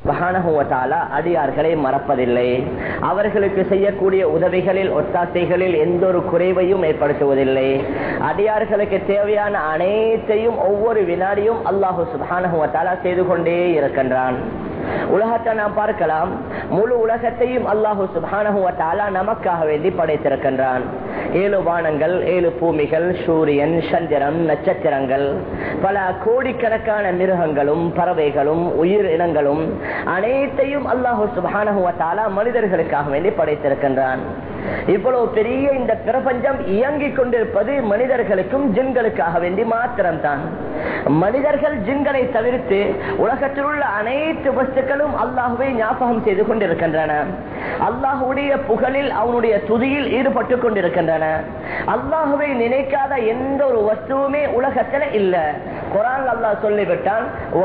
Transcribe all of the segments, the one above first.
மகானகுவத்தாலா அடியார்களை மறப்பதில்லை அவர்களுக்கு செய்யக்கூடிய உதவிகளில் ஒத்தாசைகளில் எந்த ஒரு குறைவையும் ஏற்படுத்துவதில்லை அடியார்களுக்கு தேவையான அனைத்தையும் ஒவ்வொரு வினாடியும் அல்லாஹு சுபானகுவத்தாலா செய்து கொண்டே இருக்கின்றான் உலகத்தை நாம் பார்க்கலாம் முழு உலகத்தையும் அல்லாஹு சுபானகுவத்தாலா நமக்காக வேண்டி படைத்திருக்கின்றான் ஏழு வானங்கள் ஏழு பூமிகள் சூரியன் சந்திரன் நட்சத்திரங்கள் பல கோடிக்கணக்கான மிருகங்களும் பறவைகளும் உயிர் இனங்களும் அனைத்தையும் அல்லாஹு சுபானகுவத்தாலா மனிதர்களுக்காக வேண்டி படைத்திருக்கின்றான் இவ்வளவு பெரிய இந்த பிரபஞ்சம் இயங்கிக் கொண்டிருப்பது மனிதர்களுக்கும் ஜின்களுக்காக வேண்டி மாத்திரம்தான் மனிதர்கள் ஜின்களை தவிர்த்து உலகத்தில் உள்ள அனைத்து வஸ்துக்களும் அல்லாஹுவை ஞாபகம் செய்து கொண்டிருக்கின்றன அல்லாஹுடைய புகழில் அவனுடைய துதியில் ஈடுபட்டு கொண்டிருக்கின்றன அல்லாஹுவை நினைக்காத எந்த ஒரு வஸ்துவுமே உலகத்துல இல்ல குரான் அல்லாஹ் சொல்லிவிட்டான்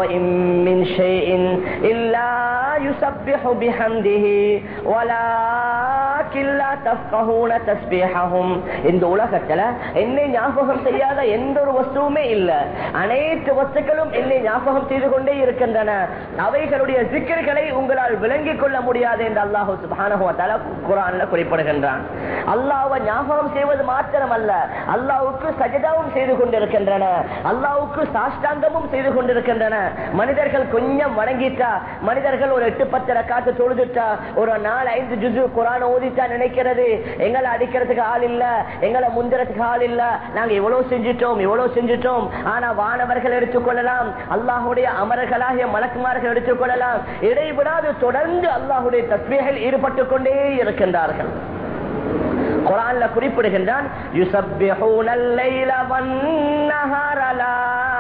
இந்த உலகத்துல என்னை ஞாபகம் செய்யாத எந்த ஒரு வஸ்துவுமே இல்ல அனைத்து வஸ்துக்களும் என்னை ஞாபகம் செய்து கொண்டே இருக்கின்றன அவைகளுடைய சிக்கல்களை உங்களால் விளங்கிக் கொள்ள முடியாது என்று அல்லாஹு சுபானகுவத்தால குரான்ல குறிப்பிடுகின்றான் அல்லாஹ்வை ஞாபகம் செய்வது மாத்திரமல்ல அல்லாவுக்கு சஜிதாவும் செய்து கொண்டிருக்கின்றன அல்லாவுக்கு சாஷ்டாங்கமும் செய்து கொண்டிருக்கின்றன மனிதர்கள் கொஞ்சம் வணங்கிட்டா மனிதர்கள் ஒரு எட்டு பத்து ரக்காத்து தொழுதுட்டா ஒரு நாலு ஐந்து ஜுஜு குரான் ஓதிட்டா நினைக்கிறது எங்களை அடிக்கிறதுக்கு ஆள் இல்ல எங்களை முந்திரத்துக்கு ஆள் இல்ல நாங்க இவ்வளவு செஞ்சிட்டோம் இவ்வளவு செஞ்சிட்டோம் ஆனா வானவர்கள் எடுத்துக்கொள்ளலாம் அல்லாஹுடைய அமரர்களாகிய மலக்குமார்கள் எடுத்துக்கொள்ளலாம் இடைவிடாது தொடர்ந்து அல்லாஹுடைய தத்விகள் ஈடுபட்டுக் கொண்டே இருக்கின்றார்கள் குரான்ல குறிப்பிடுகின்றான் யுசப்பிஹூனல் லைல வன்னஹார லா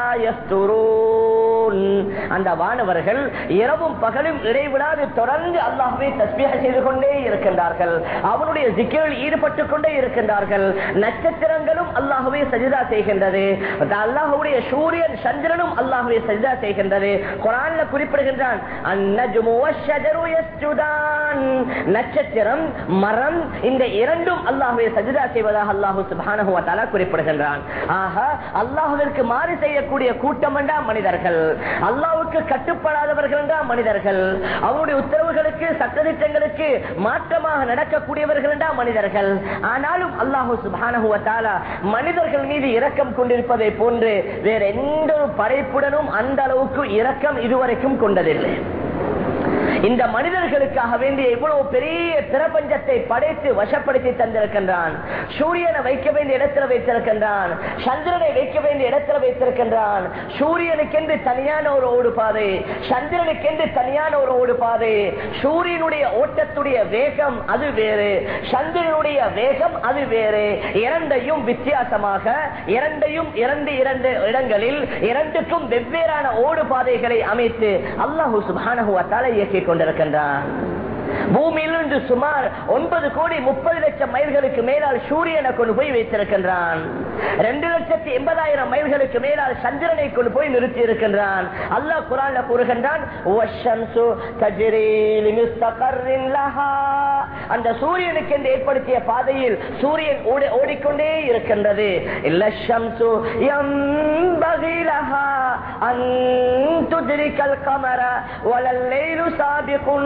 யஸ்துரூன் அந்த வானவர்கள் இரவும் பகலும் இடைவிடாது தொடர்ந்து அல்லாஹ்வை தஸ்பீஹ செய்து கொண்டே இருக்கின்றார்கள் அவனுடைய ஜிக்கிரில் ஈடுபட்டுக் கொண்டே இருக்கின்றார்கள் நட்சத்திரங்களும் அல்லாஹ்வை சஜிதா செய்கின்றது அல்லாஹ்வுடைய சூரியன் சந்திரனும் அல்லாஹ்வை சஜிதா செய்கின்றது குரான்ல குறிப்பிடுகின்றான் அந்நஜ்மு வஷ்ஷஜரு யஸ்ஜுதான் நட்சத்திரம் மரம் இந்த இரண்டும் அல்லாஹ்வை சஜிதா செய்வதாக அல்லாஹு சுப்ஹானஹு வ தஆலா குறிப்பிடுகின்றான் ஆக அல்லாஹ்விற்கு மாறு செய்யக்கூடிய கூட்டம் என்றா மனிதர்கள் அல்லாஹ்வுக்கு கட்டுப்படாதவர்கள் என்றா மனிதர்கள் அவருடைய உத்தரவுகளுக்கு சட்டதிட்டங்களுக்கு மாற்றமாக நடக்கக்கூடியவர்கள் என்றா மனிதர்கள் ஆனாலும் அல்லாஹு சுப்ஹானஹு வ தஆலா மனிதர்கள் மீது இரக்கம் கொண்டிருப்பதை போன்று வேற எந்த ஒரு படைப்புடனும் அந்த அளவுக்கு இரக்கம் இதுவரைக்கும் கொண்டதில்லை இந்த மனிதர்களுக்காக வேண்டிய இவ்வளவு பெரிய பிரபஞ்சத்தை படைத்து வசப்படுத்தி தந்திருக்கின்றான் சூரியனை வைக்க வேண்டிய இடத்துல வைத்திருக்கின்றான் சந்திரனை வைக்க வேண்டிய இடத்துல வைத்திருக்கின்றான் சூரியனுக்கென்று தனியான ஒரு ஓடு பாதை சந்திரனுக்கென்று தனியான ஒரு ஓடு பாதை சூரியனுடைய ஓட்டத்துடைய வேகம் அது வேறு சந்திரனுடைய வேகம் அது வேறு இரண்டையும் வித்தியாசமாக இரண்டையும் இரண்டு இரண்டு இடங்களில் இரண்டுக்கும் வெவ்வேறான ஓடு பாதைகளை அமைத்து அல்லாஹூ சுபானஹு அத்தால இயக்கிக் கொண்டிருக்கின்றான் பூமியிலிருந்து சுமார் ஒன்பது கோடி முப்பது லட்சம் மைல்களுக்கு மேலால் சூரியனை கொண்டு போய் வைத்திருக்கின்றான் ரெண்டு லட்சத்தி எண்பதாயிரம் மைல்களுக்கு மேலால் சந்திரனை கொண்டு போய் நிறுத்தி இருக்கின்றான் அல்லாஹ் குரான்ல கூறுகின்றான் அந்த சூரியனுக்கு என்று ஏற்படுத்திய பாதையில் சூரியன் ஓடிக்கொண்டே இருக்கின்றது கமர வலல்லைலு சாபிகுன்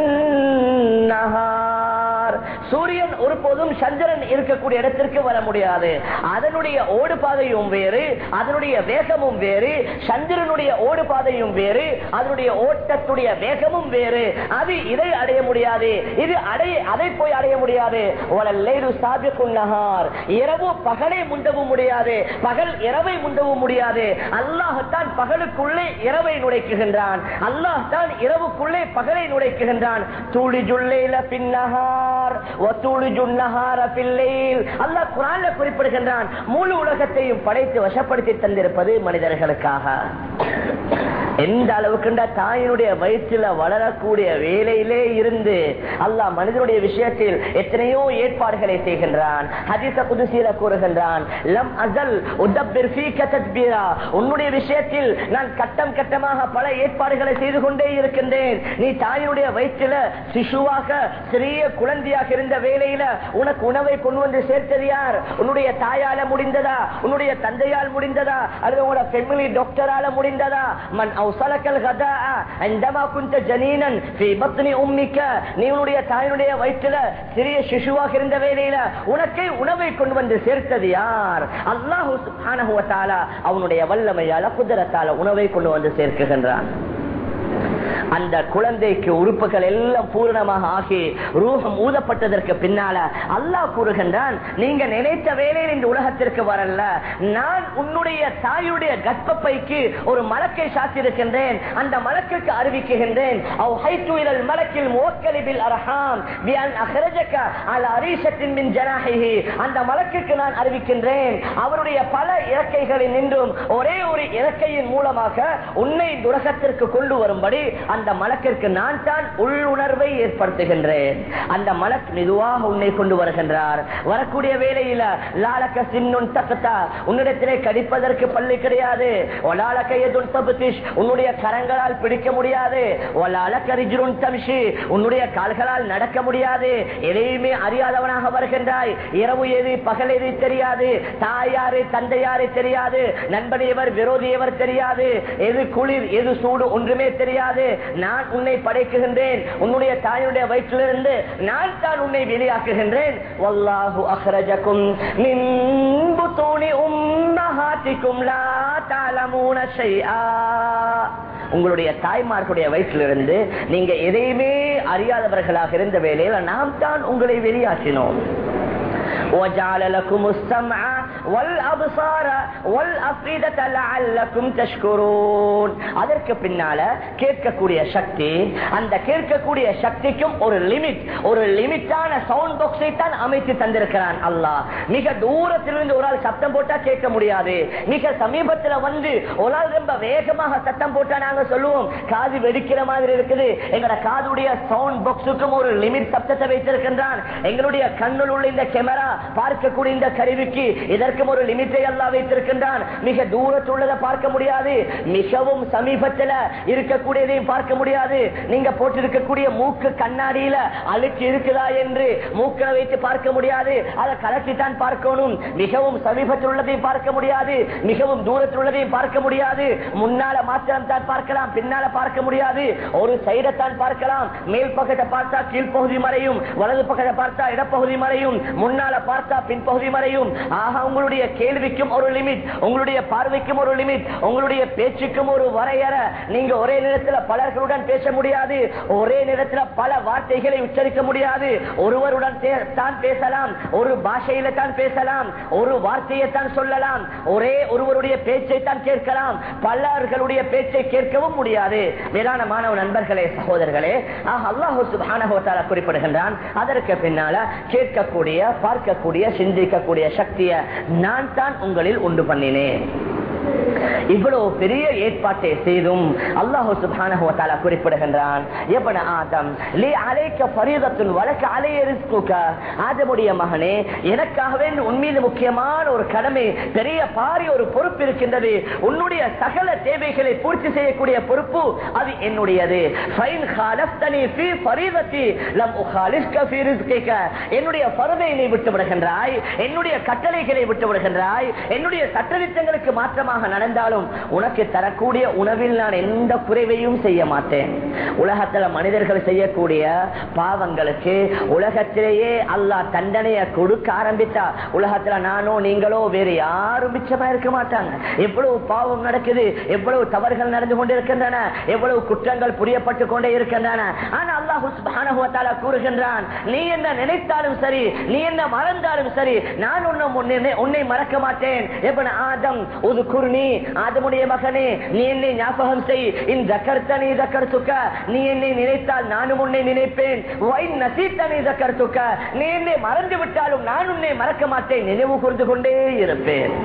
நகார் சூரியன் ஒருபோதும் சந்திரன் இருக்கக்கூடிய இடத்திற்கு வர முடியாது அதனுடைய ஓடு பாதையும் வேறு அதனுடைய வேகமும் வேறு சந்திரனுடைய ஓடு பாதையும் வேறு அதனுடைய ஓட்டத்துடைய வேகமும் வேறு அது இதை அடைய முடியாது இது அடைய அதை போய் அடைய முடியாது நகார் இரவு பகலை முண்டவும் முடியாது பகல் இரவை முண்டவும் முடியாது அல்லாஹத்தான் பகலுக்குள்ளே இரவை நுழைக்குகின்றான் அல்லாஹ் தான் இரவுக்குள்ளே பகலை நுழைக்குகின்றான் துளிஜுல்லைல பின்னஹார் ஒத்துளிஜுன்னஹார பில்லைல் அல்லாஹ் குரான்ல குறிப்பிடுகின்றான் முழு உலகத்தையும் படைத்து வசப்படுத்தி தந்திருப்பது மனிதர்களுக்காக எந்த அளவுக்குண்டா தாயினுடைய வயிற்றில வளரக்கூடிய வேலையிலே இருந்து அல்லாஹ் மனிதனுடைய விஷயத்தில் எத்தனையோ ஏற்பாடுகளை செய்கின்றான் ஹதீச புதுசீர கூறுகின்றான் லம் அசல் உதப்பிர் ஃபீக தத்பீரா உன்னுடைய விஷயத்தில் நான் கட்டம் கட்டமாக பல ஏற்பாடுகளை செய்து கொண்டே இருக்கின்றேன் நீ தாயினுடைய வயிற்றில சிசுவாக சிறிய குழந்தையாக இருந்த வேலையில உனக்கு உணவை கொண்டு வந்து சேர்த்தது யார் உன்னுடைய தாயால முடிந்ததா உன்னுடைய தந்தையால் முடிந்ததா அல்லது உங்களோட ஃபெமிலி டாக்டரால முடிந்ததா மன் أوصلك الغداء عندما كنت جنينا في بطن أمك நீ உன்னுடைய தாயினுடைய வயிற்றுல சிறிய சிசுவாக இருந்த வேலையில உனக்கே உணவை கொண்டு வந்து சேர்த்தது யார் அல்லாஹு சுப்ஹானஹு வ தஆலா அவனுடைய வல்லமையால குதிரத்தால உணவை கொண்டு வந்து சேர்க்குகின்றான் அந்த குழந்தைக்கு உறுப்புகள் எல்லாம் பூரணமாக ஆகி ரூபம் ஊதப்பட்டதற்கு பின்னால அல்லாஹ் கூறுகின்றான் நீங்க நினைத்த வேலையில் இந்த உலகத்திற்கு வரல நான் உன்னுடைய தாயுடைய கர்ப்பப்பைக்கு ஒரு மலக்கை சாத்திருக்கின்றேன் அந்த மலக்குக்கு அறிவிக்குகின்றேன் அவ் ஹைத்து இலல் மலக்கில் முவக்கலிபில் அரஹாம் பிஅன் அஹ்ரஜக அல அரீஷத்தின் மின் ஜனாஹிஹி அந்த மலக்குக்கு நான் அறிவிக்கின்றேன் அவருடைய பல இறக்கைகளில் நின்றும் ஒரே ஒரு இறக்கையின் மூலமாக உன்னை துரகத்திற்கு கொண்டு வரும்படி அந்த மலக்கிற்கு நான் தான் உள்ளுணர்வை ஏற்படுத்துகின்றேன் அந்த மலக் மெதுவாக உன்னை கொண்டு வருகின்றார் வரக்கூடிய வேலையில லாலக்க சின்னுன் தக்கத்தா உன்னிடத்திலே கடிப்பதற்கு பள்ளி கிடையாது ஒலாலக்க எதுன் தபுத்திஷ் உன்னுடைய கரங்களால் பிடிக்க முடியாது ஒலாலக்க ரிஜ்ருன் தம்ஷி உன்னுடைய கால்களால் நடக்க முடியாது எதையுமே அறியாதவனாக வருகின்றாய் இரவு எது பகல் எது தெரியாது தாயாரு தந்தையாரு தெரியாது நண்பனையவர் விரோதியவர் தெரியாது எது குளிர் எது சூடு ஒன்றுமே தெரியாது நான் உன்னை படைக்குகின்றேன் உன்னுடைய தாயுடைய வயிற்றிலிருந்து நான் தான் உன்னை வெளியாக்குகின்றேன் வல்லாஹு அஹ்ரஜக்கும் மின் புத்தூனி உம்மஹாத்திக்கும் லா தஅலமூன ஷைஆ உங்களுடைய தாய்மார்களுடைய வயிற்றிலிருந்து நீங்க எதையுமே அறியாதவர்களாக இருந்த வேளையில் நாம் தான் உங்களை வெளியாக்கினோம் وجعل لكم السمع والابصار والافئده لعلكم تشكرون அதற்கு பின்னால கேட்கக்கூடிய சக்தி அந்த கேட்கக்கூடிய சக்திக்கும் ஒரு லிமிட் ஒரு லிமிட்டான சவுண்ட் பாக்ஸை தான் அமைத்து தந்திருக்கிறான் அல்லாஹ் மிக தூரத்திலிருந்து ஒரு ஆள் சத்தம் போட்டா கேட்க முடியாது மிக சமீபத்துல வந்து ஒரு ஆள் ரொம்ப வேகமாக சத்தம் போட்டா நாங்க சொல்லுவோம் காது வெடிக்கிற மாதிரி இருக்குது எங்கட காதுடைய சவுண்ட் பாக்ஸுக்கும் ஒரு லிமிட் சத்தத்தை வைத்திருக்கின்றான் எங்களுடைய கண்ணில் உள்ள இந்த கேமரா பார்க்கக்கூடிய இந்த கருவிக்கு இதற்கும் ஒரு லிமிட்டை அல்லா வைத்திருக்கின்றான் மிக தூரத்துள்ளதை பார்க்க முடியாது மிகவும் சமீபத்தில் இருக்கக்கூடியதையும் பார்க்க முடியாது நீங்க போட்டிருக்கக்கூடிய மூக்கு கண்ணாடியில அழுக்கு இருக்குதா என்று மூக்கை வைத்து பார்க்க முடியாது அதை கலட்டி தான் பார்க்கணும் மிகவும் சமீபத்தில் உள்ளதையும் பார்க்க முடியாது மிகவும் தூரத்தில் உள்ளதையும் பார்க்க முடியாது முன்னால மாத்திரம் தான் பார்க்கலாம் பின்னால பார்க்க முடியாது ஒரு சைடத்தான் பார்க்கலாம் மேல் பக்கத்தை பார்த்தா கீழ்ப்பகுதி மறையும் வலது பக்கத்தை பார்த்தா இடப்பகுதி மறையும் முன்னால பார்த்தா பின்பகுதி மறையும் ஆக உங்களுடைய கேள்விக்கும் ஒரு லிமிட் உங்களுடைய பார்வைக்கும் ஒரு லிமிட் உங்களுடைய பேச்சுக்கும் ஒரு வரையறை நீங்க ஒரே நேரத்தில் பலர்களுடன் பேச முடியாது ஒரே நேரத்தில் பல வார்த்தைகளை உச்சரிக்க முடியாது ஒருவருடன் தே- தான் பேசலாம் ஒரு பாஷையில தான் பேசலாம் ஒரு வார்த்தையை தான் சொல்லலாம் ஒரே ஒருவருடைய பேச்சை தான் கேட்கலாம் பலர்களுடைய பேச்சை கேட்கவும் முடியாது மேலான மாணவ நண்பர்களே சகோதரர்களே ஆக அல்லாஹு சுப்ஹானஹு வ தஆலா குறிப்பிடுகின்றான் அதற்கு பின்னால கேட்கக்கூடிய பார்க்கக்கூடிய சிந்திக்கக்கூடிய சக்தியை நான் தான் உங்களில் உண்டு பண்ணினேன் இவ்வளவு பெரிய ஏற்பாட்டை செய்தும் அல்லாஹு சுப்ஹானஹு வ தஆலா குறிப்பிடுகின்றான் எபன ஆதம் லீ அலைக்க ஃபரீதத்துன் வலக்க அலைய ரிஸ்குக ஆதமுடைய மகனே எனக்காகவே உன் மீது முக்கியமான ஒரு கடமை பெரிய பாரிய ஒரு பொறுப்பு இருக்கின்றது உன்னுடைய சகல தேவைகளை பூர்த்தி செய்யக்கூடிய பொறுப்பு அது என்னுடையது ஃபைன் காலஃப்தனி ஃபீ ஃபரீதத்தி லம் உகாலிஸ்க ஃபீ ரிஸ்கிக என்னுடைய பருதை நீ விட்டு விடுகின்றாய் என்னுடைய கட்டளைகளை விட்டு விடுகின்றாய் என்னுடைய சட்டதிட்டங்களுக்கு மாற்றமாக நடந்தாலும் உனக்கு தரக்கூடிய உணவில் நான் எந்த குறைவையும் செய்ய மாட்டேன் உலகத்துல மனிதர்கள் செய்யக்கூடிய பாவங்களுக்கு உலகத்திலேயே அல்லாஹ் தண்டனையை கொடுக்க ஆரம்பித்தா உலகத்துல நானோ நீங்களோ வேறு யாரும் மிச்சமா இருக்க மாட்டாங்க எவ்வளவு பாவம் நடக்குது எவ்வளவு தவறுகள் நடந்து கொண்டிருக்கின்றன எவ்வளவு குற்றங்கள் புரியப்பட்டு கொண்டே இருக்கின்றன ஆனா அல்லாஹு சுப்ஹானஹு வ தஆலா கூறுகின்றான் நீ என்ன நினைத்தாலும் சரி நீ என்ன மறந்தாலும் சரி நான் உன்னை உன்னை- உன்னை மறக்க மாட்டேன் எப்ப ஆதம் ஒரு குர்ணி ஆதமுடைய மகனே நீ என்னை ஞாபகம் செய் இன் ஜக்கர்த்தனி ஜக்கர்த்துக்க நீ என்னை நினைத்தால் நானும் உன்னை நினைப்பேன் வைன் நசீத்தனி ஜக்கர்த்துக்க நீ என்னை மறந்து விட்டாலும் நான் உன்னை மறக்க மாட்டேன் நினைவு கூர்ந்து கொண்டே இருப்பேன்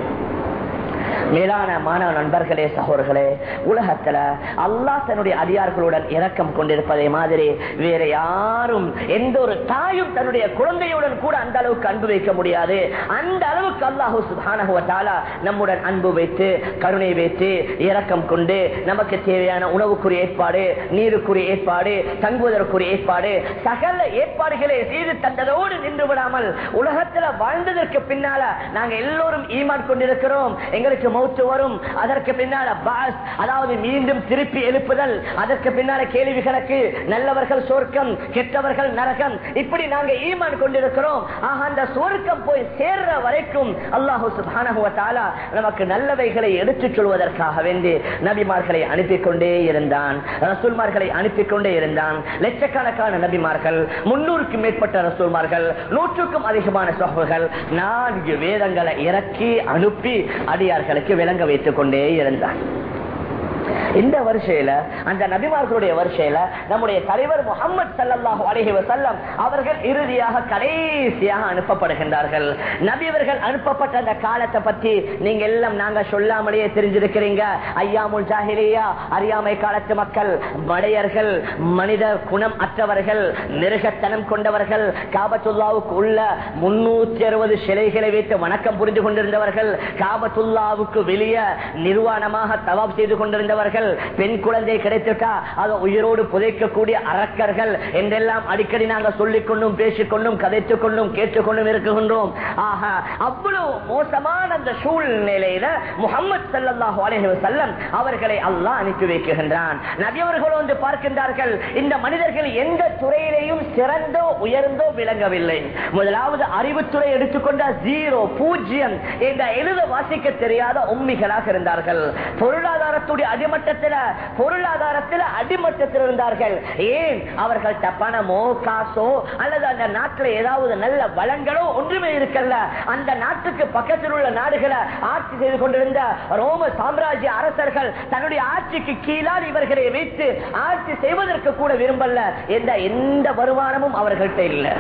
மேலான மாணவ நண்பர்களே சகோதரர்களே உலகத்துல அல்லாஹ் தன்னுடைய அதிகார்களுடன் இரக்கம் கொண்டிருப்பதை மாதிரி வேற யாரும் எந்த ஒரு தாயும் தன்னுடைய குழந்தையுடன் கூட அந்த அளவுக்கு அன்பு வைக்க முடியாது அந்த அளவுக்கு அல்லாஹு சுப்ஹானஹு வ தஆலா நம்முடன் அன்பு வைத்து கருணை வைத்து இரக்கம் கொண்டு நமக்கு தேவையான உணவுக்குரிய ஏற்பாடு நீருக்குரிய ஏற்பாடு தங்குவதற்குரிய ஏற்பாடு சகல ஏற்பாடுகளை செய்து தந்ததோடு நின்று விடாமல் உலகத்துல வாழ்ந்ததற்கு பின்னால நாங்க எல்லோரும் ஈமான் கொண்டிருக்கிறோம் எங்களுக்கு மௌத்து வரும் அதற்கு பின்னால பாஸ் அதாவது மீண்டும் திருப்பி எழுப்புதல் அதற்கு பின்னால கேள்வி கணக்கு நல்லவர்கள் சொர்க்கம் கெட்டவர்கள் நரகம் இப்படி நாங்க ஈமான் கொண்டிருக்கிறோம் ஆக அந்த சொர்க்கம் போய் சேர்ற வரைக்கும் அல்லாஹு சுப்ஹானஹு வ தஆலா நமக்கு நல்லவைகளை எடுத்துச் சொல்வதற்காக வேண்டி நபிமார்களை அனுப்பிக் கொண்டே இருந்தான் ரசூல்மார்களை அனுப்பிக் கொண்டே இருந்தான் லட்சக்கணக்கான நபிமார்கள் முன்னூறுக்கும் மேற்பட்ட ரசூல்மார்கள் நூற்றுக்கும் அதிகமான சொகுகள் நான்கு வேதங்களை இறக்கி அனுப்பி அடியார்களுக்கு விளங்க வைத்துக் கொண்டே இருந்தான் இந்த வருஷையில அந்த நபிமார்களுடைய வருஷையில நம்முடைய தலைவர் முகமது சல்லல்லாஹு அலைஹி வஸல்லம் அவர்கள் இறுதியாக கடைசியாக அனுப்பப்படுகின்றார்கள் நபியவர்கள் அனுப்பப்பட்ட அந்த காலத்தை பத்தி நீங்க எல்லாம் நாங்க சொல்லாமலேயே தெரிஞ்சிருக்கிறீங்க ஐயாமுல் ஜாஹிலியா அறியாமை காலத்து மக்கள் மடையர்கள் மனித குணம் அற்றவர்கள் மிருகத்தனம் கொண்டவர்கள் காபத்துல்லாவுக்கு உள்ள முன்னூத்தி அறுபது சிலைகளை வைத்து வணக்கம் புரிந்து கொண்டிருந்தவர்கள் காபத்துல்லாவுக்கு வெளியே நிர்வாணமாக தவாப் செய்து கொண்டிருந்தவர்கள் பெண் குழந்தை கிடைத்துட்டா அதை உயிரோடு புதைக்கக்கூடிய அரக்கர்கள் என்றெல்லாம் அடிக்கடி நாங்கள் சொல்லிக் கொண்டும் பேசிக்கொண்டும் கதைத்துக் கொண்டும் கேட்டுக்கொண்டும் இருக்குகின்றோம் ஆக அவ்வளவு மோசமான அந்த சூழ்நிலையில முகமது சல்லாஹூ அலைஹி வஸல்லம் அவர்களை அல்லாஹ் அனுப்பி வைக்கின்றான் நபி அவர்கள் வந்து பார்க்கின்றார்கள் இந்த மனிதர்கள் எந்த துறையிலையும் சிறந்தோ உயர்ந்தோ விளங்கவில்லை முதலாவது அறிவுத்துறை எடுத்துக்கொண்ட ஜீரோ பூஜ்ஜியம் என்ற எழுத வாசிக்க தெரியாத உண்மைகளாக இருந்தார்கள் பொருளாதாரத்துடைய அடிமட்டத்தில் பொருளாதாரத்தில் அடிமட்டத்தில் இருந்தார்கள் ஏன் அவர்கள் பணமோ காசோ அல்லது அந்த நாட்டில் ஏதாவது நல்ல வளங்களோ ஒன்றுமே இருக்கல்ல அந்த நாட்டுக்கு பக்கத்தில் உள்ள நாடுகளை ஆட்சி செய்து கொண்டிருந்த ரோம சாம்ராஜ்ய அரசர்கள் தன்னுடைய ஆட்சிக்கு கீழால் இவர்களை வைத்து ஆட்சி செய்வதற்கு கூட விரும்பல எந்த எந்த வருமானமும் அவர்கள்ட்ட இல்லை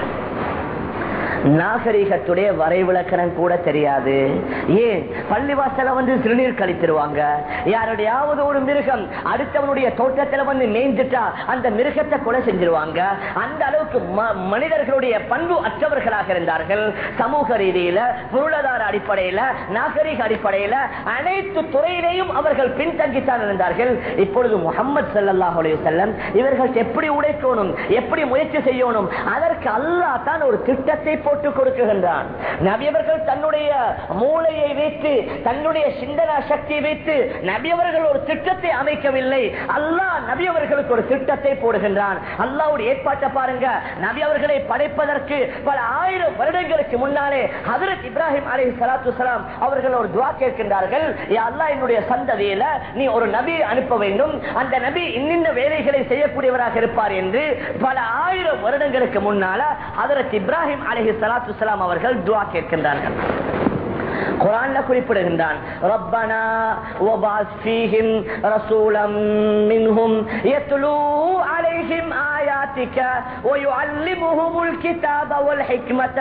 நாகரிகத்துடைய வரைவிலக்கணம் கூட தெரியாது ஏன் பள்ளிவாசல வந்து சிறுநீர் கழித்திருவாங்க யாருடையாவது ஒரு மிருகம் அடுத்தவனுடைய தோட்டத்துல வந்து மேய்ந்துட்டா அந்த மிருகத்தை கொலை செஞ்சிருவாங்க அந்த அளவுக்கு மனிதர்களுடைய பண்பு அற்றவர்களாக இருந்தார்கள் சமூக ரீதியில பொருளாதார அடிப்படையில நாகரிக அடிப்படையில அனைத்து துறையிலையும் அவர்கள் பின்தங்கித்தான் இருந்தார்கள் இப்பொழுது முகமது சல்லாஹ் செல்லம் இவர்கள் எப்படி உடைக்கணும் எப்படி முயற்சி செய்யணும் அதற்கு அல்லாஹ் தான் ஒரு திட்டத்தை போட்டு கொடுக்குகின்றான் நபியவர்கள் தன்னுடைய மூளையை வைத்து தன்னுடைய சிந்தனா சக்தியை வைத்து நபியவர்கள் ஒரு திட்டத்தை அமைக்கவில்லை அல்லாஹ் நபியவர்களுக்கு ஒரு திட்டத்தை போடுகின்றான் அல்லாவுடைய ஏற்பாட்டை பாருங்க நபியவர்களை படைப்பதற்கு பல ஆயிரம் வருடங்களுக்கு முன்னாலே ஹதரத் இப்ராஹிம் அலி சலாத்து சலாம் அவர்கள் ஒரு துவா கேட்கின்றார்கள் அல்லாஹ் என்னுடைய சந்ததியில நீ ஒரு நபியை அனுப்ப வேண்டும் அந்த நபி இன்னின்ன வேலைகளை செய்யக்கூடியவராக இருப்பார் என்று பல ஆயிரம் வருடங்களுக்கு முன்னால ஹதரத் இப்ராஹிம் அலஹி சலாத்து சலாம் அவர்கள் துவா கேட்கின்றார்கள் குரான்ல குறிப்பிடுகின்றான் ரப்பனா வபாஸ் ஃபீஹிம் ரசூலம் மின்ஹும் யத்லூ அலைஹிம் ஆயாத்திக வயுஅல்லிமுஹுமுல் கிதாப வல் ஹிக்மத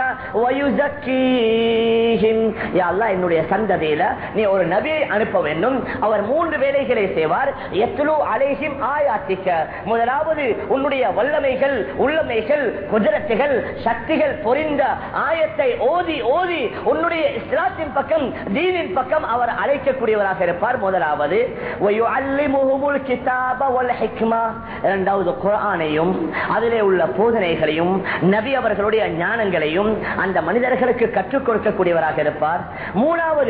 வயுஸக்கீஹிம் யா அல்லாஹ் என்னுடைய சந்ததியில நீ ஒரு நபியை அனுப்ப வேண்டும் அவர் மூன்று வேலைகளை செய்வார் யத்லூ அலைஹிம் ஆயாத்திக முதலாவது உன்னுடைய வல்லமைகள் உள்ளமைகள் குஜரத்துகள் சக்திகள் பொறிந்த ஆயத்தை ஓதி ஓதி உன்னுடைய இஸ்லாத்தின் பக்கம் தீனின் பக்கம் அவர் அழைக்கக்கூடியவராக இருப்பார் முதலாவது இரண்டாவது குரானையும் அதிலே உள்ள போதனைகளையும் நபி அவர்களுடைய ஞானங்களையும் அந்த மனிதர்களுக்கு கற்றுக் கொடுக்கக்கூடியவராக இருப்பார் மூணாவது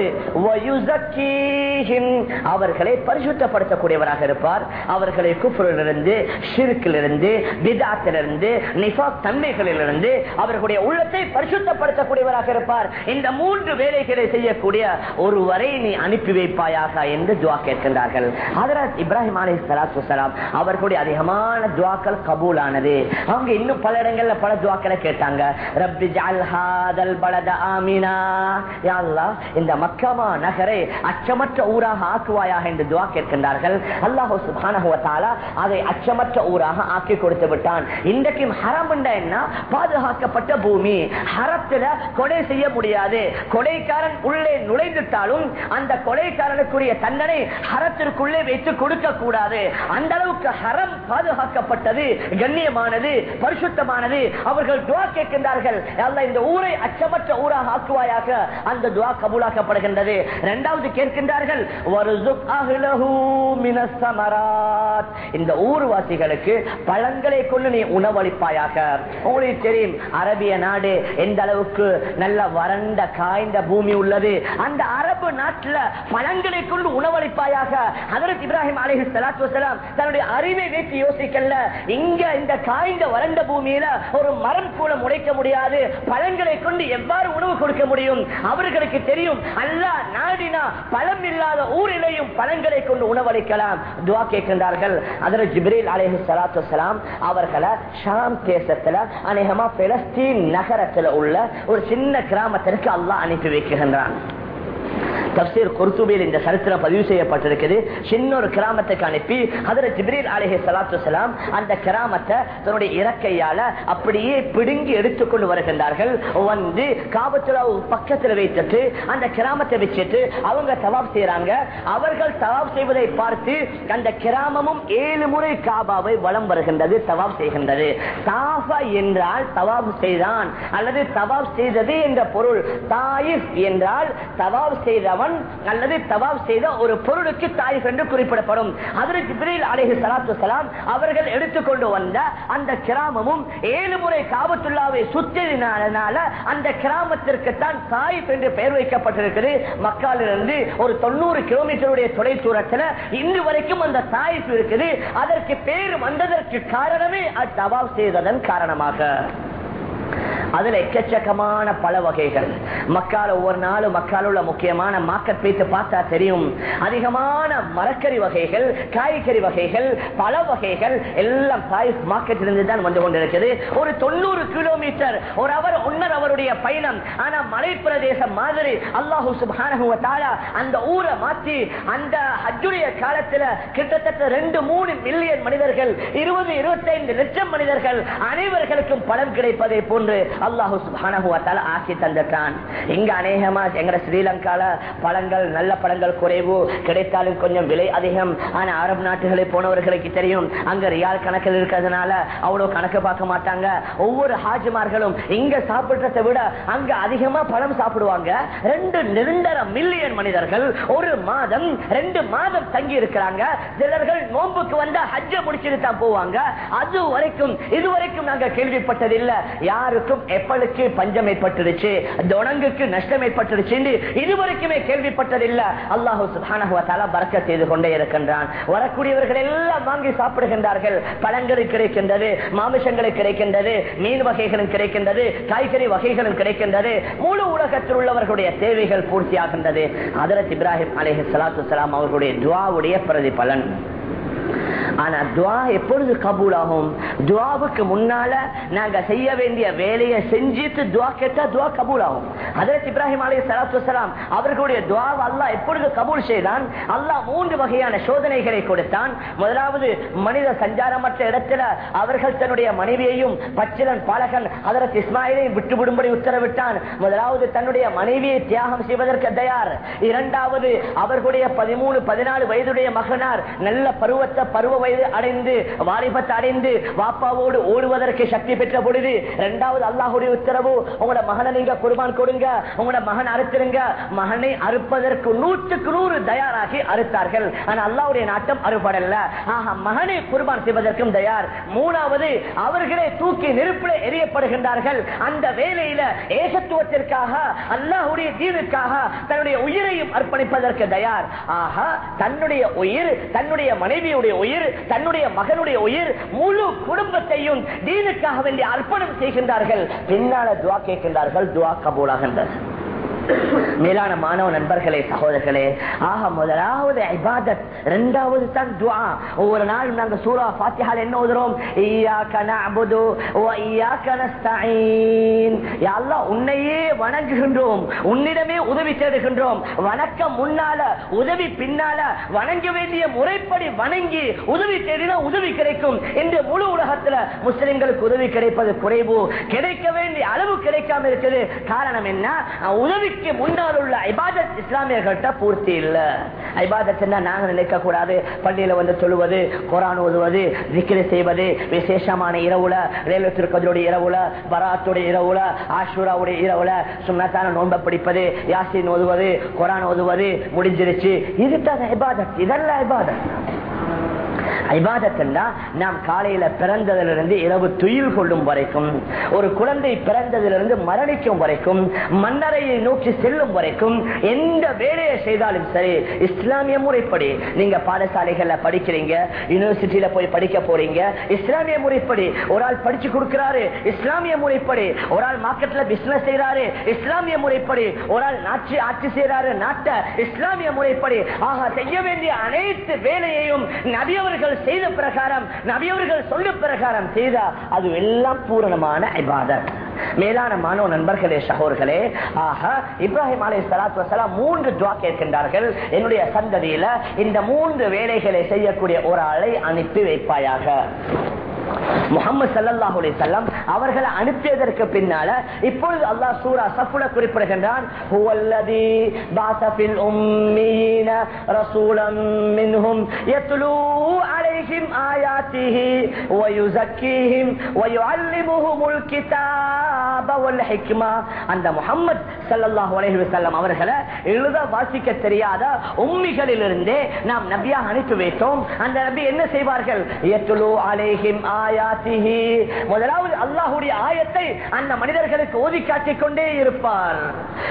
அவர்களை பரிசுத்தப்படுத்தக்கூடியவராக இருப்பார் அவர்களை குஃபரிலிருந்து ஷிருக்கிலிருந்து பிதாத்திலிருந்து நிஃபாக் தன்மைகளிலிருந்து அவர்களுடைய உள்ளத்தை பரிசுத்தப்படுத்தக்கூடியவராக இருப்பார் இந்த மூன்று வேலைகளை செய்யக்கூடிய ஒருவரை நீ அனுப்பி வைப்பாயாக என்று துவா கேட்கின்றார்கள் ஹதரத் இப்ராஹிம் அலி சலாத்து வலாம் அவர்களுடைய அதிகமான துவாக்கள் கபூலானது அவங்க இன்னும் பல இடங்கள்ல பல துவாக்களை கேட்டாங்க ரப்பி ஜஅல் ஹாதல் பலத ஆமினா யா அல்லாஹ் இந்த மக்கமா நகரை அச்சமற்ற ஊராக ஆக்குவாயாக என்று துவா கேட்கின்றார்கள் அல்லாஹ் சுப்ஹானஹு வ தஆலா அதை அச்சமற்ற ஊராக ஆக்கி கொடுத்து விட்டான் இன்றைக்கும் ஹரம் என்ன பாதுகாக்கப்பட்ட பூமி ஹரத்துல கொலை செய்ய முடியாது கொலைக்காரன் உள்ளே நுழைந்துட்டாலும் அந்த கொலைக்காரனுக்குரிய தண்டனை ஹரத்திற்குள்ளே வைத்து கொடுக்க கூடாது அந்த அளவுக்கு ஹரம் பாதுகாக்கப்பட்டது கண்ணியமானது பரிசுத்தமானது அவர்கள் துவா கேட்கின்றார்கள் அல்லாஹ் இந்த ஊரை அச்சமற்ற ஊராக ஆக்குவாயாக அந்த துவா கபூலாக்கப்படுகின்றது இரண்டாவது கேட்கின்றார்கள் "வர்சுக் அஹ்லஹு மினஸ் ஸமராத்." இந்த ஊர்வாசிகளுக்கு பழங்களை கொண்டு நீ உணவளிப்பாயாக உங்களுக்கு தெரியும் அரபிய நாடு எந்த அளவுக்கு நல்ல வறண்ட காய்ந்த பூமி உள்ளது அந்த அரபு நாட்டுல பழங்களை கொண்டு உணவளிப்பாயாக ஹதரத் இப்ராஹிம் அலைஹி ஸலாத்து வஸலாம் தன்னுடைய அறிவை வைத்து யோசிக்கல இங்க இந்த காய்ந்த வறண்ட பூமியில ஒரு மரம் கூட முளைக்க முடியாது பழங்களை கொண்டு எவ்வாறு உணவு கொடுக்க முடியும் அவர்களுக்கு தெரியும் அல்லாஹ் நாடினா பழம் இல்லாத ஊரிலேயும் பழங்களை கொண்டு உணவளிக்கலாம் துவா கேட்கின்றார்கள் அதில் ஜிப்ரீல் அலைஹி ஸலாத்து வஸலாம் அவர்களை ஷாம் தேசத்துல அநேகமா பெலஸ்தீன் நகரத்துல உள்ள ஒரு சின்ன கிராமத்திற்கு அல்லாஹ் அனுப்பி வைக்கின்றான் தப்சீர் குர்துபியில் இந்த சரித்திரம் பதிவு செய்யப்பட்டிருக்குது சின்ன ஒரு கிராமத்துக்கு அனுப்பி அதில் ஜிப்ரீல் அலிஹி சலாத்து சலாம் அந்த கிராமத்தை தன்னுடைய இறக்கையால அப்படியே பிடுங்கி எடுத்துக்கொண்டு வருகின்றார்கள் வந்து காபத்துல பக்கத்தில் வைத்துட்டு அந்த கிராமத்தை வச்சுட்டு அவங்க தவாப் செய்யறாங்க அவர்கள் தவாப் செய்வதை பார்த்து அந்த கிராமமும் ஏழு முறை காபாவை வலம் வருகின்றது தவாப் செய்கின்றது தாஃபா என்றால் தவாப் செய்தான் அல்லது தவாப் செய்தது என்ற பொருள் தாயிஃப் என்றால் தவாப் செய்தவன் அல்லது தவாப் செய்த ஒரு பொருளுக்கு தாயிஃப் என்று குறிப்பிடப்படும் அதற்கு பிரில் அலைஹி சலாத்து சலாம் அவர்கள் எடுத்துக்கொண்டு வந்த அந்த கிராமமும் ஏழு முறை காபத்துள்ளாவை சுத்தினால அந்த கிராமத்திற்கு தான் தாயிஃப் என்று பெயர் வைக்கப்பட்டிருக்கிறது மக்காலிலிருந்து ஒரு தொண்ணூறு கிலோமீட்டருடைய தொலை தூரத்தில் இன்று வரைக்கும் அந்த தாயிஃப் இருக்குது அதற்கு பேர் வந்ததற்கு காரணமே அத்தவாப் செய்ததன் காரணமாக அதுல எக்கச்சக்கமான பல வகைகள் மக்கால ஒவ்வொரு நாளும் மக்கால உள்ள முக்கியமான மார்க்கெட் வைத்து பார்த்தா தெரியும் அதிகமான மரக்கறி வகைகள் காய்கறி வகைகள் பல வகைகள் எல்லாம் தாய் மார்க்கெட்டிலிருந்து தான் வந்து கொண்டிருக்கிறது ஒரு தொண்ணூறு கிலோமீட்டர் ஒரு அவர் ஒன்னர் அவருடைய பயணம் ஆனா மலை பிரதேசம் மாதிரி அல்லாஹூ சுபானஹு தாலா அந்த ஊரை மாற்றி அந்த ஹஜ்ஜுடைய காலத்துல கிட்டத்தட்ட ரெண்டு மூணு மில்லியன் மனிதர்கள் இருபது இருபத்தைந்து லட்சம் மனிதர்கள் அனைவர்களுக்கும் பலன் கிடைப்பதை போன்று அல்லாஹு சுபானஹு தாலா ஆக்கி தந்துட்டான் இங்க அநேகமா எங்க ஸ்ரீலங்கால பழங்கள் நல்ல பழங்கள் குறைவு கிடைத்தாலும் கொஞ்சம் விலை அதிகம் ஆனா அரபு நாட்டுகளை போனவர்களுக்கு தெரியும் அங்க ரியால் கணக்கில் இருக்கிறதுனால அவ்வளவு கணக்கு பார்க்க மாட்டாங்க ஒவ்வொரு ஹாஜிமார்களும் இங்க சாப்பிடுறதை விட அங்க அதிகமா பழம் சாப்பிடுவாங்க ரெண்டு நிரந்தர மில்லியன் மனிதர்கள் ஒரு மாதம் ரெண்டு மாதம் தங்கி இருக்கிறாங்க சிலர்கள் நோன்புக்கு வந்தா ஹஜ்ஜ முடிச்சுட்டு தான் போவாங்க அது வரைக்கும் இதுவரைக்கும் நாங்க கேள்விப்பட்டதில்ல யாருக்கும் எப்பளுக்கு பஞ்சம் ஏற்பட்டுடுச்சு தொடங்குக்கு நஷ்டம் ஏற்பட்டுடுச்சு இதுவரைக்குமே கேள்விப்பட்டதில்ல அல்லாஹு சுப்ஹானஹு வ தஆலா பரக்கத் செய்து கொண்டே இருக்கின்றான் வரக்கூடியவர்கள் எல்லாம் வாங்கி சாப்பிடுகின்றார்கள் பழங்கள் கிடைக்கின்றது மாமிசங்கள் கிடைக்கின்றது மீன் வகைகளும் கிடைக்கின்றது காய்கறி வகைகளும் கிடைக்கின்றது முழு உலகத்தில் உள்ளவர்களுடைய தேவைகள் பூர்த்தியாகின்றது அதரத் இப்ராஹிம் அலைஹி ஸலாத்து வஸலாம் அவர்களுடைய துஆவுடைய பிரதிபலன் ஆனா துவா எப்பொழுது கபூல் ஆகும் துவாவுக்கு முன்னால நாங்க செய்ய வேண்டிய வேலையை செஞ்சுட்டு துவா கேட்டா துவா கபூல் ஆகும் அதற்கு இப்ராஹிம் அலி சலாத்து வலாம் அவர்களுடைய துவாவை அல்லாஹ் எப்பொழுது கபூல் செய்தான் அல்லாஹ் மூன்று வகையான சோதனைகளை கொடுத்தான் முதலாவது மனித சஞ்சாரமற்ற இடத்துல அவர்கள் தன்னுடைய மனைவியையும் பச்சிலன் பாலகன் அதற்கு இஸ்மாயிலையும் விட்டுவிடும்படி உத்தரவிட்டான் முதலாவது தன்னுடைய மனைவியை தியாகம் செய்வதற்கு தயார் இரண்டாவது அவர்களுடைய பதிமூணு பதினாலு வயதுடைய மகனார் நல்ல பருவத்தை பருவ வயது அடைந்து வாலிபத்தை அடைந்து வாப்பாவோடு ஓடுவதற்கு சக்தி பெற்ற பொழுது இரண்டாவது அல்லாஹுடைய உத்தரவு உங்களோட மகனை நீங்க குர்பான் கொடுங்க உங்களோட மகன் அறுத்திருங்க மகனை அறுப்பதற்கு நூற்றுக்கு நூறு தயாராகி அறுத்தார்கள் ஆனா அல்லாவுடைய நாட்டம் அறுபடல ஆக மகனை குர்பான் செய்வதற்கும் தயார் மூணாவது அவர்களே தூக்கி நெருப்பில் எரியப்படுகின்றார்கள் அந்த வேலையில ஏகத்துவத்திற்காக அல்லாஹுடைய தீனுக்காக தன்னுடைய உயிரையும் அர்ப்பணிப்பதற்கு தயார் ஆக தன்னுடைய உயிர் தன்னுடைய மனைவியுடைய உயிர் தன்னுடைய மகனுடைய உயிர் முழு குடும்பத்தையும் தீனுக்காக வேண்டிய அர்ப்பணம் செய்கின்றார்கள் பின்னால துவா கேட்கின்றார்கள் துவா கபூலாகின்றது மேலான மாணவ நண்பர்களே சகோதரர்களே ஆக முதலாவது இபாதத் இரண்டாவது தான் துஆ ஒவ்வொரு நாளும் நாங்க சூரா ஃபாத்திஹால என்ன ஓதுறோம் இய்யாக நஅபுது வ இய்யாக நஸ்தஈன் யா அல்லாஹ் உன்னையே வணங்குகின்றோம் உன்னிடமே உதவி தேடுகின்றோம் வணக்கம் முன்னால உதவி பின்னால வணங்க வேண்டிய முறைப்படி வணங்கி உதவி தேடினா உதவி கிடைக்கும் என்று முழு உலகத்துல முஸ்லிம்களுக்கு உதவி கிடைப்பது குறைவு கிடைக்க வேண்டிய அளவு கிடைக்காம இருக்குது காரணம் என்ன உதவி தொழுகைக்கு முன்னால் உள்ள ஐபாதத் இஸ்லாமியர்கள்ட்ட பூர்த்தி இல்ல ஐபாதத் நாங்க நினைக்க கூடாது பள்ளியில வந்து தொழுவது குரான் ஓதுவது விக்கிரி செய்வது விசேஷமான இரவுல ரயில்வே இரவுல பராத்துடைய இரவுல ஆஷூராவுடைய இரவுல சுண்ணத்தான நோன்பை பிடிப்பது யாசின் ஓதுவது குரான் ஓதுவது முடிஞ்சிருச்சு இதுதான் ஐபாதத் இதெல்லாம் ஐபாதத் ஐபாதத்தா நாம் காலையில பிறந்ததிலிருந்து இரவு துயில் கொள்ளும் வரைக்கும் ஒரு குழந்தை பிறந்ததிலிருந்து மரணிக்கும் வரைக்கும் மன்னரையை நோக்கி செல்லும் வரைக்கும் எந்த வேலையை செய்தாலும் சரி இஸ்லாமிய முறைப்படி நீங்க பாடசாலைகள்ல படிக்கிறீங்க யூனிவர்சிட்டியில போய் படிக்க போறீங்க இஸ்லாமிய முறைப்படி ஒரு ஆள் படிச்சு கொடுக்கிறாரு இஸ்லாமிய முறைப்படி ஒரு ஆள் மார்க்கெட்ல பிசினஸ் செய்யறாரு இஸ்லாமிய முறைப்படி ஒரு ஆள் நாட்சி ஆட்சி செய்யறாரு நாட்டை இஸ்லாமிய முறைப்படி ஆக செய்ய வேண்டிய அனைத்து வேலையையும் நபியவர்கள் செய்த பிரகாரம் நபியவர்கள் சொல்ல பிரகாரம் செய்தா அது எல்லாம் பூரணமான ஐபாதத் மேலான மாணவ நண்பர்களே சகோர்களே ஆக இப்ராஹிம் அலை சலாத்து வசலாம் மூன்று துவா கேட்கின்றார்கள் என்னுடைய சந்ததியில இந்த மூன்று வேலைகளை செய்யக்கூடிய ஒரு ஆளை அனுப்பி வைப்பாயாக முகமது சல்லாஹூ செல்லம் அவர்களை அனுப்பியதற்கு பின்னால இப்பொழுது அல்லாஹ் சூரா சஃபுல குறிப்பிடுகின்றான் ஹுவல்லதி பாசபில் உம்மீன ரசூலம் மின்ஹும் யத்லூ அலைஹிம் ஆயாத்திஹி வயுஸக்கீஹிம் வயுஅல்லிமுஹுமுல் கிதாப வல் ஹிக்மா அந்த முஹம்மத் ஸல்லல்லாஹு அலைஹி வஸல்லம் அவர்களை எழுத வாசிக்க தெரியாத உம்மிகளிலிருந்தே நாம் நபியாக அனுப்பி வைத்தோம் அந்த நபி என்ன செய்வார்கள் யத்லூ அலைஹிம் ஆயாத்திஹி முதலாவது அல்லாஹ்வுடைய ஆயத்தை அந்த மனிதர்களுக்கு ஓதி காட்டிக் கொண்டே இருப்பார்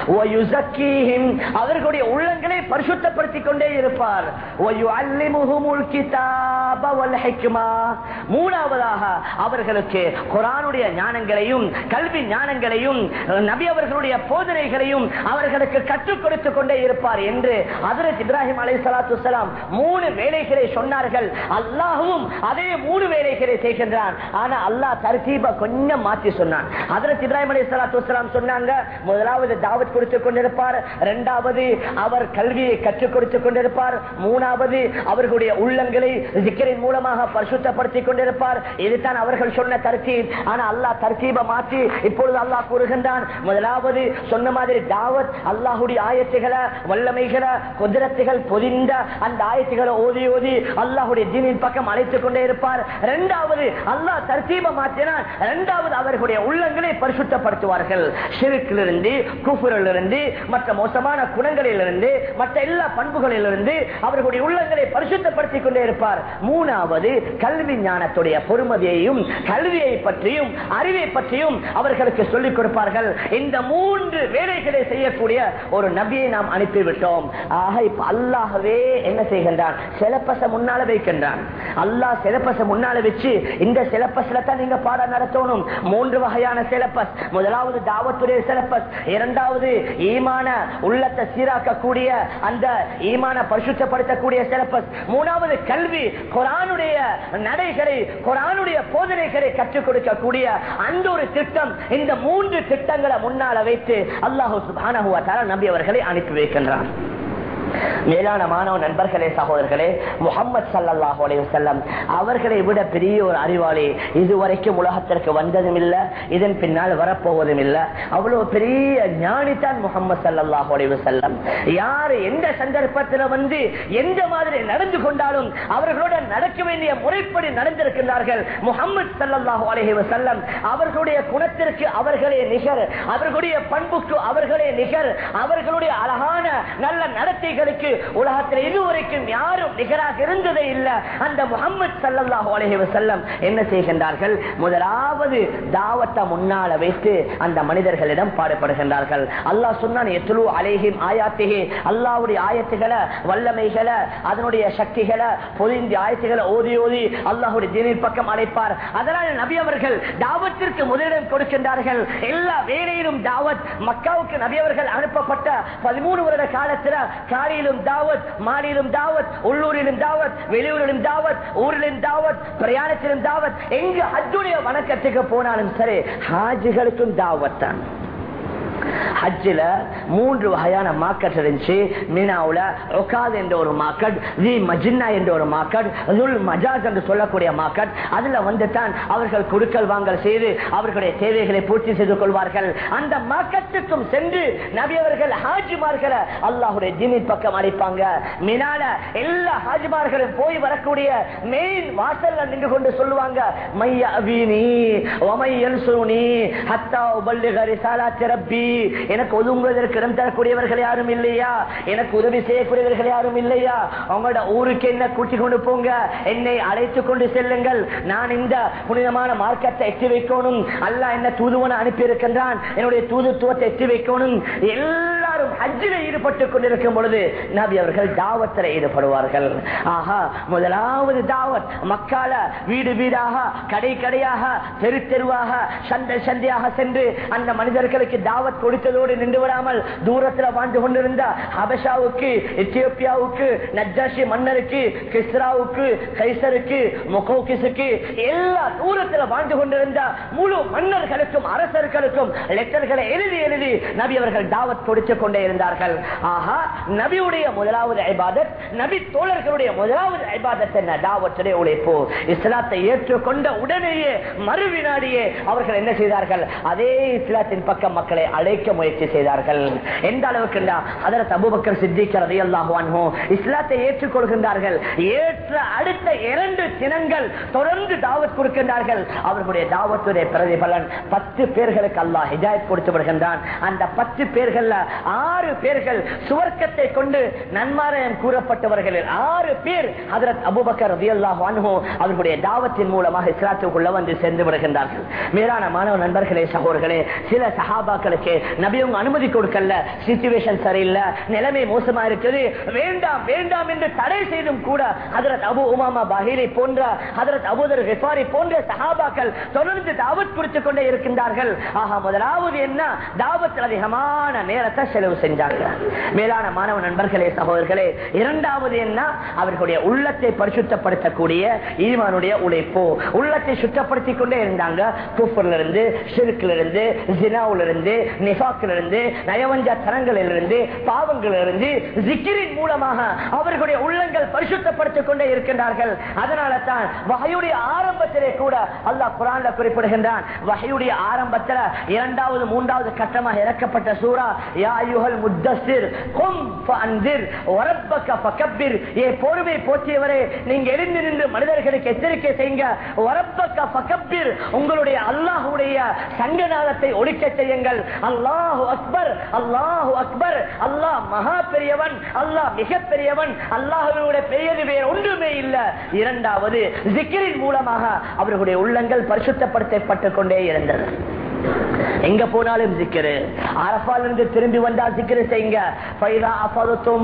வயுஸக்கீஹிம் அவர்களுடைய உள்ளங்களை பரிசுத்தப்படுத்திக் கொண்டே இருப்பார் வயுஅல்லிமுஹுமுல் கிதாப வல் ஹிக்மா மூணாவதாக அவர்களுக்கு குரானுடைய ஞானங்களையும் கல்வி ஞானங்களையும் நபி அவர்களுடைய போதனைகளையும் அவர்களுக்கு கற்றுக் கொடுத்துக் கொண்டே இருப்பார் என்று அதரத் இப்ராஹிம் அலை சலாத்து மூணு வேலைகளை சொன்னார்கள் அல்லாஹும் அதே மூணு வேலைகளை செய்கின்றான் ஆனா அல்லாஹ் தர்தீப கொஞ்சம் மாற்றி சொன்னான் அதரத் இப்ராஹிம் அலை சலாத்து சொன்னாங்க முதலாவது தாவத் கொடுத்துக் கொண்டிருப்பார் இரண்டாவது அவர் கல்வியை கற்றுக் கொடுத்துக் கொண்டிருப்பார் மூணாவது அவர்களுடைய உள்ளங்களை ஜிக்கரின் மூலமாக பரிசுத்தப்படுத்திக் கொண்டிருப்பார் இதுதான் அவர்கள் சொன்ன தர்த்தீப் ஆனா அல்லாஹ் தர்த்தீப மாற்றி இப்பொழுது அல்லாஹ் கூறுகின்றான் முதலாவது சொன்ன மாதிரி தாவத் அல்லாஹுடைய ஆயத்துகளை வல்லமைகளை குதிரத்துகள் பொதிந்த அந்த ஆயத்துகளை ஓதி ஓதி அல்லாஹுடைய தீனின் பக்கம் அழைத்துக் கொண்டே இருப்பார் இரண்டாவது அல்லாஹ் தர்த்தீப மாற்றினான் இரண்டாவது அவர்களுடைய உள்ளங்களை பரிசுத்தப்படுத்துவார்கள் ஷிருக்கிலிருந்து குஃபுரிலிருந்து மற்ற மோசமான குணங்களிலிருந்து மற்ற எல்லா பண்புகளிலிருந்து அவர்களுடைய உள்ளங்களை பரிசுத்தப்படுத்திக் கொண்டே இருப்பார் மூணாவது கல்வி ஞானத்துடைய பொறுமதியையும் கல்வியை பற்றியும் அறிவை பற்றியும் அவர்களுக்கு சொல்லிக் கொடுப்பார்கள் இந்த மூன்று வேலைகளை செய்யக்கூடிய ஒரு நபியை நாம் அனுப்பிவிட்டோம் ஆக இப்ப அல்லாஹவே என்ன செய்கின்றான் சிலப்பச முன்னால வைக்கின்றான் அல்லாஹ் சிலப்பச முன்னால வச்சு இந்த சிலப்பஸ்ல தான் நீங்க பாடம் நடத்தணும் மூன்று வகையான சிலப்பஸ் முதலாவது தாவத்துடைய சிலப்பஸ் இரண்டாவது ஈமான உள்ளத்தை சீராக்கக்கூடிய அந்த ஈமான பரிசுத்தப்படுத்தக்கூடிய சிலப்பஸ் மூணாவது கல்வி குரானுடைய நடைகளை குரானுடைய போதனைகளை கற்றுக் கொடுக்கக்கூடிய அந்த ஒரு திட்டம் இந்த மூன்று திட்டங்களை முன்னால வைத்து அல்லாஹு சுபானஹுவ நபி அவர்களை அனுப்பி வைக்கின்றான் மேலான மாணவ நண்பர்களே சகோதரர்களே முகமது சல்லாஹூ அலைவசல்லம் அவர்களை விட பெரிய ஒரு அறிவாளி இதுவரைக்கும் உலகத்திற்கு வந்ததும் இல்ல இதன் பின்னால் வரப்போவதும் இல்ல அவ்வளவு பெரிய ஞானித்தான் முகமது சல்லாஹூ அலைவசல்லம் யார் எந்த சந்தர்ப்பத்தில் வந்து எந்த மாதிரி நடந்து கொண்டாலும் அவர்களோட நடக்க வேண்டிய முறைப்படி நடந்திருக்கின்றார்கள் முகமது சல்லாஹூ அலஹி வசல்லம் அவர்களுடைய குணத்திற்கு அவர்களே நிகர் அவர்களுடைய பண்புக்கு அவர்களே நிகர் அவர்களுடைய அழகான நல்ல நடத்தைகளுக்கு உலகத்தில் இதுவரைக்கும் யாரும் நிகராக இருந்ததே இல்லை அந்த முகமது சல்லாஹூ அலஹி வசல்லம் என்ன செய்கின்றார்கள் முதலாவது தாவத்தை முன்னால வைத்து அந்த மனிதர்களிடம் பாடுபடுகின்றார்கள் அல்லாஹ் சொன்னான் எத்துலு அலேஹிம் ஆயாத்திகே அல்லாவுடைய ஆயத்துகளை வல்லமைகளை அதனுடைய சக்திகளை பொதிந்த ஆயத்துகளை ஓதி ஓதி அல்லாஹுடைய தீனின் பக்கம் அழைப்பார் அதனால் நபி அவர்கள் தாவத்திற்கு முதலிடம் கொடுக்கின்றார்கள் எல்லா வேலையிலும் தாவத் மக்காவுக்கு நபி அவர்கள் அனுப்பப்பட்ட பதிமூணு வருட காலத்தில் காலையிலும் தாவத் மாலையிலும் தாவத் உள்ளூரிலும் தாவத் வெளியூரிலும் தாவத் ஊரிலும் தாவத் பிரயாணத்திலும் தாவத் எங்கு ஹஜ்ஜுடைய வணக்கத்துக்கு போனாலும் சரி ஹாஜிகளுக்கும் தாவத் தான் ஹஜ்ஜில மூன்று வகையான மார்க்கெட் இருந்துச்சு மினாவுல ஒகாத் என்ற ஒரு மார்க்கெட் தி மஜின்னா என்ற ஒரு மார்க்கெட் துல் மஜாஸ் என்று சொல்லக்கூடிய மார்க்கெட் அதுல வந்து தான் அவர்கள் குடுக்கல் வாங்கல் செய்து அவர்களுடைய தேவைகளை பூர்த்தி செய்து கொள்வார்கள் அந்த மார்க்கெட்டுக்கும் சென்று நபி அவர்கள் ஹாஜிமார்களை அல்லாஹுடைய ஜிமின் பக்கம் அழைப்பாங்க மினால எல்லா ஹாஜிமார்களும் போய் வரக்கூடிய மெயின் வாசல்ல நின்று கொண்டு சொல்லுவாங்க மைய அபீனி ஒமை எல்சுனி ஹத்தா உபல்லிக ரிசாலாத்தி ரப்பி எனக்கு ஒதுங்குவதற்கு இடம் தரக்கூடியவர்கள் யாரும் இல்லையா எனக்கு உதவி செய்யக்கூடியவர்கள் யாரும் இல்லையா உங்களோட ஊருக்கு என்ன கூட்டிக் கொண்டு போங்க என்னை அழைத்துக் கொண்டு செல்லுங்கள் நான் இந்த புனிதமான மார்க்கத்தை எட்டி வைக்கணும் அல்ல என்ன தூதுவனை அனுப்பி இருக்கின்றான் என்னுடைய தூதுத்துவத்தை எட்டி வைக்கணும் எல்லாரும் ஹஜ்ஜில ஈடுபட்டுக் கொண்டிருக்கும் பொழுது நபி அவர்கள் தாவத்தில் ஈடுபடுவார்கள் ஆஹா முதலாவது தாவத் மக்கால வீடு வீடாக கடை கடையாக தெரு தெருவாக சந்தை சந்தையாக சென்று அந்த மனிதர்களுக்கு தாவத் கொடுத்ததோடு நின்று விடாமல் தூரத்தில் வாழ்ந்து கொண்டிருந்த ஹபஷாவுக்கு எத்தியோப்பியாவுக்கு நஜாஷி மன்னருக்கு கிஸ்ராவுக்கு கைசருக்கு மொகோகிசுக்கு எல்லா தூரத்தில் வாழ்ந்து கொண்டிருந்த முழு மன்னர்களுக்கும் அரசர்களுக்கும் லெட்டர்களை எழுதி எழுதி நபி அவர்கள் தாவத் கொடுத்துக் கொண்டே இருந்தார்கள் ஆஹா நபியுடைய முதலாவது ஐபாதத் நபி தோழர்களுடைய முதலாவது ஐபாதத் என்ன தாவத்துடைய உழைப்பு இஸ்லாத்தை ஏற்றுக்கொண்ட உடனேயே மறுவினாடியே அவர்கள் என்ன செய்தார்கள் அதே இஸ்லாத்தின் பக்கம் மக்களை அழைக்க முயற்சி செய்தார்கள் எந்த அளவுக்கு அதற்கு அபுபக்கர் சித்திக்கிறது அல்லாஹுவான்ஹோ இஸ்லாத்தை ஏற்றுக்கொள்கின்றார்கள் ஏற்ற அடுத்த இரண்டு தினங்கள் தொடர்ந்து தாவத் கொடுக்கின்றார்கள் அவர்களுடைய தாவத்துடைய பிரதிபலன் பத்து பேர்களுக்கு அல்லாஹ் ஹிஜாயத் கொடுத்து வருகின்றான் அந்த பத்து பேர்கள் ஆறு பேர்கள் சுவர்க்கத்தை கொண்டு நன்மாராயம் கூறப்பட்டவர்களில் ஆறு பேர் அதரத் அபுபக்கர் ரதியல்லாஹு அன்ஹு அவர்களுடைய தாவத்தின் மூலமாக இஸ்லாத்துக்குள்ள வந்து சேர்ந்து விடுகின்றார்கள் மேலான மாணவ நண்பர்களே சகோதரர்களே சில சஹாபாக்களுக்கு நபியும் அனுமதி கொடுக்கல சிச்சுவேஷன் சரியில்லை நிலைமை மோசமா இருக்குது வேண்டாம் வேண்டாம் என்று தடை செய்தும் கூட அதரத் அபு உமாமா பாஹிரி போன்ற அதரத் அபுதர் ஹிஃபாரி போன்ற சஹாபாக்கள் தொடர்ந்து தாவத் கொடுத்துக் கொண்டே இருக்கின்றார்கள் ஆக முதலாவது என்ன தாவத்தில் அதிகமான நேரத்தை செலவு செஞ்சாங்க மேலான மாணவ நண்பர்களே சகோதரர்களே இரண்டாவது என்ன அவர்களுடைய உள்ளத்தை பரிசுத்தப்படுத்தக்கூடிய ஈமானுடைய உழைப்பு உள்ளத்தை சுத்தப்படுத்திக் கொண்டே இருந்தாங்க குஃபர்ல இருந்து ஷிருக்குல இருந்து ஜினாவுல இருந்து நிஃபாக்கில் இருந்து நயவஞ்ச தரங்களில் இருந்து பாவங்களில் இருந்து ஜிக்கிரின் மூலமாக அவர்களுடைய உள்ளங்கள் பரிசுத்தப்படுத்திக் கொண்டே இருக்கின்றார்கள் அதனால தான் வகையுடைய ஆரம்பத்திலே கூட அல்லாஹ் குரான்ல குறிப்பிடுகின்றான் வகையுடைய ஆரம்பத்தில் இரண்டாவது மூன்றாவது கட்டமாக இறக்கப்பட்ட சூரா யா அய்யுஹல் முத்தஸ்ஸிர் கும் ஃபஅன்திர் வரப்பக ஃபகப்பிர் ஏ பொறுமை போற்றியவரே நீங்க எழுந்து நின்று மனிதர்களுக்கு எச்சரிக்கை செய்யுங்க வரப்பக ஃபகப்பிர் உங்களுடைய அல்லாஹ்வுடைய சங்கநாதத்தை ஒழிக்க செய்யுங்கள் அல்லாஹு அக்பர் அல்லாஹு அக்பர் அல்லாஹ் மகா பெரியவன் அல்லாஹ் மிக பெரியவன் அல்லாஹுடைய பெயர் வேறு ஒன்றுமே இல்லை இரண்டாவது ஜிக்கிரின் மூலமாக அவர்களுடைய உள்ளங்கள் பரிசுத்தப்படுத்தப்பட்டுக் கொண்டே இருந்தது எங்க போனாலும் சிக்கரு அரபால் இருந்து திரும்பி வந்தா சிக்கரு செய்யுங்க ஃபைதா அஃபதுத்தும்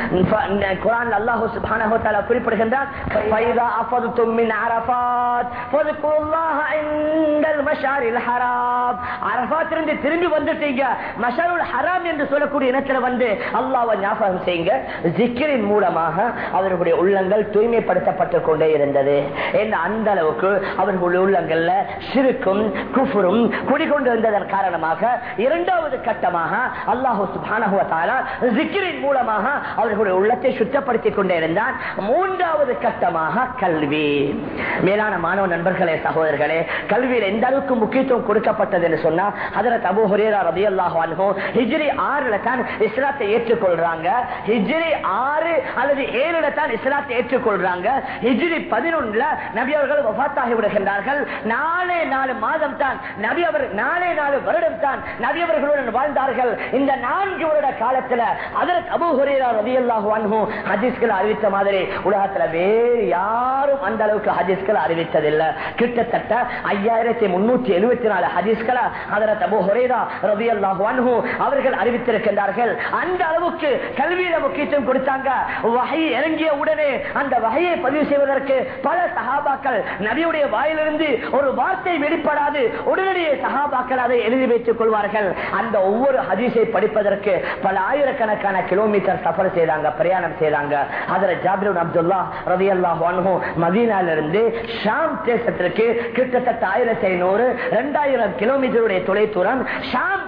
குர்ஆன் அல்லாஹ் சுப்ஹானஹு வ தஆலா குறிப்பிடுகின்றார் ஃபைதா அஃபதுத்தும் மின் அரஃபாத் ஃபذكرுல்லாஹ இன்தல் மஷாரில் ஹராம் அரஃபாத் இருந்து திரும்பி வந்துட்டீங்க மஷாருல் ஹராம் என்று சொல்லக்கூடிய இடத்துல வந்து அல்லாஹ்வை ஞாபகம் செய்யுங்க ஜிக்ரின் மூலமாக அவர்களுடைய உள்ளங்கள் தூய்மைப்படுத்தப்பட்டுக் கொண்டே இருந்தது ஏன்னா அந்த அளவுக்கு அவர்களுடைய உள்ளங்கள்ல சிறுக்கும் குஃபுரும் குடிகொண்டு வந்ததன் காரணமாக இரண்டாவது கட்டமாக அல்லாஹு சுப்ஹானஹு வ தஆலா ஜிக்ரின் மூலமாக அவர்களுடைய உள்ளத்தை சுத்தப்படுத்திக் கொண்டே இருந்தான் மூன்றாவது கட்டமாக கல்வி மேலான மாணவ நண்பர்களே சகோதரர்களே கல்வியில் எந்த அளவுக்கு முக்கியத்துவம் கொடுக்கப்பட்டது என்று சொன்னா ஹஜரத் அபூ ஹுரேரா ரலியல்லாஹு அன்ஹு ஹிஜ்ரி 6ல தான் இஸ்லாத்தை ஏற்றுக்கொள்றாங்க ஹிஜ்ரி 6 அல்லது 7ல தான் இஸ்லாத்தை ஏற்றுக்கொள்றாங்க ஹிஜ்ரி 11ல நபி அவர்கள் வஃபாத்தாகி விடுகின்றார்கள் நாலே நாலு மாதம் தான் நபி அவர் நாலே நாலு வருடம் தான் நபி அவர்களுடன் வாழ்ந்தார்கள் இந்த நான்கு வருட காலத்துல அதற்கு அபு ஹுரேரா ரலியல்லாஹு அன்ஹு ஹதீஸ்கள் அறிவித்த மாதிரி உலகத்துல வேறு யாரும் அந்த அளவுக்கு ஹதீஸ்கள் அறிவித்ததில்லை கிட்டத்தட்ட ஐயாயிரத்தி முன்னூத்தி எழுபத்தி நாலு ஹதீஸ்களை அதற்கு அபு ஹுரேரா ரலியல்லாஹு அன்ஹு அவர்கள் அறிவித்திருக்கின்றார்கள் அந்த அளவுக்கு கல்வியில முக்கியத்துவம் கொடுத்தாங்க வகை இறங்கிய உடனே அந்த வகையை பதிவு செய்வதற்கு பல சகாபாக்கள் நபியுடைய வாயிலிருந்து ஒரு வார்த்தை வெளிப்படாது உடனடியே சகாபாக்கள் அதை எழுதி வைத்துக் கொள்வார்கள் அந்த ஒவ்வொரு ஹதீஸை படிப்பதற்கு பல ஆயிரக்கணக்கான கிலோமீட்டர் சஃபர் செய்தாங்க பிரயாணம் செய்தாங்க அதுல ஜாபிர் அப்துல்லா ரவி அல்லாஹ் மதீனால இருந்து ஷாம் தேசத்திற்கு கிட்டத்தட்ட ஆயிரத்தி ஐநூறு இரண்டாயிரம் கிலோமீட்டருடைய தொலைதூரம் ஷாம்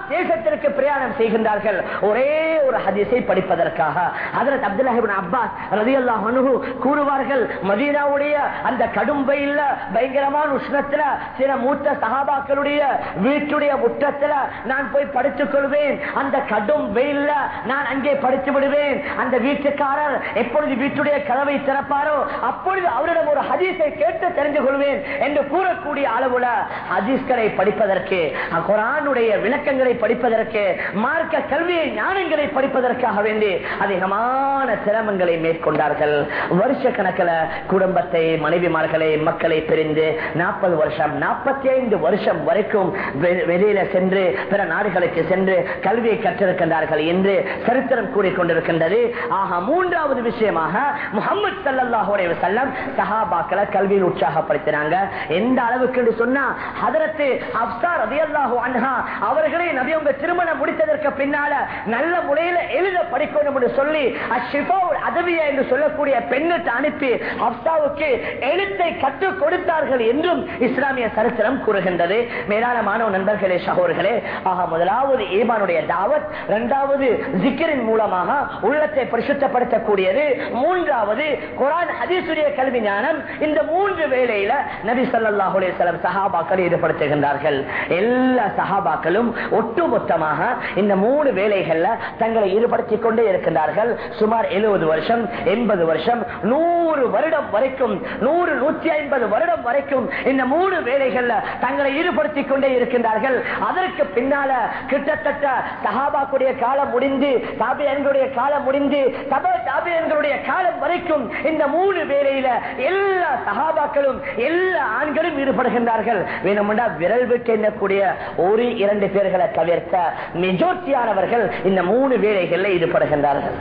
தேசத்திற்கு பிரயாணம் செய்கின்றார்கள் ஒரே ஒரு ஹதீஸை படிப்பதற்காக அதற்கு அப்துல்லாஹிபின் அப்பாஸ் ரதியல்லா மனு கூறுவார்கள் மதீனாவுடைய அந்த கடும் வெயில்ல பயங்கரமான உஷ்ணத்துல சில மூத்த சகாபாக்களுடைய வீட்டுடைய முற்றத்துல நான் போய் படித்துக் கொள்வேன் அந்த கடும் வெயில்ல நான் அங்கே படித்து விடுவேன் அந்த வீட்டுக்காரர் எப்பொழுது வீட்டுடைய கதவை திறப்பாரோ அப்பொழுது அவரிடம் ஒரு ஹதீஸை கேட்டு தெரிந்து கொள்வேன் என்று கூறக்கூடிய அளவுல ஹதீஸ்களை படிப்பதற்கு குரானுடைய விளக்கங்களை படிப்பதற்கு மார்க்க கல்வியை ஞானங்களை படிப்பதற்காக வேண்டி அதிகமான சிரமங்களை மேற்கொண்டார்கள் வருஷ கணக்கில் குடும்பத்தை மனைவிமார்களை மக்களை பிரிந்து நாற்பது வருஷம் நாற்பத்தி ஐந்து வருஷம் வரைக்கும் வெ- வெளியில சென்று பிற நாடுகளுக்கு சென்று கல்வியை கற்றிருக்கின்றார்கள் என்று சரித்திரம் கூறிக்கொண்டிருக்கின்றது ஆக மூன்றாவது விஷயமாக முகமது சல்லாஹுடைய செல்லம் சஹாபாக்களை கல்வியில் உற்சாகப்படுத்தினாங்க எந்த அளவுக்கு என்று சொன்னா ஹதரத்து அப்சா ரதியல்லாஹு அன்ஹா அவர்களே நபி அவங்க திருமணம் முடித்ததற்கு பின்னால நல்ல முறையில எழுத படிக்கணும் என்று சொல்லி அஷிஃபா அதவியா என்று சொல்லக்கூடிய பெண்ணிட்டு அனுப்பி அப்சாவுக்கு எழுத்தை கற்றுக் கொடுத்தார்கள் என்றும் இஸ்லாமிய சரித்திரம் கூறுகின்றது மேலான மாணவ நண்பர்களே சகோதரர்களே ஆக முதலாவது ஈமானுடைய தாவத் இரண்டாவது ஜிக்கரின் மூலமாக உள்ளத்தை பரிசுத்தப்படுத்தக்கூடியது மூன்றாவது குரான் ஹதீசுடைய கல்வி ஞானம் இந்த மூன்று வேளையில நபி ஸல்லல்லாஹு அலைஹி வஸல்லம் சஹாபாக்கள் ஈடுபடுத்துகின்றார்கள் எல்லா சஹாபாக்களும் ஒட்டுமொத்தமாக இந்த மூணு வேலைகள்ல தங்களை ஈடுபடுத்திக் கொண்டே இருக்கின்றார்கள் சுமார் எழுபது வருஷம் எண்பது வருஷம் நூறு வருடம் வரைக்கும் நூறு நூத்தி ஐம்பது வருடம் வரைக்கும் இந்த மூணு வேலைகள்ல தங்களை ஈடுபடுத்திக் கொண்டே இருக்கின்றார்கள் அதற்கு பின்னால கிட்டத்தட்ட சஹாபாக்குடைய காலம் முடிந்து தாபியன்களுடைய காலம் முடிந்து தப தாபியன்களுடைய காலம் வரைக்கும் இந்த மூணு வேலையில எல்லா சஹாபாக்களும் எல்லா ஆண்களும் ஈடுபடுகின்றார்கள் வேணுமெண்டா விரல் விட்டு எண்ணக்கூடிய ஒரு இரண்டு பேர்களை தவிர்த்த மெஜோரிட்டியானவர்கள் இந்த மூணு வேலைகளில் ஈடுபடுகின்றார்கள்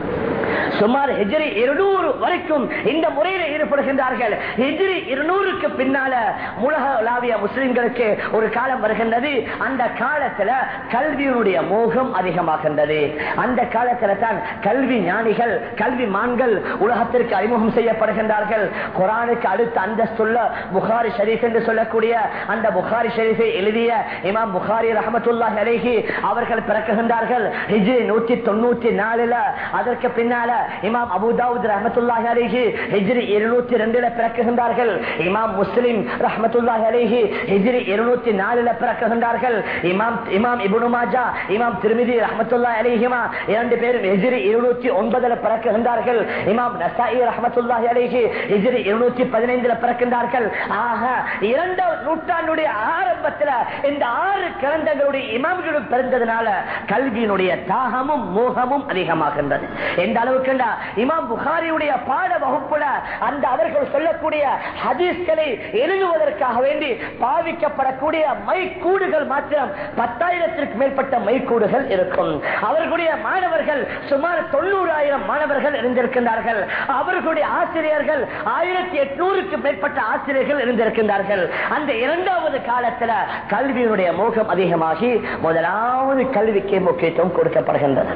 சுமார் ஹிஜ்ரி இருநூறு வரைக்கும் இந்த முறையில் ஈடுபடுகின்றார்கள் ஹிஜ்ரி இருநூறுக்கு பின்னால உலகளாவிய முஸ்லிம்களுக்கு ஒரு காலம் வருகின்றது அந்த காலத்துல கல்வியினுடைய மோகம் அதிகமாகின்றது அந்த காலத்துல தான் கல்வி ஞானிகள் கல்வி மான்கள் உலகத்திற்கு அறிமுகம் செய்யப்படுகின்றார்கள் குரானுக்கு அடுத்த அந்தஸ்துள்ள புகாரி ஷரீஃப் என்று சொல்லக்கூடிய அந்த புகாரி ஷரீஃபை எழுதிய இமாம் புகாரி ரஹமத்துல்லாஹி அலைஹி அவர்கள் பிறக்குகின்றார்கள் ஹிஜ்ரி நூத்தி தொண்ணூத்தி நாலுல அதற்கு பின்னால இமாம் அபுதாவுத் ரஹமத்துல்லாஹி அலைஹி ஹிஜ்ரி இருநூத்தி ரெண்டுல பிறக்குகின்றார்கள் இமாம் முஸ்லிம் ரஹமத்துல்லாஹி அலைஹி ஹிஜ்ரி இருநூத்தி நாலுல பிறக்குகின்றார்கள் இமாம் இமாம் இப்னு மாஜா இமாம் திருமிதி ரஹமத்துல்லாஹி அலைஹிமா இரண்டு பேரும் ஹிஜ்ரி இருநூத்தி ஒன்பதுல பிறக்குகின்றார்கள் இமாம் நசாயி ரஹமத்துல்லாஹி அலைஹி ஹிஜ்ரி இருநூத்தி பதினைந்துல பிறக்கின்றார்கள் ஆக இரண்டாம் நூற்றாண்டுடைய ஆரம்பத்துல இந்த ஆறு கிரந்தங்களுடைய இமாம்களும் பிறந்ததுனால கல்வியினுடைய தாகமும் மோகமும் அதிகமாகின்றது எந்த அளவுக்கு இமாம் புகாரியுடைய பாட வகுப்புல அந்த அவர்கள் சொல்லக்கூடிய ஹதீஸ்களை எழுதுவதற்காக வேண்டி பாவிக்கப்படக்கூடிய மைக்கூடுகள் மாத்திரம் பத்தாயிரத்திற்கு மேற்பட்ட மைக்கூடுகள் இருக்கும் அவர்களுடைய மாணவர்கள் சுமார் தொண்ணூறாயிரம் மாணவர்கள் இருந்திருக்கின்றார்கள் அவர்களுடைய ஆசிரியர்கள் ஆயிரத்தி எட்நூறுக்கு மேற்பட்ட ஆசிரியர்கள் இருந்திருக்கின்றார்கள் அந்த இரண்டாவது காலத்துல கல்வியினுடைய மோகம் அதிகமாகி முதலாவது கல்விக்கு முக்கியத்துவம் கொடுக்கப்படுகின்றது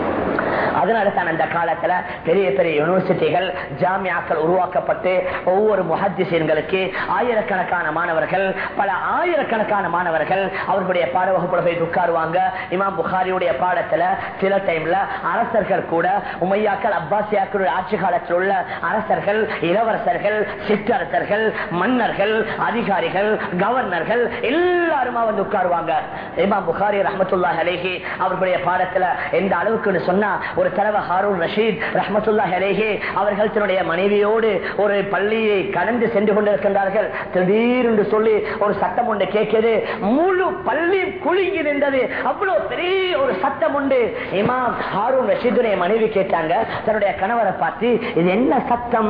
அதனால தான் அந்த காலத்துல பெரிய பெரிய யூனிவர்சிட்டிகள் ஜாமியாக்கள் உருவாக்கப்பட்டு ஒவ்வொரு முஹத்திசீன்களுக்கு ஆயிரக்கணக்கான மாணவர்கள் பல ஆயிரக்கணக்கான மாணவர்கள் அவர்களுடைய பாட வகுப்புல போய் உட்காருவாங்க இமாம் புகாரியுடைய பாடத்துல சில டைம்ல அரசர்கள் கூட உமையாக்கள் அப்பாசியாக்களுடைய ஆட்சி காலத்தில் உள்ள அரசர்கள் இளவரசர்கள் சிற்றரசர்கள் மன்னர்கள் அதிகாரிகள் கவர்னர்கள் எல்லாருமா வந்து உட்காருவாங்க இமாம் புகாரி ரஹமத்துல்லாஹ் அலேஹி அவர்களுடைய பாடத்துல எந்த அளவுக்குன்னு சொன்னா ஒரு தலைவர் ஹாரூன் ரஷீத் ரஹமத்துல்லா அலேஹே அவர்கள் தன்னுடைய மனைவியோடு ஒரு பள்ளியை கடந்து சென்று கொண்டிருக்கின்றார்கள் திடீரென்று சொல்லி ஒரு சட்டம் ஒன்று கேட்கிறது முழு பள்ளி குலுங்கி நின்றது அவ்வளவு பெரிய ஒரு சட்டம் உண்டு இமாம் ஹாரூன் ரஷீதுடைய மனைவி கேட்டாங்க தன்னுடைய கணவரை பார்த்து இது என்ன சத்தம்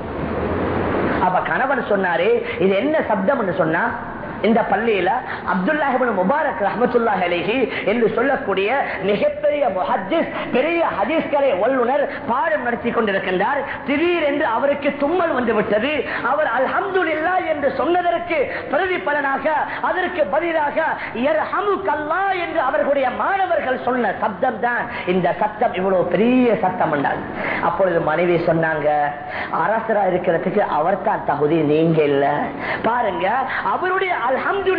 அப்ப கணவன் சொன்னாரு இது என்ன சப்தம் சொன்னா இந்த பள்ளியில அப்துல்லாஹிபின் முபாரக் ரஹமத்துல்லாஹ் அலைஹி என்று சொல்லக்கூடிய மிகப்பெரிய முஹத்திஸ் பெரிய ஹதீஸ்களை வல்லுனர் பாடம் நடத்தி கொண்டிருக்கின்றார் திடீரென்று அவருக்கு தும்மல் வந்து விட்டது அவர் அல்ஹம்துலில்லா என்று சொன்னதற்கு பிரதிபலனாக அதற்கு பதிலாக கல்லா என்று அவர்களுடைய மாணவர்கள் சொன்ன சப்தம் தான் இந்த சத்தம் இவ்வளவு பெரிய சத்தம் என்றால் அப்பொழுது மனைவி சொன்னாங்க அரசரா இருக்கிறதுக்கு அவர் தான் தகுதி நீங்க இல்ல பாருங்க அவருடைய அல்ஹம்துலில்லா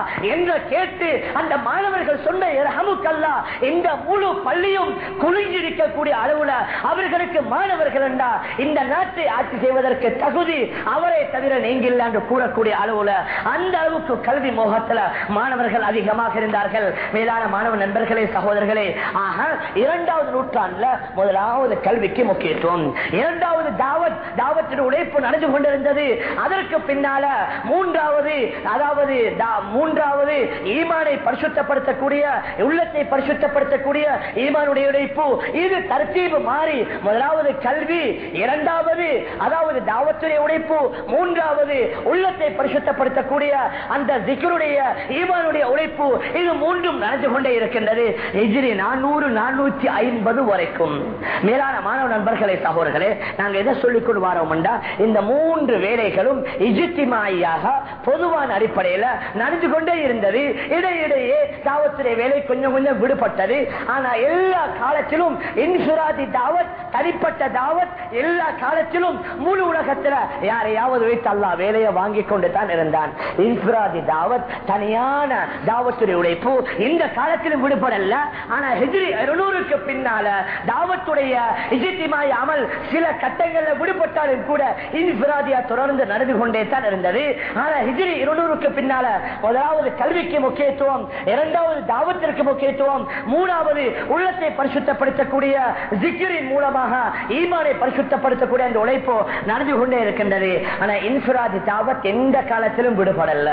என்று கேட்டு அந்த மாணவர்கள் சொன்ன இரஹமுக்கல்லா இந்த முழு பள்ளியும் குளிஞ்சிருக்கக்கூடிய அளவுல அவர்களுக்கு மாணவர்கள் என்றா இந்த நாட்டை ஆட்சி செய்வதற்கு தகுதி அவரை தவிர நீங்கில்ல என்று கூறக்கூடிய அளவுல அந்த அளவுக்கு கல்வி மோகத்துல மாணவர்கள் அதிகமாக இருந்தார்கள் மேலான மாணவ நண்பர்களே சகோதரர்களே ஆக இரண்டாவது நூற்றாண்டுல முதலாவது கல்விக்கு முக்கியத்துவம் இரண்டாவது தாவத் தாவத்தின் உழைப்பு நடந்து கொண்டிருந்தது அதற்கு பின்னால மூன்றாவது அதாவது தா- மூன்றாவது ஈமானை பரிசுத்தப்படுத்தக்கூடிய உள்ளத்தை பரிசுத்தப்படுத்தக்கூடிய ஈமானுடைய உழைப்பு இது தர்த்தீபு மாறி முதலாவது கல்வி இரண்டாவது அதாவது தாவத்துடைய உழைப்பு மூன்றாவது உள்ளத்தை பரிசுத்தப்படுத்தக்கூடிய அந்த ஜிக்கருடைய ஈமானுடைய உழைப்பு இது மூன்றும் நடந்து கொண்டே இருக்கின்றது எஜிரி நானூறு நானூத்தி ஐம்பது வரைக்கும் மேலான மாணவ நண்பர்களே சகோதரர்களே நாங்க எதை சொல்லிக் கொண்டு வரோம்டா இந்த மூன்று வேலைகளும் இஜித்திமாயாக பொதுவான அடிப்படையில நடந்து கொண்டே இருந்தது இடையிடையே தாவத்துடைய வேலை கொஞ்சம் கொஞ்சம் விடுபட்டது ஆனா எல்லா காலத்திலும் இன்சுராதி தாவத் தனிப்பட்ட தாவத் எல்லா காலத்திலும் முழு உலகத்துல யாரையாவது வைத்து அல்லா வேலையை வாங்கி கொண்டு தான் இருந்தான் இன்சுராதி தாவத் தனியான தாவத்துடைய உழைப்பு இந்த காலத்திலும் விடுபடல ஆனா ஹிஜ்ரி இருநூறுக்கு பின்னால தாவத்துடைய இஜித்திமாய் அமல் சில கட்டங்கள்ல விடுபட்டாலும் கூட இன்பிராதியா தொடர்ந்து நடந்து கொண்டே தான் இருந்தது ஆனா ஹிஜ்ரி இருநூறுக்கு பின்னால முதலாவது கல்விக்கு முக்கியத்துவம் இரண்டாவது தாவத்திற்கு முக்கியத்துவம் மூணாவது உள்ளத்தை பரிசுத்தப்படுத்தக்கூடிய ஜிக்கிரின் மூலமாக ஈமானை பரிசுத்தப்படுத்தக்கூடிய அந்த உழைப்பு நடந்து கொண்டே இருக்கின்றது ஆனா இன்ஃபிராதி தாவத் எந்த காலத்திலும் விடுபடல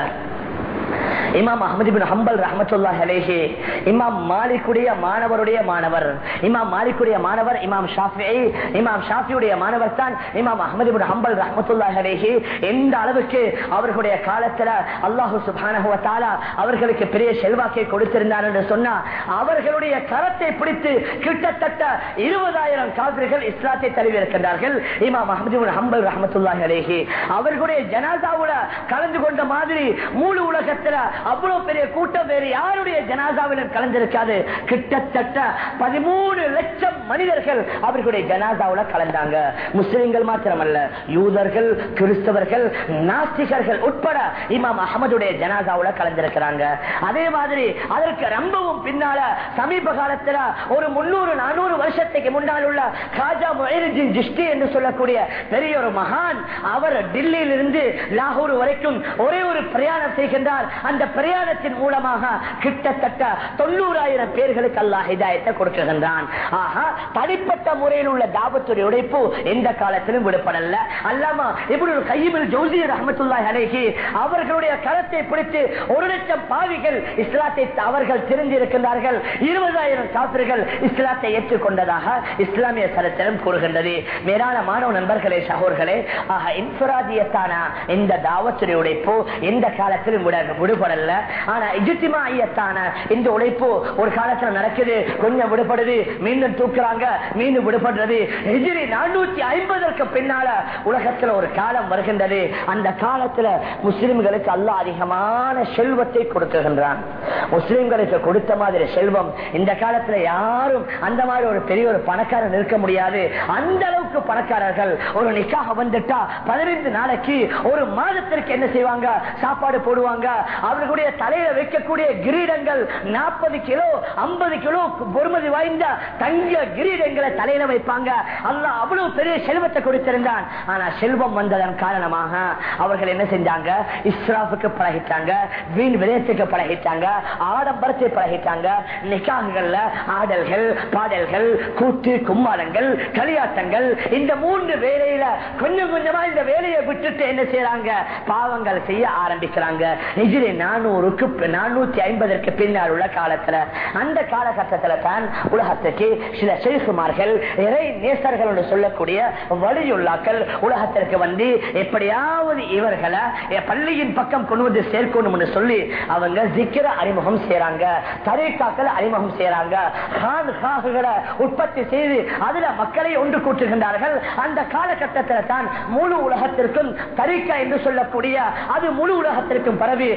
இமாம் அஹமது பின் ஹம்பல் ரஹமத்துல்லா அலேஹி இமாம் மாலிக்குடைய மாணவருடைய மாணவர் இமாம் மாலிக்குடைய மாணவர் இமாம் ஷாஃபி இமாம் ஷாஃபியுடைய மாணவர் தான் இமாம் அஹமது பின் ஹம்பல் ரஹமத்துல்லா அலேஹி எந்த அளவுக்கு அவர்களுடைய காலத்துல அல்லாஹு சுபானஹுவ தாலா அவர்களுக்கு பெரிய செல்வாக்கை கொடுத்திருந்தார் என்று சொன்னா அவர்களுடைய கரத்தை பிடித்து கிட்டத்தட்ட இருபதாயிரம் காவிர்கள் இஸ்லாத்தை தழுவியிருக்கின்றார்கள் இமாம் அஹமது பின் ஹம்பல் ரஹமத்துல்லாஹி அலேஹி அவர்களுடைய ஜனாசாவுல கலந்து கொண்ட மாதிரி முழு உலகத்துல அவ்வளவு பெரிய கூட்டம் வேறு யாருடைய ஜனாசாவிலும் கலந்திருக்காது கிட்டத்தட்ட பதிமூணு லட்சம் மனிதர்கள் அவர்களுடைய ஜனாசாவுல கலந்தாங்க முஸ்லிம்கள் மாத்திரமல்ல யூதர்கள் கிறிஸ்தவர்கள் நாஸ்திகர்கள் உட்பட இமாம் அகமதுடைய ஜனாசாவுல கலந்திருக்கிறாங்க அதே மாதிரி அதற்கு ரொம்பவும் பின்னால சமீப காலத்துல ஒரு முன்னூறு நானூறு வருஷத்துக்கு முன்னால் உள்ள காஜா மொஹினுddin ஜிஷ்டி என்று சொல்லக்கூடிய பெரிய ஒரு மகான் அவர் டில்லியில் இருந்து லாகூர் வரைக்கும் ஒரே ஒரு பிரயாணம் செய்கின்றார் அந்த பிரயாணத்தின் மூலமாக கிட்டத்தட்ட தொண்ணூறாயிரம் பேர்களுக்கு அல்லாஹ் ஹிதாயத்தை கொடுக்கின்றான் ஆஹா தனிப்பட்ட முறையில் உள்ள தாபத்துடைய உழைப்பு எந்த காலத்திலும் விடுபடல அல்லாமா இப்படி ஒரு கையில் ஜோசி ரஹமத்துல்லாஹி அலைஹி அவர்களுடைய கரத்தை பிடித்து ஒரு லட்சம் பாவிகள் இஸ்லாத்தை அவர்கள் தெரிந்திருக்கின்றார்கள் இருபதாயிரம் காப்பிர்கள் இஸ்லாத்தை ஏற்றுக்கொண்டதாக இஸ்லாமிய சரித்திரம் கூறுகின்றது மேலான மாணவ நண்பர்களே சகோர்களே ஆக இன்ஃபராதியத்தான இந்த தாவத்துடைய உழைப்பு எந்த காலத்திலும் விட விடுபடல ஆனா இஜித்திமாயத்தான இந்த உழைப்பு ஒரு காலத்துல நடக்குது கொஞ்சம் விடுபடுது மீண்டும் தூக்குறாங்க மீண்டும் விடுபடுறது எதிரி நானூத்தி ஐம்பதற்கு பின்னால உலகத்துல ஒரு காலம் வருகின்றது அந்த காலத்துல முஸ்லிம்களுக்கு அல்ல அதிகமான செல்வத்தை கொடுக்குகின்றான் முஸ்லிம்களுக்கு கொடுத்த மாதிரி செல்வம் இந்த காலத்துல யாரும் அந்த மாதிரி ஒரு பெரிய ஒரு பணக்காரன் இருக்க முடியாது அந்த அளவுக்கு பணக்காரர்கள் ஒரு நிக்காக வந்துட்டா பதினைந்து நாளைக்கு ஒரு மாதத்திற்கு என்ன செய்வாங்க சாப்பாடு போடுவாங்க அவர்களுடைய தலையில வைக்கக்கூடிய கிரீடங்கள் நாற்பது கிலோ ஐம்பது கிலோ பொறுமதி வாய்ந்த தங்க கிரீடங்களை தலையில வைப்பாங்க அல்ல அவ்வளவு பெரிய செல்வத்தை கொடுத்திருந்தான் ஆனா செல்வம் வந்ததன் காரணமாக அவர்கள் என்ன செஞ்சாங்க இஸ்ராஃபுக்கு பழகிட்டாங்க வீண் விதயத்துக்கு பழகிட்டாங்க ஆடம்பரத்தை பழகிட்டாங்க நிக்காகங்கள்ல ஆடல்கள் பாடல்கள் கூத்து கும்மாளங்கள் களியாட்டங்கள் இந்த மூன்று வேலையில கொஞ்சம் கொஞ்சமா இந்த வேலையை விட்டுட்டு என்ன செய்யறாங்க பாவங்கள் செய்ய ஆரம்பிக்கிறாங்க எதிரி நானூறுக்கு நானூத்தி ஐம்பதற்கு பின்னால் உள்ள காலத்துல அந்த காலகட்டத்துல தான் உலகத்துக்கு சில செல்குமார்கள் இறை நேசர்கள் என்று சொல்லக்கூடிய வழியுள்ளாக்கள் உலகத்திற்கு வந்து எப்படியாவது இவர்களை பள்ளியின் பக்கம் கொண்டு வந்து சேர்க்கணும் என்று சொல்லி அவங்க சிக்கிர அறிமுகம் செய்யறாங்க தரீக்காக்களை அறிமுகம் செய்யறாங்க கான் காகுகளை உற்பத்தி செய்து அதுல மக்களை ஒன்று கூட்டுகின்றார்கள் அந்த காலகட்டத்தில் தான் முழு உலகத்திற்கும் தரிக்கா என்று சொல்லக்கூடிய அது முழு உலகத்திற்கும் பரவி ஷேக்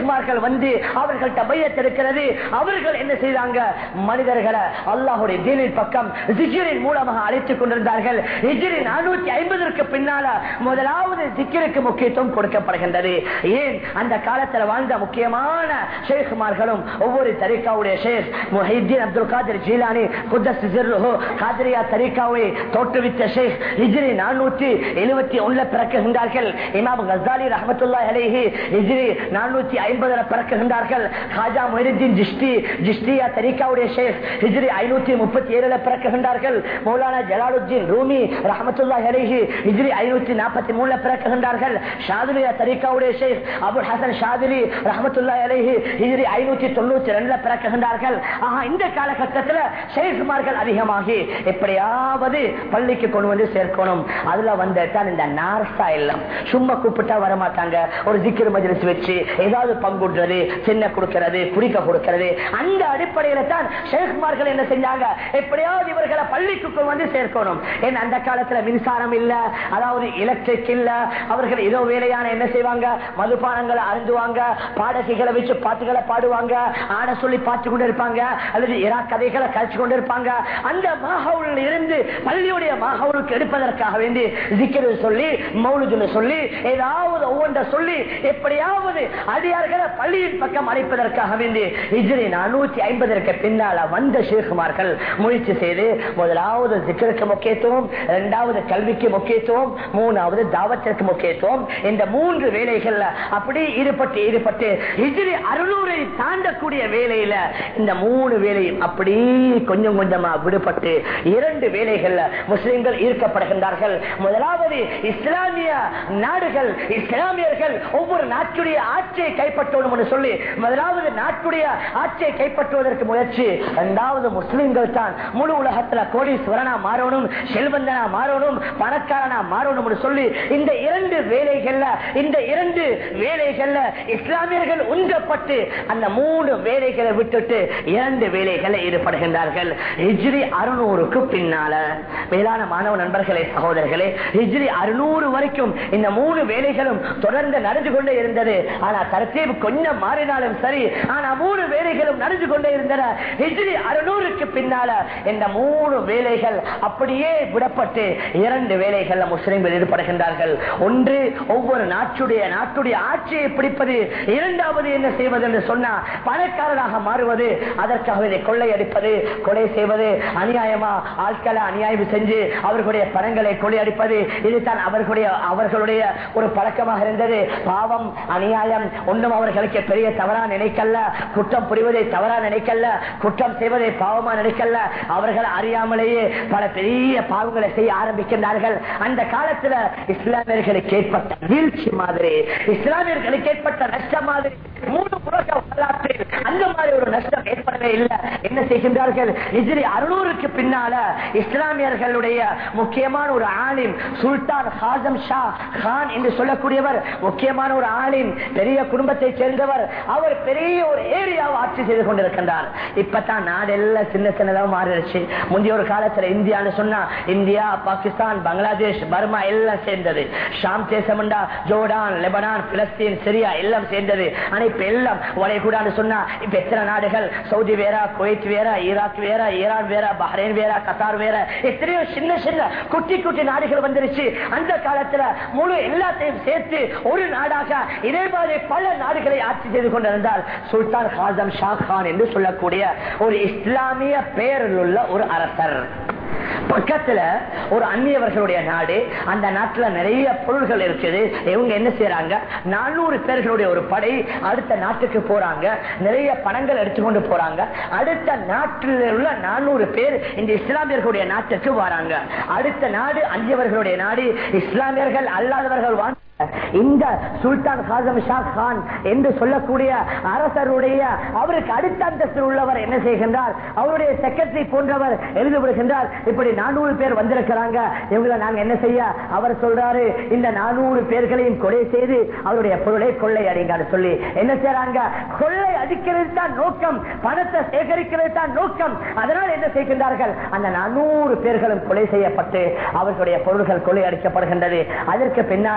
நபிமார்கள் வந்து அவர்கள்ட்ட பையத் இருக்கிறது அவர்கள் என்ன செய்தாங்க மனிதர்களை அல்லாஹுடைய தீனின் பக்கம் ஜிக்கிரின் மூலமாக அழைத்துக் கொண்டிருந்தார்கள் ஹிஜ்ரி நானூத்தி ஐம்பதற்கு பின்னால முதலாவது ஜிக்கிருக்கு முக்கியத்துவம் கொடுக்கப்படுகின்றது ஏன் அந்த காலத்தில் வாழ்ந்த முக்கியமான ஷேகுமார்களும் ஒவ்வொரு தரிகாவுடைய ஷேக் முஹிதீன் அப்துல் காதிர் ஜீலானி குத்தஸ் ஜிர்ருஹு காதிரியா தரிகாவை தோற்றுவித்த ஷேக் ஹிஜ்ரி நானூத்தி எழுபத்தி ஒண்ணுல பிறக்குகின்றார்கள் இமாம் கசாலி ரஹமத்துல்லா அலேஹி ஹிஜ்ரி நானூத்தி ஐம்பதுல பிறக்குகின்றார்கள் ஹாஜா மொஹிதீன் ஜிஷ்டி ஜிஷ்டியா தரிகாவுடைய ஷேக் ஹிஜ்ரி ஐநூத்தி முப்பத்தி ஏழுல பிறக்குகின்றார்கள் மௌலானா ஜலாலுத்தீன் ரூமி ரஹமத்துல்லா அலேஹி ஹிஜ்ரி ஐநூத்தி நாற்பத்தி மூணுல பிறக்குகின்றார்கள் ஷாதுலியா தரிகாவுடைய ஷேக் அபுல் ஹசன் ஷாதுலி ரஹமத்துல்லா அலேஹி ஹிஜ்ரி ஐநூத்தி தொண்ணூத்தி ரெண்டுல பிறக்குகின்றார்கள் ஆஹா இந்த காலகட்டத்தில் ஷேகுமார்கள் அதிகமாகி எப்படியாவது பள்ளிக்கு கொண்டு வந்து சேர்க்கணும் அதுல வந்து தான் இந்த நார்சா இல்லம் சும்மா கூப்பிட்டா வரமாட்டாங்க ஒரு ஜிக்கிர் மஜ்லிஸ் வச்சு ஏதாவது பங்குடுறது சின்ன கொடுக்கிறது குடிக்க கொடுக்கிறது அந்த அடிப்படையில தான் ஷேகுமார்கள் என்ன செஞ்சாங்க எப்படியாவது இவர்களை பள்ளிக்கு கொண்டு வந்து சேர்க்கணும் ஏன் அந்த காலத்துல மின்சாரம் இல்ல அதாவது எலக்ட்ரிக் இல்ல அவர்கள் ஏதோ வேலையான என்ன செய்வாங்க மதுபானங்களை அருந்துவாங்க பாடகைகளை வச்சு பாட்டுகளை பாடுவாங்க ஆட சொல்லி பார்த்து கொண்டு இருப்பாங்க அல்லது இரா கதைகளை கழிச்சு கொண்டு இருப்பாங்க அந்த மாஹவுல் இருந்து பள்ளியுடைய மாஹவுலுக்கு எடுப்பதற்காக வேண்டி ஜிக்கிரு சொல்லி மௌலுதுன்னு சொல்லி ஏதாவது ஒவ்வொன்றை சொல்லி எப்படியாவது அடியார்களை பள்ளியின் பக்கம் அழைப்பதற்காக வேண்டி இஜ்ரி நானூத்தி ஐம்பதற்கு பின்னால வந்த ஷேகுமார்கள் முயற்சி செய்து முதலாவது ஜிக்கருக்கு முக்கியத்துவம் இரண்டாவது கல்விக்கு முக்கியத்துவம் மூணாவது தாவத்திற்கு முக்கியத்துவம் இந்த மூன்று வேலைகள்ல அப்படி ஈடுபட்டு ஈடுபட்டு இஜ்ரி அறுநூறை தாண்டக்கூடிய வேலையில இந்த மூணு வேலையும் அப்படி கொஞ்சம் கொஞ்சமா விடுபட்டு இரண்டு வேலைகள்ல முஸ்லிம்கள் ஈர்க்கப்படுகின்றார்கள் முதலாவது இஸ்லாமிய நாடுகள் இஸ்லாமியர்கள் ஒவ்வொரு நாட்டுடைய ஆட்சியை கைப்பற்றணும் என்று சொல்லி முதலாவது நாட்டுடைய ஆட்சியை கைப்பற்றுவதற்கு முயற்சி இரண்டாவது முஸ்லிம்கள் தான் முழு உலகத்துல கோடீஸ்வரனா மாறணும் செல்வந்தனா மாறணும் பணக்காரனா மாறணும் என்று சொல்லி இந்த இரண்டு வேலைகள்ல இந்த இரண்டு வேலைகள்ல இஸ்லாமியர்கள் உந்தப்பட்டு அந்த மூணு வேலைகளை விட்டுட்டு இரண்டு வேலைகளை ஈடுபடுகின்றார்கள் ஹிஜ்ரி அறுநூறுக்கு பின்னால மேலான மாணவ நண்பர்களே சகோதரர்களே ஹிஜ்ரி அறுநூறு வரைக்கும் இந்த மூணு வேலைகளும் தொடர்ந்து நடந்து கொண்டே இருந்தது ஆனா தரத்தீவு கொஞ்சம் மாறினாலும் சரி ஆனா மூணு வேலைகளும் நடந்து கொண்டே இருந்தன ஹிஜ்ரி அறுநூறுக்கு பின்னால இந்த மூணு வேலைகள் அப்படியே விடப்பட்டு இரண்டு வேலைகள் முஸ்லிம்கள் ஈடுபடுகின்றார்கள் ஒன்று ஒவ்வொரு நாட்டுடைய நாட்டுடைய ஆட்சியை பிடிப்பது இரண்டாவது என்ன செய்வது என்று சொன்னா பணக்காரராக மாறுவது அதற்காக இதை கொள்ளையடிப்பது கொலை செய்வது அநியாயமா ஆட்களை அநியாயம் செஞ்சு அவர்களுடைய பணங்களை கொள்ளையடிப்பது இதுதான் அவர்களுடைய அவர்களுடைய ஒரு பழக்கமாக இருந்தது பாவம் அநியாயம் ஒன்றும் அவர்களுக்கு பெரிய தவறா நினைக்கல குற்றம் புரிவதை தவறா நினைக்கல குற்றம் செய்வதை பாவமா நினைக்கல அவர்கள் அறியாமலேயே பல பெரிய பாவங்களை செய்ய ஆரம்பிக்கின்றார்கள் அந்த காலத்துல இஸ்லாமியர்களுக்கு ஏற்பட்ட வீழ்ச்சி மாதிரி இஸ்லாமியர்களுக்கு ஏற்பட்ட நஷ்டம் மாதிரி மூணு உலக வரலாற்றில் அந்த மாதிரி ஒரு நஷ்டம் ஏற்படவே இல்லை என்ன செய்கின்றார்கள் இதில் அறுநூறுக்கு பின்னால இஸ்லாமியர்களுடைய முக்கியமான ஒரு ஆலிம் சுல்தான் ஹாசம் ஷா கான் என்று சொல்லக்கூடியவர் முக்கியமான ஒரு ஆலிம் பெரிய குடும்பத்தை சேர்ந்தவர் அவர் பெரிய ஒரு ஏரியாவை ஆட்சி செய்து கொண்டிருக்கின்றார் இப்பதான் நாடெல்லாம் சின்ன சின்னதாக மாறிடுச்சு முந்தைய ஒரு காலத்துல இந்தியான்னு சொன்னா இந்தியா பாகிஸ்தான் பங்களாதேஷ் பர்மா எல்லாம் சேர்ந்தது ஷாம் தேசம்டா ஜோர்டான் லெபனான் பிலஸ்தீன் சிரியா எல்லாம் சேர்ந்தது ஆனா இப்ப எல்லாம் வளைகுடான்னு சொன்னா இப்ப எத்தனை நாடுகள் சவுதி வேற குவைத் வேற ஈராக் வேற ஈரான் வேற பஹ்ரைன் வேற கத்தார் வேற எத்தனையோ சின்ன சின்ன குட்டி குட்டி நாடுகள் வந்துருச்சு அந்த காலத்துல முழு எல்லாத்தையும் சேர்த்து ஒரு நாடாக இதே மாதிரி பல நாடுகளை ஆட்சி செய்து கொண்டிருந்தார் சுல்தான் ஹாசம் ஷா கான் என்று சொல்லக்கூடிய ஒரு இஸ்லாமிய பெயரில் உள்ள ஒரு அரசர் பக்கத்துல ஒரு அந்நியவர்களுடைய நாடு அந்த நாட்டுல நிறைய பொருள்கள் இருக்குது இவங்க என்ன செய்யறாங்க நானூறு பேர்களுடைய ஒரு படை அடுத்த நாட்டுக்கு போறாங்க நிறைய பணங்கள் எடுத்துக்கொண்டு போறாங்க அடுத்த நாட்டில் உள்ள நானூறு பேர் இந்த இஸ்லாமியர்களுடைய நாட்டுக்கு வராங்க அடுத்த நாடு அந்நியவர்களுடைய நாடு இஸ்லாமியர்கள் அல்லாதவர்கள் வாழ் இந்த சுல்தான் ஹாசம் ஷா கான் என்று சொல்லக்கூடிய அரசருடைய அவருக்கு அடுத்த அந்தஸ்தில் உள்ளவர் என்ன செய்கின்றார் அவருடைய செக்ரட்டரி போன்றவர் எழுதிவிடுகின்றார் இப்படி நானூறு பேர் வந்திருக்கிறாங்க இவங்களை நாங்க என்ன செய்ய அவர் சொல்றாரு இந்த நானூறு பேர்களையும் கொலை செய்து அவருடைய பொருளை கொள்ளை அடிங்க சொல்லி என்ன செய்யறாங்க கொள்ளை அடிக்கிறது தான் நோக்கம் பணத்தை சேகரிக்கிறது தான் நோக்கம் அதனால் என்ன செய்கின்றார்கள் அந்த நானூறு பேர்களும் கொலை செய்யப்பட்டு அவர்களுடைய பொருள்கள் கொள்ளை அடிக்கப்படுகின்றது அதற்கு பின்னால அந்த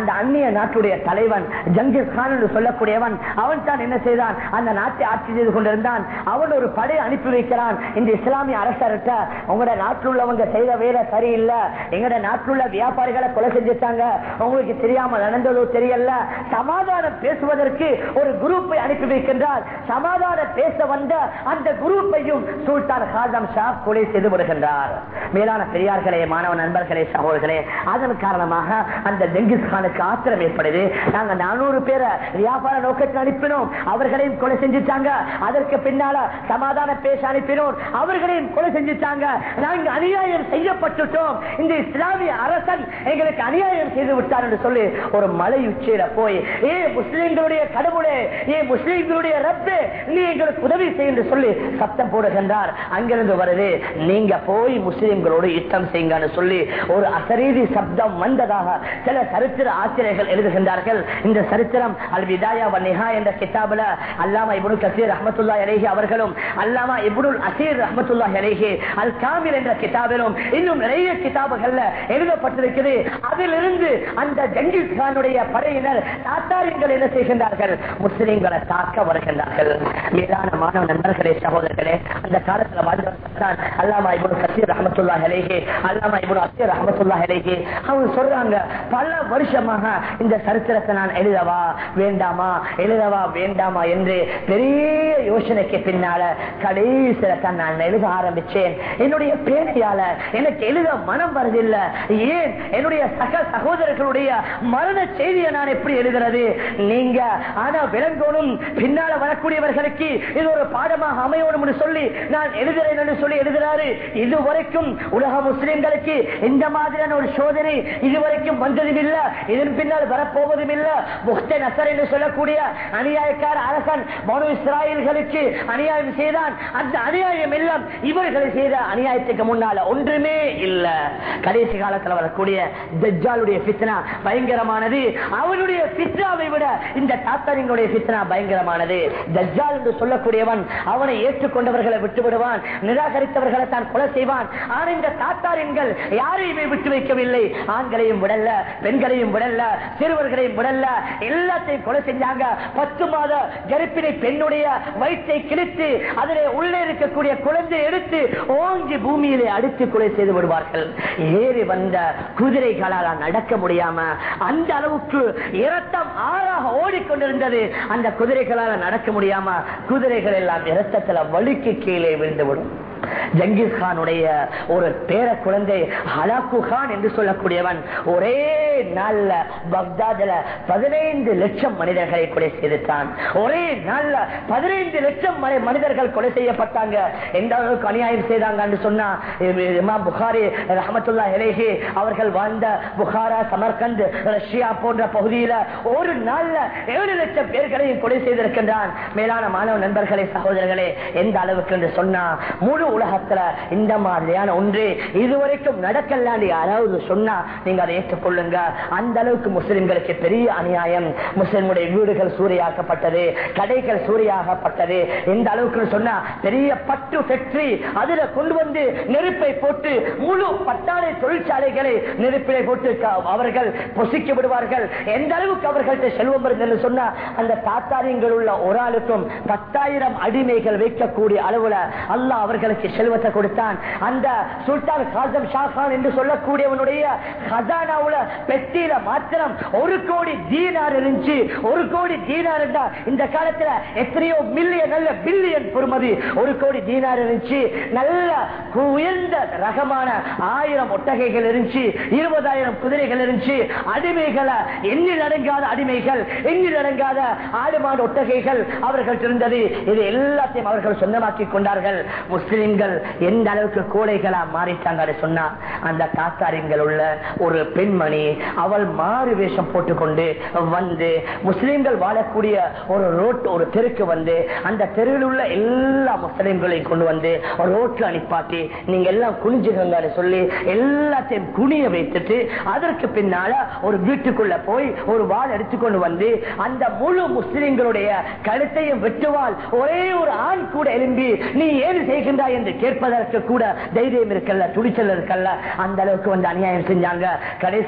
அந்த அந்நிய நாட்டுடைய தலைவன் ஜங்கிஸ் கான் என்று சொல்லக்கூடியவன் அவன் தான் என்ன செய்தான் அந்த நாட்டை ஆட்சி செய்து கொண்டிருந்தான் அவன் ஒரு படை அனுப்பி வைக்கிறான் இந்த இஸ்லாமிய அரசர்கிட்ட உங்களோட நாட்டில் உள்ளவங்க செய்த வேலை சரியில்லை எங்கட நாட்டில் உள்ள வியாபாரிகளை கொலை செஞ்சுட்டாங்க உங்களுக்கு தெரியாம நடந்ததோ தெரியல சமாதானம் பேசுவதற்கு ஒரு குரூப்பை அனுப்பி வைக்கின்றார் சமாதானம் பேச வந்த அந்த குரூப்பையும் சுல்தான் ஹாசம் ஷா கொலை செய்து விடுகின்றார் மேலான பெரியார்களே மாணவ நண்பர்களே சகோதரர்களே அதன் காரணமாக அந்த ஜெங்கிஸ் கானுக்கு ஆத்திரம் ஏற்படுது நாங்க நானூறு பேரை வியாபார நோக்கத்தில் அனுப்பினோம் அவர்களையும் கொலை செஞ்சுட்டாங்க அதற்கு பின்னால சமாதான பேச அனுப்பினோம் அவர்களையும் கொலை செஞ்சுட்டாங்க நாங்க அநியாயம் செய்யப்பட்டுட்டோம் இந்த இஸ்லாமிய அரசன் எங்களுக்கு அநியாயம் செய்து விட்டார் என்று சொல்லி ஒரு மலை உச்சியில போய் ஏ முஸ்லிம்களுடைய கடவுளே ஏ முஸ்லிம்களுடைய ரப்பு நீ எங்களுக்கு உதவி செய்ய என்று சொல்லி சத்தம் போடுகின்றார் அங்கிருந்து வருது நீங்க போய் முஸ்லிம்களோடு யுத்தம் செய்யுங்கன்னு சொல்லி ஒரு அசரீதி சப்தம் வந்ததாக சில சரித்திர ஆசிரியர்கள் எழுதுகின்றார்கள் இந்த சரித்திரம் அல் விதாயா வன்னிஹா என்ற கிதாபுல அல்லாமா இப்னு கசீர் ரஹமத்துல்லா அலைஹி அவர்களும் அல்லாமா இப்னுல் அசீர் ரஹமத்துல்லா அலைஹி அல் காமில் என்ற கிதாபிலும் இன்னும் நிறைய கிதாபுகள்ல எழுதப்பட்டிருக்கிறது அதிலிருந்து அந்த ஜங்கிஸ் கானுடைய படையினர் தாத்தாரியங்கள் என்ன செய்கின்றார்கள் முஸ்லிம்களை தாக்க வருகின்றார்கள் மீதான மாணவ நண்பர்களே சகோதரர்களே அந்த காலத்துல வாழ்ந்தவர்கள் தான் அல்லாமா இப்னு கசீர் ரஹமத்துல்லா அலைஹி அல்லாமா இப்னு அசீர் ரஹமத்துல்லா அலைஹி அவங்க சொல்றாங்க பல வருஷமாக இந்த சரித்திரத்தை நான் எழுதவா வேண்டாமா எழுதவா வேண்டாமா என்று பெரிய யோசனைக்கு பின்னால கடைசியில தான் நான் எழுத ஆரம்பிச்சேன் என்னுடைய பேரையால எனக்கு எழுத மனம் வருதில்லை ஏன் என்னுடைய சக சகோதரர்களுடைய மரண செய்தியை நான் எப்படி எழுதுறது நீங்க ஆனா விளங்கணும் பின்னால வரக்கூடியவர்களுக்கு இது ஒரு பாடமாக அமையணும் சொல்லி நான் எழுதுறேன் என்று சொல்லி எழுதுறாரு இதுவரைக்கும் உலக முஸ்லிம்களுக்கு இந்த மாதிரியான ஒரு சோதனை இதுவரைக்கும் வந்ததும் இல்ல இதன் பின்னால் வரப்போவதும் இல்ல முக்த நசர் என்று சொல்லக்கூடிய அநியாயக்கார அரசன் மனு இஸ்ராயல்களுக்கு அநியாயம் செய்தான் அந்த அநியாயம் எல்லாம் இவர்களை செய்த அநியாயத்துக்கு முன்னால ஒன்றுமே இல்ல கடைசி காலத்தில் வரக்கூடிய தஜ்ஜாலுடைய பித்னா பயங்கரமானது அவனுடைய பித்னாவை விட இந்த தாத்தாரிங்களுடைய பித்னா பயங்கரமானது தஜ்ஜால் என்று சொல்லக்கூடியவன் அவனை ஏற்றுக்கொண்டவர்களை விட்டு விடுவான் நிராகரித்தவர்களை தான் கொலை செய்வான் ஆனா இந்த தாத்தாரின்கள் யாரையுமே விட்டு வைக்கவில்லை ஆண்களையும் விடல பெண்களையும் விடல சிறுவர்களையும் விடல எல்லாத்தையும் கொலை செஞ்சாங்க பத்து மாத கர்ப்பிணி பெண்ணுடைய வயிற்றை கிழித்து அதிலே உள்ளே இருக்கக்கூடிய குழந்தை எடுத்து ஓங்கி பூமியிலே அடித்து கொலை செய்து விடுவார்கள் ஏறி வந்த குதிரைகளால் நடக்க முடியாம அந்த அளவுக்கு இரத்தம் ஆறாக ஓடிக்கொண்டிருந்தது அந்த குதிரைகளால் நடக்க முடியாம குதிரைகள் எல்லாம் இரத்தத்துல வழுக்கி கீழே விழுந்துவிடும் ஜங்கிஸ் கானுடைய ஒரு பேர குழந்தை ஹலாக்கு கான் என்று சொல்லக்கூடியவன் ஒரே நாள்ல பக்தாதுல பதினைந்து லட்சம் மனிதர்களை கொலை செய்துட்டான் ஒரே நாள்ல பதினைந்து லட்சம் மனி- மனிதர்கள் கொலை செய்யப்பட்டாங்க எந்த அளவுக்கு அநியாயம் செய்தாங்க சொன்னா இமாம் புகாரி ரஹமத்துல்லா இலேஹி அவர்கள் வாழ்ந்த புகாரா சமர்கண்ட் ரஷ்யா போன்ற பகுதியில ஒரு நாள்ல ஏழு லட்சம் பேர்களையும் கொலை செய்திருக்கின்றான் மேலான மாணவ நண்பர்களே சகோதரர்களே எந்த அளவுக்கு என்று சொன்னா முழு உலகத்துல இந்த மாதிரியான ஒன்று இதுவரைக்கும் நடக்கலாண்டி யாராவது சொன்னா நீங்க அதை ஏற்றுக்கொள்ளுங்க அந்த அளவுக்கு முஸ்லிம்களுக்கு பெரிய அநியாயம் முஸ்லிம்களுடைய வீடுகள் சூறையாக்கப்பட்டது கடைகள் சூறையாகப்பட்டது எந்த அளவுக்கு சொன்னா பெரிய பட்டு ஃபேக்டரி அதுல கொண்டு வந்து நெருப்பை போட்டு முழு பட்டாளை தொழிற்சாலைகளை நெருப்பிலை போட்டு க- அவர்கள் பொசிக்க விடுவார்கள் எந்த அளவுக்கு அவர்கள்ட்ட செல்வம் இருந்தது சொன்னா அந்த தாத்தாரியங்கள் உள்ள ஒரு ஆளுக்கும் பத்தாயிரம் அடிமைகள் வைக்கக்கூடிய அளவுல அல்லாஹ் அவர்களுக்கு செல்வத்தை கொடுத்தான் அந்த சுல்தான் காசம் ஷாகான் என்று சொல்லக்கூடியவனுடைய ஹசானாவுல பெட்டியில மாத்திரம் ஒரு கோடி தீனார் இருந்துச்சு ஒரு கோடி தீனார் இருந்தா இந்த காலத்துல எத்தனையோ மில்லியன் நல்ல பில்லியன் பொறுமதி ஒரு கோடி தீனார் இருந்துச்சு நல்ல உயர்ந்த ரகமான ஆயிரம் ஒட்டகைகள் இருந்துச்சு இருபதாயிரம் குதிரைகள் இருந்துச்சு அடிமைகளை எண்ணில் அடங்காத அடிமைகள் எண்ணில் அடங்காத ஆடு மாடு ஒட்டகைகள் அவர்கள் இருந்தது இது எல்லாத்தையும் அவர்கள் சொந்தமாக்கி கொண்டார்கள் முஸ்லிம்கள் எந்த அளவுக்கு கோழைகளா மாறிட்டாங்க சொன்னா அந்த தாத்தாரிங்கள் உள்ள ஒரு பெண்மணி அவள் மாறு வேஷம் போட்டுக்கொண்டு வந்து முஸ்லிம்கள் வாழக்கூடிய ஒரு ரோட் ஒரு தெருக்கு வந்து அந்த தெருவில் உள்ள எல்லா முஸ்லிம்களையும் கொண்டு வந்து ஒரு ரோட்ல அனுப்பாட்டி நீங்க எல்லாம் குனிஞ்சுகங்கன்னு சொல்லி எல்லாத்தையும் குனிய வைத்துட்டு அதற்கு பின்னால ஒரு வீட்டுக்குள்ள போய் ஒரு வாள் எடுத்துக்கொண்டு வந்து அந்த முழு முஸ்லிம்களுடைய கழுத்தையும் வெட்டுவாள் ஒரே ஒரு ஆண் கூட எழும்பி நீ ஏன் செய்கின்றாய் என்று கேட்பதற்கு கூட தைரியம் இருக்கல்ல துடிச்சல் இருக்கல்ல அந்த அளவுக்கு வந்து அநியாயம் செஞ்சாங்க கடைசியாக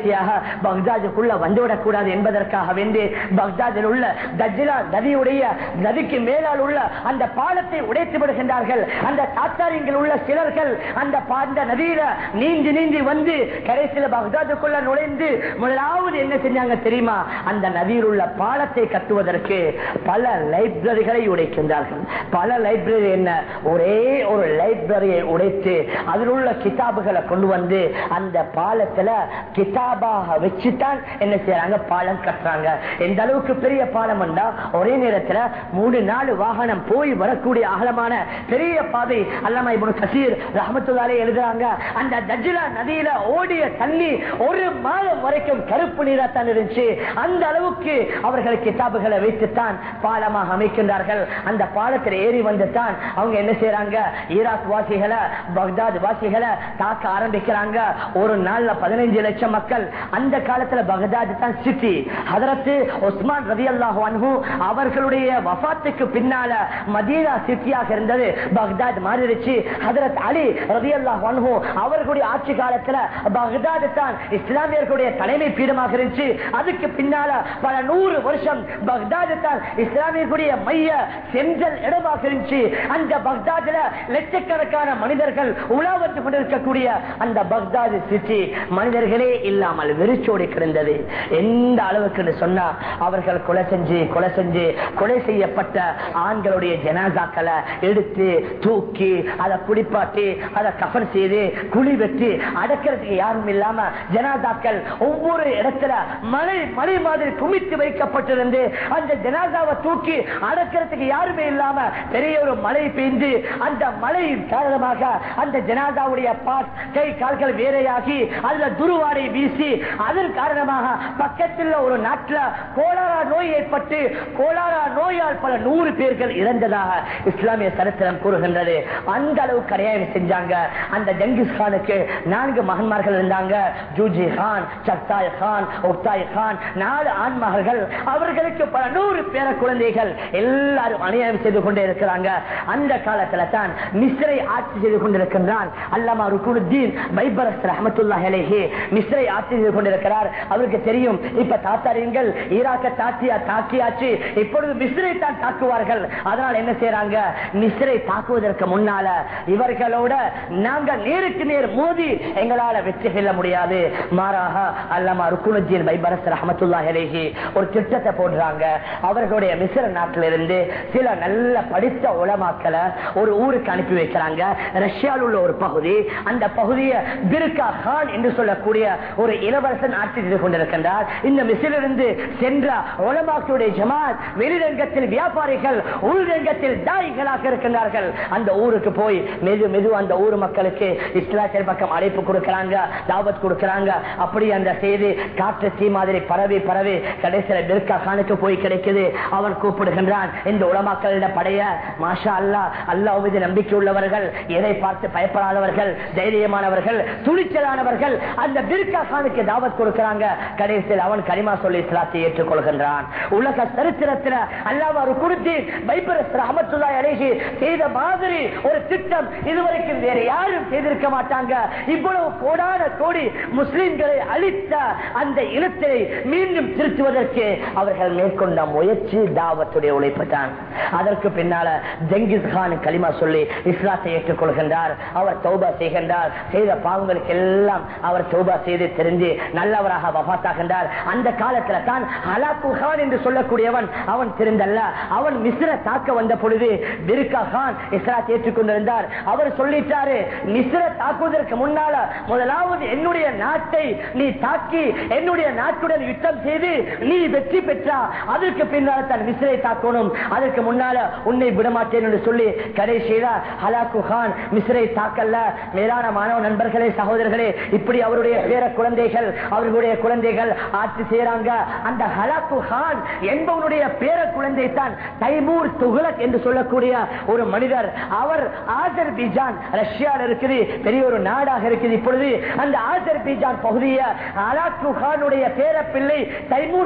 பக்தாதுக்குள்ள வந்துவிடக் கூடாது என்பதற்காக வேண்டி பக்தாதில் உள்ள தஜ்லா நதியுடைய நதிக்கு மேலால் உள்ள அந்த பாலத்தை உடைத்து விடுகின்றார்கள் அந்த தாத்தாரியங்கள் உள்ள சிலர்கள் அந்த பா- அந்த நதியில நீந்தி நீந்தி வந்து கடைசியில பக்தாதுக்குள்ள நுழைந்து முதலாவது என்ன செஞ்சாங்க தெரியுமா அந்த நதியில் உள்ள பாலத்தை கட்டுவதற்கு பல லைப்ரரிகளை உடைக்கின்றார்கள் பல லைப்ரரி என்ன ஒரே ஒரு லைப்ரரியை உடைத்து அதில் உள்ள கிதாபுகளை கொண்டு வந்து அந்த பாலத்துல கிதாபாக வச்சுதான் என்ன செய்யறாங்க பாலம் கட்டுறாங்க எந்த அளவுக்கு பெரிய பாலம் வந்தா ஒரே நேரத்துல மூணு நாலு வாகனம் போய் வரக்கூடிய அகலமான பெரிய பாதை அல்லாம இப்னு கசீர் ரஹமத்துல்லாலே எழுதுறாங்க அந்த தஜ்லா நதியில ஓடிய தண்ணி ஒரு மாதம் வரைக்கும் கருப்பு நீராத்தான் இருந்துச்சு அந்த அளவுக்கு அவர்கள் கிதாபுகளை வைத்துத்தான் பாலமாக அமைக்கின்றார்கள் அந்த பாலத்தில் ஏறி வந்து தான் அவங்க என்ன செய்யறாங்க ஈராக் வாசிகளை பக்தாத் வாசிகளை தாக்க ஆரம்பிக்கிறாங்க ஒரு நாள்ல பதினைஞ்சு லட்சம் மக்கள் அந்த காலத்துல பகதாத் தான் சிட்டி ஹதரத்து உஸ்மான் ரவி அல்லாஹு அன்ஹு அவர்களுடைய வஃபாத்துக்கு பின்னால மதீனா சிட்டியாக இருந்தது பக்தாத் மாறிடுச்சு ஹதரத் அலி ரவி அல்லாஹு அன்ஹு அவர்களுடைய ஆட்சி காலத்துல பக்தாத் தான் இஸ்லாமியர்களுடைய தலைமை பீடமாக இருந்துச்சு அதுக்கு பின்னால பல நூறு வருஷம் பக்தாத் தான் இஸ்லாமியர்களுடைய மைய செஞ்சல் இடமாக இருந்துச்சு அந்த பக்தாதுல லட்சக்கணக்கான மனிதர்கள் உலா வந்து கொண்டிருக்கக்கூடிய அந்த பக்தாது சிட்டி மனிதர்களே இல்லாமல் வெறிச்சோடி கிடந்தது எந்த அளவுக்கு சொன்னா அவர்கள் கொலை செஞ்சு கொலை செஞ்சு கொலை செய்யப்பட்ட ஆண்களுடைய ஜனாசாக்களை எடுத்து தூக்கி அதை குடிப்பாட்டி அதை கஃன் செய்து குழி வெட்டி அடக்கிறதுக்கு யாரும் இல்லாம ஜனாதாக்கள் ஒவ்வொரு இடத்துல மலை மலை மாதிரி குமித்து வைக்கப்பட்டிருந்து அந்த ஜனாதாவை தூக்கி அடக்கிறதுக்கு யாருமே இல்லாம பெரிய ஒரு மழை பெய்ந்து அந்த மழையின் காரணமாக அந்த ஜனாதாவுடைய பாஸ் கை கால்கள் வேறையாகி அதுல துருவாடை வீசி அதன் காரணமாக பக்கத்தில் ஒரு நாட்டில் கோலாரா நோய் ஏற்பட்டு கோலாரா நோயால் பல நூறு பேர்கள் இறந்ததாக இஸ்லாமிய சரித்திரம் கூறுகின்றது அந்த அளவுக்கு அநியாயம் செஞ்சாங்க அந்த ஜங்கிஸ் கானுக்கு நான்கு மகன்மார்கள் இருந்தாங்க ஜூஜி கான் சக்தாய் கான் ஒக்தாய் கான் நாலு ஆண்மகள்கள் அவர்களுக்கு பல நூறு பேர குழந்தைகள் எல்லாரும் அநியாயம் செய்து கொண்டே இருக்கிறாங்க அந்த காலத்துல தான் மிஸ்ரை ஆட்சி செய்து கொண்டிருக்கின்றான் அல்லாமா ருக்குனுத்தீன் பைபரஸ் ரஹமத்துல்லா அலைஹி மிஸ்ரை ஆட்சி செய்து கொண்டிருக்கிறார் அவருக்கு தெரியும் இப்ப தாத்தாரியங்கள் ஈராக்க தாக்கியா தாக்கியாச்சு இப்பொழுது மிஸ்ரை தான் தாக்குவார்கள் அதனால் என்ன செய்யறாங்க மிஸ்ரை தாக்குவதற்கு முன்னால இவர்களோட நாங்க நேருக்கு நேர் மோதி எங்களால வெற்றி செல்ல முடியாது மாறாக அல்லாமா ருக்குனுத்தீன் பைபரஸ் ரஹமத்துல்லா அலைஹி ஒரு திட்டத்தை போடுறாங்க அவர்களுடைய மிஸ்ர நாட்டிலிருந்து சில நல்ல படித்த உலமாக்களை ஒரு ஊருக்கு அனுப்பி வைக்கிறாங்க ரஷ்யாவில் உள்ள ஒரு பகுதி அந்த பகுதியை பிர்கா கான் என்று சொல்லக்கூடிய ஒரு இளவரசன் ஆட்சி செய்து கொண்டிருக்கின்றார் இந்த மிசிலிருந்து சென்ற உலமாக்களுடைய ஜமாத் வெளிரங்கத்தில் வியாபாரிகள் உள்ரங்கத்தில் தாய்களாக இருக்கின்றார்கள் அந்த ஊருக்கு போய் மெது மெது அந்த ஊர் மக்களுக்கு இஸ்லாத்தின் பக்கம் அழைப்பு கொடுக்கிறாங்க தாவத் கொடுக்கிறாங்க அப்படி அந்த செய்தி காற்று தீ மாதிரி பரவி பரவி கடைசியில பிர்கா கானுக்கு போய் கிடைக்குது அவன் கூப்பிடுகின்றான் இந்த உலமாக்களிட படைய மாஷா அல்லா அல்லாஹ் மீது நம்பிக்கை உள்ளவர்கள் எதை பார்த்து பயப்படாதவர்கள் தைரியமானவர்கள் துணிச்சலானவர்கள் அந்த பிர்கா கானுக்கு தாவத் கொடுக்கிறாங்க கடைசியில் அவன் கரிமா சொல்லி இஸ்லாத்தை ஏற்றுக்கொள்கின்றான் உலக சரித்திரத்தில் அல்லாஹ் ஒரு கொடுத்து பைபரஸ் ரஹமத்துல்லா அழகி செய்த மாதிரி ஒரு திட்டம் இதுவரைக்கும் வேற யாரும் செய்திருக்க மாட்டாங்க இவ்வளவு கோடான கோடி முஸ்லிம்களை அழித்த அந்த இனத்தை மீண்டும் திருத்துவதற்கு அவர்கள் மேற்கொண்ட முயற்சி தாவத்துடைய உழைப்பு தான் அதற்கு பின்னால ஜங்கிஸ் கான் களிமா சொல்லி இஸ்லாத்தை ஏற்றுக்கொள்கின்றார் அவர் தௌபா செய்கின்றார் செய்த பாவங்களுக்கு எல்லாம் அவர் தௌபா செய்து தெரிஞ்சு நல்லவராக வபாத்தாகின்றார் அந்த காலத்துல தான் ஹலாக்கு கான் என்று சொல்லக்கூடியவன் அவன் திருந்தல்ல அவன் மிஸ்ர தாக்க வந்த பொழுது பிர்கா கான் இஸ்லாத்தை ஏற்றுக்கொண்டிருந்தார் அவர் சொல்லிட்டாரு மிஸ்ர தாக்குவதற்கு முன்னால முதலாவது என்னுடைய நாட்டை நீ தாக்கி என்னுடைய நாட்டுடன் யுத்தம் செய்து நீ வெற்றி பெற்றா அதற்கு பின்னால் தான் மிஸ்ரை தாக்கணும் அதற்கு முன்னால உன்னை விடமாட்டேன் என்று சொல்லி கடைசியில ஹலாக்கு கான் மிஸ்ரை தாக்கல்ல மேலான மாணவ நண்பர்களே சகோதரர்களே இப்படி அவருடைய பேர குழந்தைகள் அவர்களுடைய குழந்தைகள் ஆட்சி செய்யறாங்க அந்த ஹலாக்கு கான் என்பவனுடைய பேர குழந்தை தான் தைமூர் துகுலக் என்று சொல்லக்கூடிய ஒரு மனிதர் அவர் ஆசர் பீஜான் ரஷ்யாவில் இருக்குது பெரிய ஒரு நாடாக இருக்குது இப்பொழுது அந்த ஆசர் பீஜான் பகுதியை ஹலாக்கு கானுடைய பேர பிள்ளை தைமூர்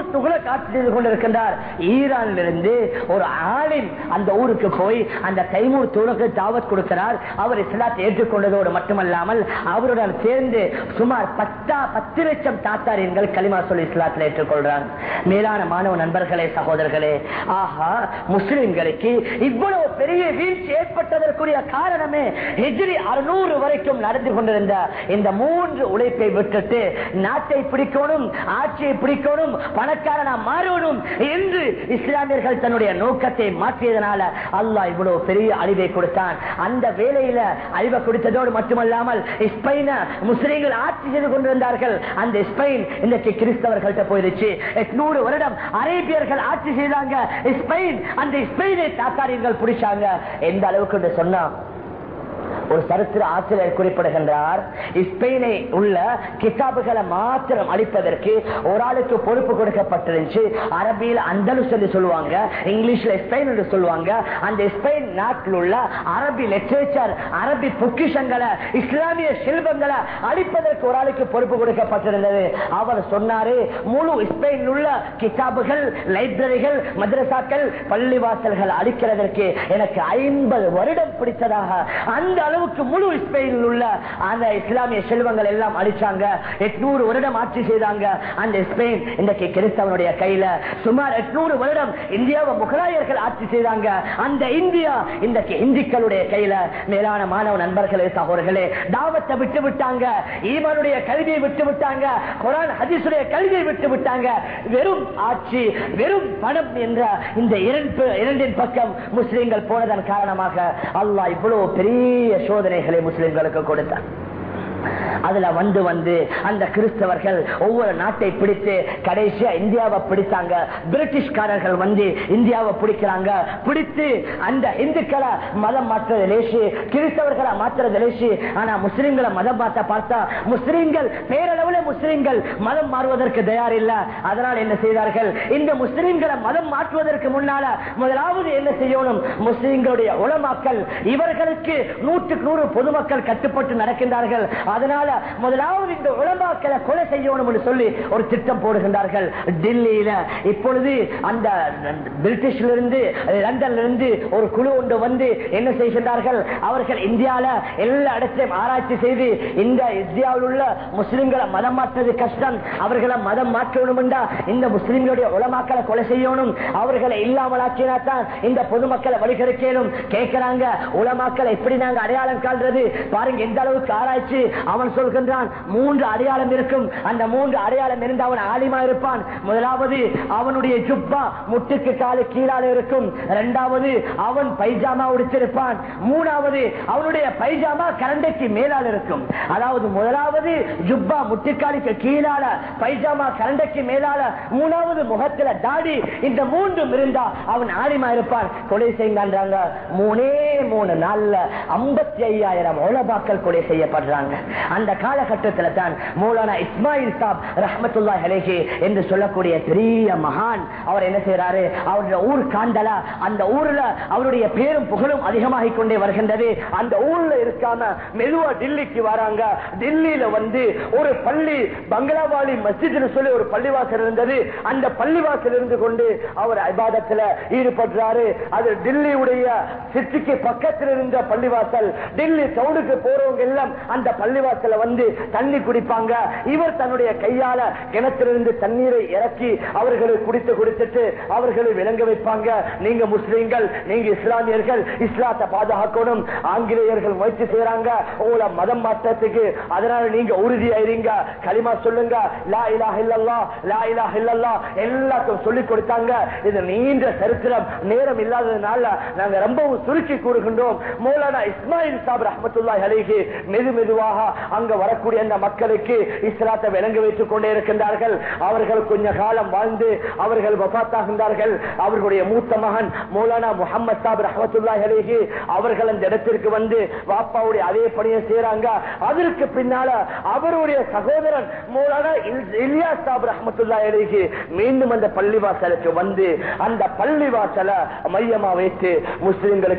துகுல காட்சி செய்து கொண்டிருக்கின்றார் ஈரானிலிருந்து ஒரு ஆளின் அந்த ஊருக்கு போய் அந்த தைமூர் துணுக்கு தாவத் கொடுக்கிறார் அவர் இஸ்லாத்தை ஏற்றுக்கொண்டதோடு மட்டுமல்லாமல் அவருடன் சேர்ந்து சுமார் பத்தா பத்து லட்சம் தாத்தாரியன்கள் களிமா சொல்லி இஸ்லாத்தில் ஏற்றுக்கொள்றாங்க மேலான மாணவ நண்பர்களே சகோதரர்களே ஆஹா முஸ்லிம்களுக்கு இவ்வளவு பெரிய வீழ்ச்சி ஏற்பட்டதற்குரிய காரணமே ஹிஜ்ரி அறுநூறு வரைக்கும் நடந்து கொண்டிருந்த இந்த மூன்று உழைப்பை விட்டுட்டு நாட்டை பிடிக்கணும் ஆட்சியை பிடிக்கணும் பணக்காரனா மாறணும் என்று இஸ்லாமியர்கள் தன்னுடைய நோக்கத்தை மாற்றியதனால அல்லாஹ் இவ்வளவு பெரிய அழிவை கொடுத்தான் அந்த வேலையில அழிவை கொடுத்ததோடு மட்டுமல்லாமல் ஸ்பெயின முஸ்லீம்கள் ஆட்சி செய்து கொண்டிருந்தார்கள் அந்த ஸ்பெயின் இன்றைக்கு கிறிஸ்தவர்கள்ட்ட போயிருச்சு எட்நூறு வருடம் அரேபியர்கள் ஆட்சி செய்தாங்க ஸ்பெயின் அந்த ஸ்பெயினை தாத்தாரியர்கள் பிடிச்சாங்க எந்த அளவுக்கு என்று சொன்னா ஒரு சரித்திர ஆசிரியர் குறிப்பிடுகின்றார் ஸ்பெயினை உள்ள கிதாபுகளை மாத்திரம் அளிப்பதற்கு ஒரு ஆளுக்கு பொறுப்பு கொடுக்கப்பட்டிருந்துச்சு அரபியில் அந்தலுஸ் என்று சொல்லுவாங்க இங்கிலீஷ்ல ஸ்பெயின் என்று சொல்லுவாங்க அந்த ஸ்பெயின் நாட்டில் உள்ள அரபி லிட்ரேச்சர் அரபி பொக்கிஷங்களை இஸ்லாமிய செல்வங்களை அளிப்பதற்கு ஒரு ஆளுக்கு பொறுப்பு கொடுக்கப்பட்டிருந்தது அவர் சொன்னாரு முழு ஸ்பெயின் உள்ள கிதாபுகள் லைப்ரரிகள் மദ്രസാக்கள் பள்ளிவாசல்கள் அளிக்கிறதற்கு எனக்கு ஐம்பது வருடம் பிடித்ததாக அந்த அளவுக்கு முழு ஸ்பெயினில் உள்ள அந்த இஸ்லாமிய செல்வங்கள் எல்லாம் அழிச்சாங்க எட்நூறு வருடம் ஆட்சி செய்தாங்க அந்த ஸ்பெயின் இன்றைக்கு கிறிஸ்தவனுடைய கையில சுமார் எட்நூறு வருடம் இந்தியாவை முகலாயர்கள் ஆட்சி செய்தாங்க அந்த இந்தியா இன்றைக்கு இந்திக்களுடைய கையில மேலான மாணவ நண்பர்களே சகோதரர்களே தாவத்தை விட்டு விட்டாங்க ஈமானுடைய கல்வியை விட்டு விட்டாங்க குரான் ஹதீசுடைய கல்வியை விட்டு விட்டாங்க வெறும் ஆட்சி வெறும் பணம் என்ற இந்த இரண்டு இரண்டின் பக்கம் முஸ்லிம்கள் போனதன் காரணமாக அல்லாஹ் இவ்வளவு பெரிய சோதனைகளை முஸ்லிம்களுக்கு கொடுத்தார் அதுல வந்து வந்து அந்த கிறிஸ்தவர்கள் ஒவ்வொரு நாட்டை பிடித்து கடைசியா இந்தியாவை பிடித்தாங்க பிரிட்டிஷ்காரர்கள் வந்து இந்தியாவை பிடிக்கிறாங்க பிடித்து அந்த இந்துக்களை மதம் மாற்றுறது லேசு கிறிஸ்தவர்களை மாற்றுறது லேசு ஆனா முஸ்லிம்களை மதம் மாற்ற பார்த்தா முஸ்லிம்கள் பேரளவுல முஸ்லிம்கள் மதம் மாறுவதற்கு தயார் இல்ல அதனால் என்ன செய்தார்கள் இந்த முஸ்லிம்களை மதம் மாற்றுவதற்கு முன்னால முதலாவது என்ன செய்யணும் முஸ்லிம்களுடைய உளமாக்கல் இவர்களுக்கு நூற்றுக்கு நூறு பொதுமக்கள் கட்டுப்பட்டு நடக்கின்றார்கள் அதனால முதலாவது இந்த உளமாக்களை கொலை செய்யணும் என்று சொல்லி ஒரு திட்டம் போடுகின்றார்கள் டெல்லியில இப்பொழுது அந்த பிரிட்டிஷ்ல இருந்து லண்டன்ல இருந்து ஒரு குழு ஒன்று வந்து என்ன செய்கின்றார்கள் அவர்கள் இந்தியால எல்லா இடத்தையும் ஆராய்ச்சி செய்து இந்த இந்தியாவில் உள்ள முஸ்லிம்களை மதம் மாற்றுவது கஷ்டம் அவர்களை மதம் மாற்றணும் என்றா இந்த முஸ்லிம்களுடைய உளமாக்களை கொலை செய்யணும் அவர்களை இல்லாமல் ஆக்கினாத்தான் இந்த பொதுமக்களை வழிகெடுக்கணும் கேட்கிறாங்க உலமாக்களை எப்படி நாங்க அடையாளம் காண்றது பாருங்க எந்த அளவுக்கு ஆராய்ச்சி அவன் சொல்கின்றான் மூன்று அடையாளம் இருக்கும் அந்த மூன்று அடையாளம் இருந்து அவன் ஆலிமா இருப்பான் முதலாவது அவனுடைய ஜுப்பா முட்டுக்கு காலு கீழால இருக்கும் இரண்டாவது அவன் பைஜாமா உடுத்திருப்பான் மூணாவது அவனுடைய பைஜாமா கரண்டைக்கு மேலால் இருக்கும் அதாவது முதலாவது ஜுப்பா முட்டுக்காலுக்கு கீழால பைஜாமா கரண்டைக்கு மேலால மூணாவது முகத்துல தாடி இந்த மூன்றும் இருந்தா அவன் ஆலிமா இருப்பான் கொலை செய்யுங்கன்றாங்க மூணே மூணு நாள்ல ஐம்பத்தி ஐயாயிரம் ஓலபாக்கள் கொலை செய்யப்படுறாங்க அந்த காலகட்டத்தில் தான் மௌலானா இஸ்மாயில் சாப் ரஹமத்துல்லா ஹலேஹி என்று சொல்லக்கூடிய பெரிய மகான் அவர் என்ன செய்யறாரு அவருடைய ஊர் காண்டலா அந்த ஊர்ல அவருடைய பேரும் புகழும் அதிகமாகிக் கொண்டே வருகின்றது அந்த ஊர்ல இருக்காம மெதுவா டில்லிக்கு வராங்க டில்லியில வந்து ஒரு பள்ளி பங்களாவாளி மஸ்ஜித் சொல்லி ஒரு பள்ளிவாசல் இருந்தது அந்த பள்ளிவாசல் இருந்து கொண்டு அவர் ஐபாதத்துல ஈடுபடுறாரு அது டில்லியுடைய சிட்டிக்கு பக்கத்தில் இருந்த பள்ளிவாசல் டில்லி சவுடுக்கு போறவங்க எல்லாம் அந்த பள்ளிவாசல வந்து தண்ணி குடிப்பாங்க இவர் தன்னுடைய கையால கிணத்திலிருந்து தண்ணீரை இறக்கி அவர்களை குடித்து குடித்துட்டு அவர்களை விளங்க வைப்பாங்க நீங்க முஸ்லீம்கள் நீங்க இஸ்லாமியர்கள் இஸ்லாத்தை பாதுகாக்கணும் ஆங்கிலேயர்கள் முயற்சி செய்யறாங்க உங்களை மதம் மாற்றத்துக்கு அதனால நீங்க உறுதியாயிருங்க களிமா சொல்லுங்க லா இலாஹ இல்லல்லா லா இலாஹ இல்லல்லா எல்லாத்தையும் சொல்லி கொடுத்தாங்க இது நீண்ட சரித்திரம் நேரம் இல்லாததுனால நாங்க ரொம்பவும் சுருக்கி கூறுகின்றோம் மௌலானா இஸ்மாயில் சாப் ரஹமத்துல்லாஹி அலைஹி மெது மெதுவாக அங்க வரக்கூடிய அந்த மக்களுக்கு இஸ்லாத்தை விளங்க வைத்துக் கொண்டே இருக்கின்றார்கள் அவர்கள் கொஞ்ச காலம் வாழ்ந்து அவர்கள் வபாத்தாகின்றார்கள் அவர்களுடைய மூத்த மகன் மௌலானா முகமது சாப் ரஹமத்துல்லாஹி அலைஹி அவர்கள் அந்த இடத்திற்கு வந்து வாப்பாவுடைய அதே பணியை செய்யறாங்க அதற்கு பின்னால அவருடைய சகோதரன் மௌலானா இல்- இலியாஸ் சாப் ரஹமத்துல்லாஹி அலைஹி மீண்டும் அந்த பள்ளிவாசலுக்கு வந்து அந்த பள்ளிவாசல மையமா வைத்து முஸ்லிம்களுக்கு விளக்குறாங்க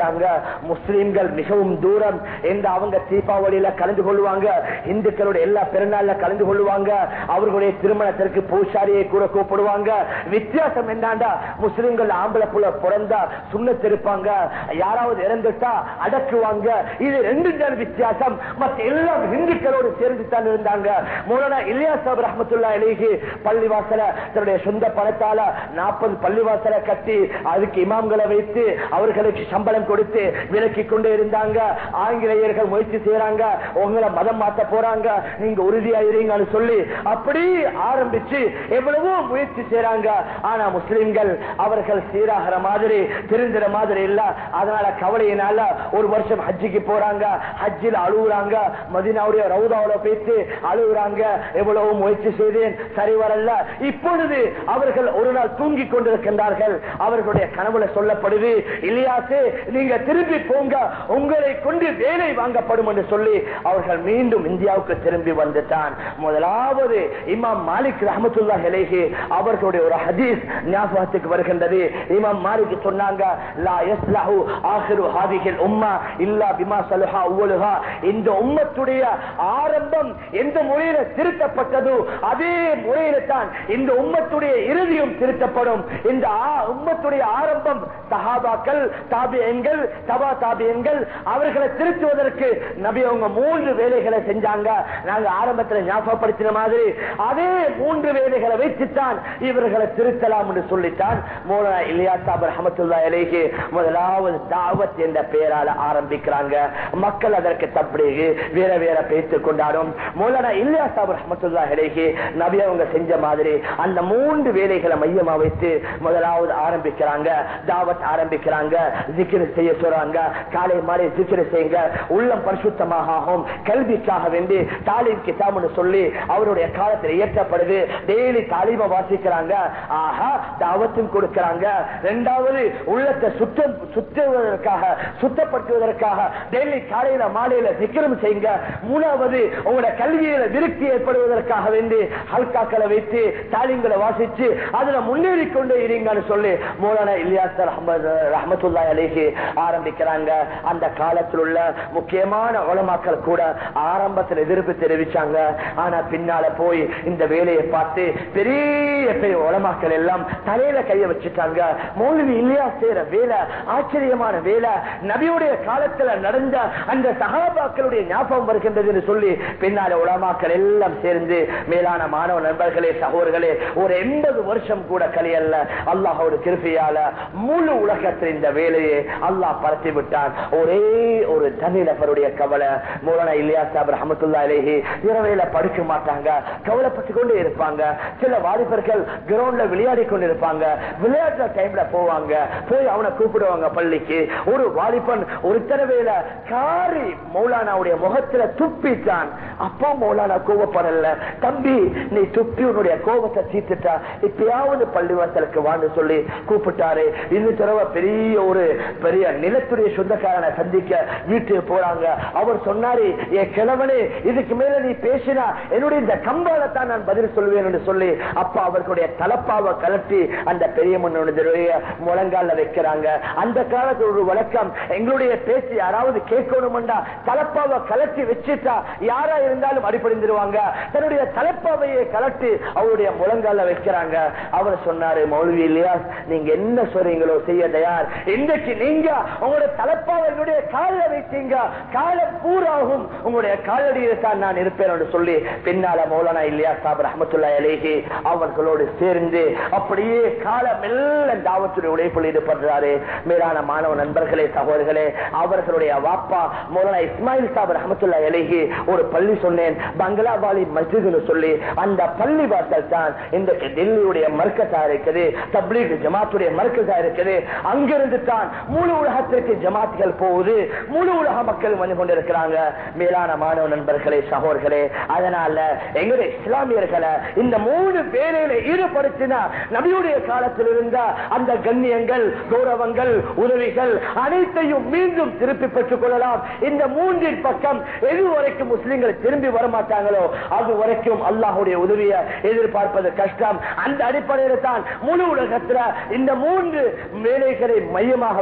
செய்யறாங்க முஸ்லிம்கள் மிகவும் தூரம் எந்த அவங்க தீபாவளியில கலந்து கொள்வாங்க இந்துக்களுடைய எல்லா பெருநாள்ல கலந்து கொள்வாங்க அவர்களுடைய திருமணத்திற்கு பூசாரியை கூட கூப்பிடுவாங்க வித்தியாசம் என்னண்டா முஸ்லிம்கள் ஆம்பளை புள்ள பிறந்தா சுண்ணத்திருப்பாங்க யாராவது இறந்துட்டா அடக்குவாங்க இது ரெண்டு தான் வித்தியாசம் மற்ற எல்லாம் இந்துக்களோடு சேர்ந்து தான் இருந்தாங்க மூலனா இல்லையா சாப் ரஹமத்துல்லா இலேஹி பள்ளிவாசல தன்னுடைய சொந்த பணத்தால நாற்பது பள்ளிவாசல கட்டி அதுக்கு இமாம்களை வைத்து அவர்களுக்கு சம்பளம் கொடுத்து விலக்கி கொண்டே இருந்தாங்க ஆங்கிலேயர்கள் முயற்சி செய்யறாங்க உங்களை மதம் மாத்த போறாங்க நீங்க உறுதியா இருங்கன்னு சொல்லி அப்படி ஆரம்பிச்சு எவ்வளவோ முயற்சி செய்யறாங்க ஆனா முஸ்லிம்கள் அவர்கள் சீராகிற மாதிரி திருந்துற மாதிரி இல்ல அதனால கவலையினால ஒரு வருஷம் ஹஜ்ஜிக்கு போறாங்க ஹஜ்ஜில் அழுகுறாங்க மதினாவுடைய ரவுதாவுல பேசி அழுகுறாங்க எவ்வளவு முயற்சி செய்தேன் சரி வரல இப்பொழுது அவர்கள் ஒரு நாள் தூங்கி கொண்டிருக்கின்றார்கள் அவர்களுடைய கனவுல சொல்லப்படுது இல்லையாசே நீங்க திரும்பி போங்க உங்களை கொண்டு வேலை வாங்கப்படும் என்று சொல்லி அவர்கள் மீண்டும் இந்தியாவுக்கு திரும்பி வந்துட்டான் முதலாவது இமாம் மாலிக் ரஹமத்துல்லா ஹிலேஹி அவர்களுடைய ஒரு ஹதீஸ் ஞாபகத்துக்கு வருகின்றது இமாம் மாலிக் சொன்னாங்க லா யஸ்லஹு ஆஹிரு ஹாதிஹில் உம்மா இல்லா பிமா சலுஹா அவ்வலுஹா இந்த உம்மத்துடைய ஆரம்பம் எந்த முறையில திருத்தப்பட்டதோ அதே முறையில தான் இந்த உம்மத்துடைய இறுதியும் திருத்தப்படும் இந்த ஆ- உம்மத்துடைய ஆரம்பம் சஹாபாக்கள் தாபியங்கள் தபா தாபியங்கள் அவர்களை திருத்துவதற்கு நபி அவங்க மூன்று வேலைகளை செஞ்சாங்க நாங்க ஆரம்பத்தில் ஞாபகப்படுத்தின மாதிரி அதே மூன்று வேலைகளை வைத்துத்தான் இவர்களை திருத்தலாம் என்று சொல்லித்தான் மோலனா இல்லையா சாபர் அஹமத்துல்லா இலேஹி முதலாவது தாவத் என்ற பெயரால ஆரம்பிக்கிறாங்க மக்கள் அதற்கு தப்லீகு வேற வேற பேத்து கொண்டாடும் மோலனா இல்லையா சாபர் அஹமத்துல்லா இலேஹி நபி அவங்க செஞ்ச மாதிரி அந்த மூன்று வேலைகளை மையமா வைத்து முதலாவது ஆரம்பிக்கிறாங்க தாவத் ஆரம்பிக்கிறாங்க ஜிக்கிர செய்ய சொல்றாங்க காலை மாலை ஜிக்கிர செய்யுங்க உள்ளம் பரிசுத்தமாக ஆகும் கல்விக்காக வேண்டி தாலிம் கிதாப்னு சொல்லி அவருடைய காலத்தில் இயற்றப்படுது டெய்லி தாலிம வாசிக்கிறாங்க ஆஹா தாவத்தும் கொடுக்கிறாங்க இரண்டாவது உள்ளத்தை சுத்தம் சுற்றுவதற்காக சுத்தப்படுத்துவதற்காக டெய்லி காலையில மாலையில சிக்கிரம் செய்யுங்க மூணாவது உங்களோட கல்வியில விருத்தி ஏற்படுவதற்காக வேண்டி ஹல்காக்களை வைத்து தாலிங்களை வாசிச்சு அதுல முன்னேறி கொண்டே இருங்கன்னு சொல்லி மூலான இலியாஸ் ரஹமது ரஹமத்துல்லா அலேஹி ஆரம்பிக்கிறாங்க அந்த காலத்தில் உள்ள முக்கியமான உலமாக்கள் கூட ஆரம்பத்தில் எதிர்ப்பு தெரிவிச்சாங்க ஆனா பின்னால போய் இந்த வேலையை பார்த்து பெரிய பெரிய உலமாக்கள் எல்லாம் தலையில கைய வச்சுட்டாங்க மௌலவி இல்லையா செய்யற வேலை ஆச்சரியமான வேலை நபியுடைய காலத்துல நடந்த அந்த சகாபாக்களுடைய ஞாபகம் வருகின்றது என்று சொல்லி பின்னால உலமாக்கள் எல்லாம் சேர்ந்து மேலான மாணவ நண்பர்களே சகோதரர்களே ஒரு எண்பது வருஷம் கூட கலியல்ல அல்லாஹோட கிருப்பையால முழு உலகத்தில் இந்த வேலையை அல்லாஹ் பரத்தி விட்டான் ஒரே ஒரு தனி நபருடைய கவலை மூலனா இல்லையா சாப் ரஹமத்துல்லா இலேஹி இரவையில படுக்க மாட்டாங்க கவலைப்பட்டு கொண்டே இருப்பாங்க சில வாலிபர்கள் கிரவுண்ட்ல விளையாடி கொண்டு இருப்பாங்க விளையாடுற டைம்ல போவாங்க போய் அவனை கூப்பிடுவாங்க பள்ளிக்கு ஒரு வாலிபன் ஒரு தடவையில காரி மௌலானாவுடைய முகத்துல துப்பிட்டான் அப்பா மௌலானா கோவப்படல தம்பி நீ துப்பி உன்னுடைய கோபத்தை தீர்த்துட்டா இப்பயாவது பள்ளிவாசலுக்கு வான்னு சொல்லி கூப்பிட்டாரு இந்த தடவை பெரிய ஒரு பெரிய நிலத்துடைய சொந்தக்காரனை சந்திக்க வீட்டுக்கு போறாங்க அவர் சொன்னாரு என் கிழவனே இதுக்கு மேல நீ பேசினா என்னுடைய இந்த கம்பால தான் நான் பதில் சொல்வேன் என்று சொல்லி அப்பா அவர்களுடைய தலப்பாவை கலட்டி அந்த பெரிய மன்னனுடைய முழங்கால வைக்கிறாங்க அந்த காலத்துல ஒரு வழக்கம் எங்களுடைய பேச்சு யாராவது கேட்கணும்டா தலப்பாவை கலட்டி வச்சுட்டா யாரா இருந்தாலும் அடிப்படைந்துருவாங்க தன்னுடைய தலப்பாவையை கலட்டி அவருடைய முழங்கால வைக்கிறாங்க அவர் சொன்னாரு மௌலவி இல்லையா நீங்க என்ன சொல்றீங்களோ செய்ய தயார் இன்றைக்கு நீங்க உங்களுடைய தலப்பாவையுடைய காலில் வைத்தீங்க காலம் பூராகும் உங்களுடைய காலடியில் தான் நான் இருப்பேன் என்று சொல்லி பின்னால மௌலானா இல்லையா சாப் ரஹமத்துல்லா அலேஹி அவர்களோடு சேர்ந்து அப்படியே காலம் எல்லாம் தாவத்துடைய உழைப்பில் ஈடுபடுறாரு மேலான மாணவ நண்பர்களே சகோதரர்களே அவர்களுடைய வாப்பா மௌலானா இஸ்மாயில் சாப் ரஹமத்துல்லா அலேஹி ஒரு பள்ளி சொன்னேன் பங்களாபாலி மஸ்ஜித்னு சொல்லி அந்த பள்ளி வாசல் தான் இன்றைக்கு டெல்லியுடைய மர்க்கஸா இருக்குது தப்லீக் ஜமாத்துடைய மர்க்கஸா இருக்குது அங்கிருந்து தான் முழு உலகத்திற்கு ஜமாத்துகள் போகுது முழு உலக மக்கள் வந்து கொண்டிருக்கிறாங்க மேலான மாணவ நண்பர்களே சகோதரர்களே அதனால எங்களுடைய இஸ்லாமியர்களை இந்த மூணு பேரையில ஈடுபடுத்தினா நபியுடைய காலத்தில் இருந்த அந்த கண்ணியங்கள் கௌரவங்கள் உதவிகள் அனைத்தையும் மீண்டும் திருப்பி பெற்றுக் கொள்ளலாம் இந்த மூன்றின் பக்கம் எது வரைக்கும் முஸ்லிம்கள் திரும்பி வரமாட்டாங்களோ அது வரைக்கும் அல்லாஹுடைய உதவியை எதிர்பார்ப்பது கஷ்டம் அந்த அடிப்படையில் தான் முழு உலகத்தில் இந்த மூன்று வேலைகளை மையமாக வைத்து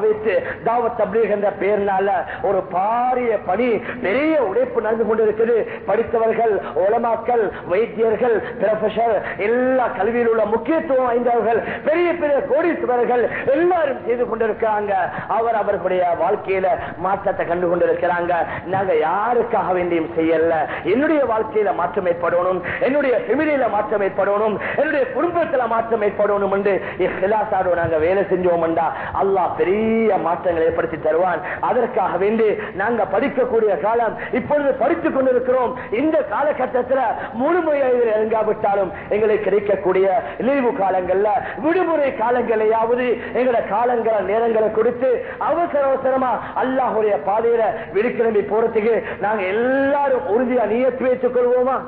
தாவத் தப்லீக் என்ற பெயர்னால ஒரு பாரிய பணி பெரிய உழைப்பு நடந்து கொண்டிருக்குது படித்தவர்கள் உலமாக்கள் வைத்தியர்கள் ப்ரொஃபசர் எல்லா கல்வியில் உள்ள முக்கியத்துவம் வாய்ந்தவர்கள் பெரிய பெரிய கோடீஸ்வரர்கள் எல்லாரும் செய்து கொண்டிருக்கிறாங்க அவர் அவர்களுடைய வாழ்க்கையில மாற்றத்தை கண்டு கொண்டிருக்கிறாங்க நாங்க யாருக்காக வேண்டியும் செய்யல என்னுடைய வாழ்க்கையில மாற்றம் ஏற்படணும் என்னுடைய ஃபெமிலியில மாற்றம் ஏற்படணும் என்னுடைய குடும்பத்துல மாற்றம் ஏற்படணும் என்று இஹ்லாஸோட நாங்க வேலை செஞ்சோம்டா அல்லாஹ் பெரிய மாற்றங்களை ஏற்படுத்தி தருவான் அதற்காக வேண்டி நாங்க படிக்கக்கூடிய காலம் இப்பொழுது படித்துக் கொண்டிருக்கிறோம் இந்த காலகட்டத்தில் முழுமையாக இறங்காவிட்டாலும் எங்களுக்கு கிடைக்கக்கூடிய லீவு காலங்கள்ல விடுமுறை காலங்களையாவது எங்களோட காலங்களை நேரங்களை கொடுத்து அவசர அவசரமா அல்லாஹுடைய பாதையில விடுக்கிழமை போறதுக்கு நாங்க எல்லாரும் உறுதியா நீயத்து வைத்துக் கொள்வோமா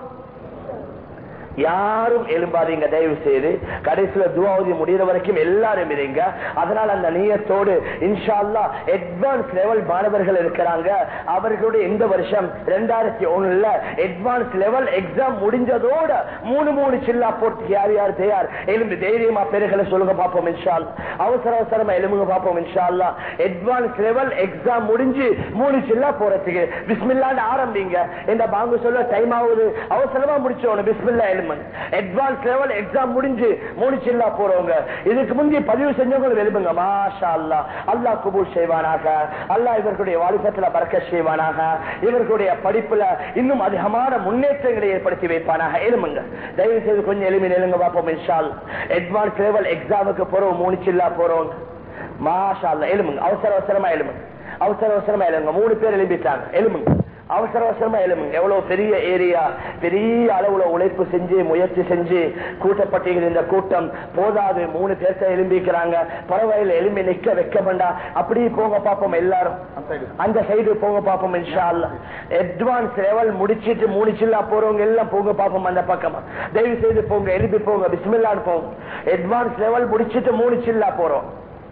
யாரும் எழும்பாதீங்க தயவு செய்து கடைசியில துவாவதி முடிகிற வரைக்கும் எல்லாரும் இருங்க அதனால அந்த நீயத்தோடு இன்ஷா அல்லா அட்வான்ஸ் லெவல் மாணவர்கள் இருக்கிறாங்க அவர்களுடைய இந்த வருஷம் ரெண்டாயிரத்தி ஒண்ணுல அட்வான்ஸ் லெவல் எக்ஸாம் முடிஞ்சதோட மூணு மூணு சில்லா போட்டு யார் யார் தயார் எலும்பு தைரியமா பேர்களை சொல்லுங்க பார்ப்போம் இன்ஷா அல்லா. அவசர அவசரமா எலும்புங்க பார்ப்போம் இன்ஷா அல்லா அட்வான்ஸ் லெவல் எக்ஸாம் முடிஞ்சு மூணு சில்லா போறதுக்கு பிஸ்மில்லான்னு ஆரம்பிங்க இந்த பாங்கு சொல்ல டைம் ஆகுது அவசரமா முடிச்சோம் பிஸ்மில்லா எலும்பு அட்வான்ஸ் லெவல் எக்ஸாம் முடிஞ்சு மூணு சில்லா போறவங்க இதுக்கு முந்தைய பதிவு செஞ்சவங்க எழுப்புங்க மாஷா அல்லா அல்லாஹ் குபூல் செய்வானாக அல்லாஹ் இவர்களுடைய வாழ்க்கத்துல பறக்க செய்வானாக இவர்களுடைய படிப்புல இன்னும் அதிகமான முன்னேற்றங்களை ஏற்படுத்தி வைப்பானாக எழுமுங்க தயவு செய்து கொஞ்சம் எளிமை நெலுங்க பார்ப்போம் இன்ஷால் அட்வான்ஸ் லெவல் எக்ஸாமுக்கு போறோம் மூணு சில்லா போறோம் மாஷா அல்லா எழுமுங்க அவசர அவசரமா எழுமுங்க அவசர அவசரமா எழுங்க மூணு பேர் எழுப்பிட்டாங்க எழுமுங்க அவசர அவசரமா எழுமுங்க எவ்வளவு பெரிய ஏரியா பெரிய அளவுல உழைப்பு செஞ்சு முயற்சி செஞ்சு கூட்டப்பட்டிருக்கிற இந்த கூட்டம் போதாது மூணு பேர்த்த எழும்பிக்கிறாங்க பரவாயில்ல எலும்பி நிக்க வைக்க வேண்டாம் அப்படியே போங்க பாப்போம் எல்லாரும் அந்த சைடு போங்க பாப்போம் இன்ஷா அல்லா அட்வான்ஸ் லெவல் முடிச்சிட்டு மூணு சில்லா போறவங்க எல்லாம் போங்க பாப்போம் அந்த பக்கமா தயவு செய்து போங்க எழுப்பி போங்க பிஸ்மில்லான்னு போங்க அட்வான்ஸ் லெவல் முடிச்சிட்டு மூணு சில்லா போறோம்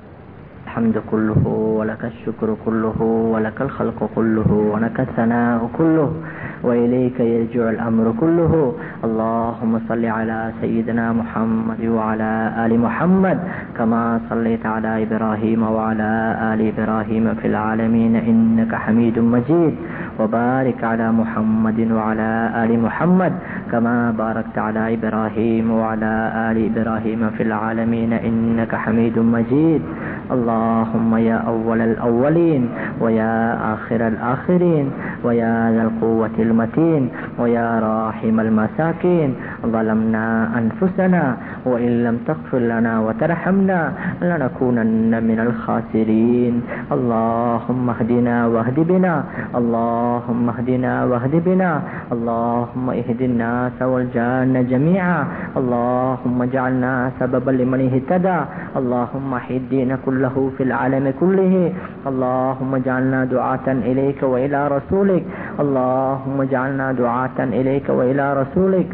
الحمد كله ولك الشكر كله ولك الخلق كله ولك الثناء كله وإليك يرجع الأمر كله اللهم صل على سيدنا محمد وعلى آل محمد كما صليت على إبراهيم وعلى آل إبراهيم في العالمين إنك حميد مجيد وبارك على محمد وعلى آل محمد كما باركت على إبراهيم وعلى آل إبراهيم في العالمين إنك حميد مجيد اللهم يا أول الأولين ويا آخر الآخرين ويا ذا القوة المتين ويا راحم المساكين ظلمنا أنفسنا وإن لم تغفر لنا وترحمنا لنكونن من الخاسرين اللهم اهدنا واهد بنا اللهم اهدنا واهد بنا اللهم اهد الناس والجان جميعا اللهم اجعلنا سببا لمن اهتدى اللهم احد الدين كله في العالم كله اللهم اجعلنا دعاة إليك وإلى رسولك اللهم اجعلنا دعاة إليك وإلى رسولك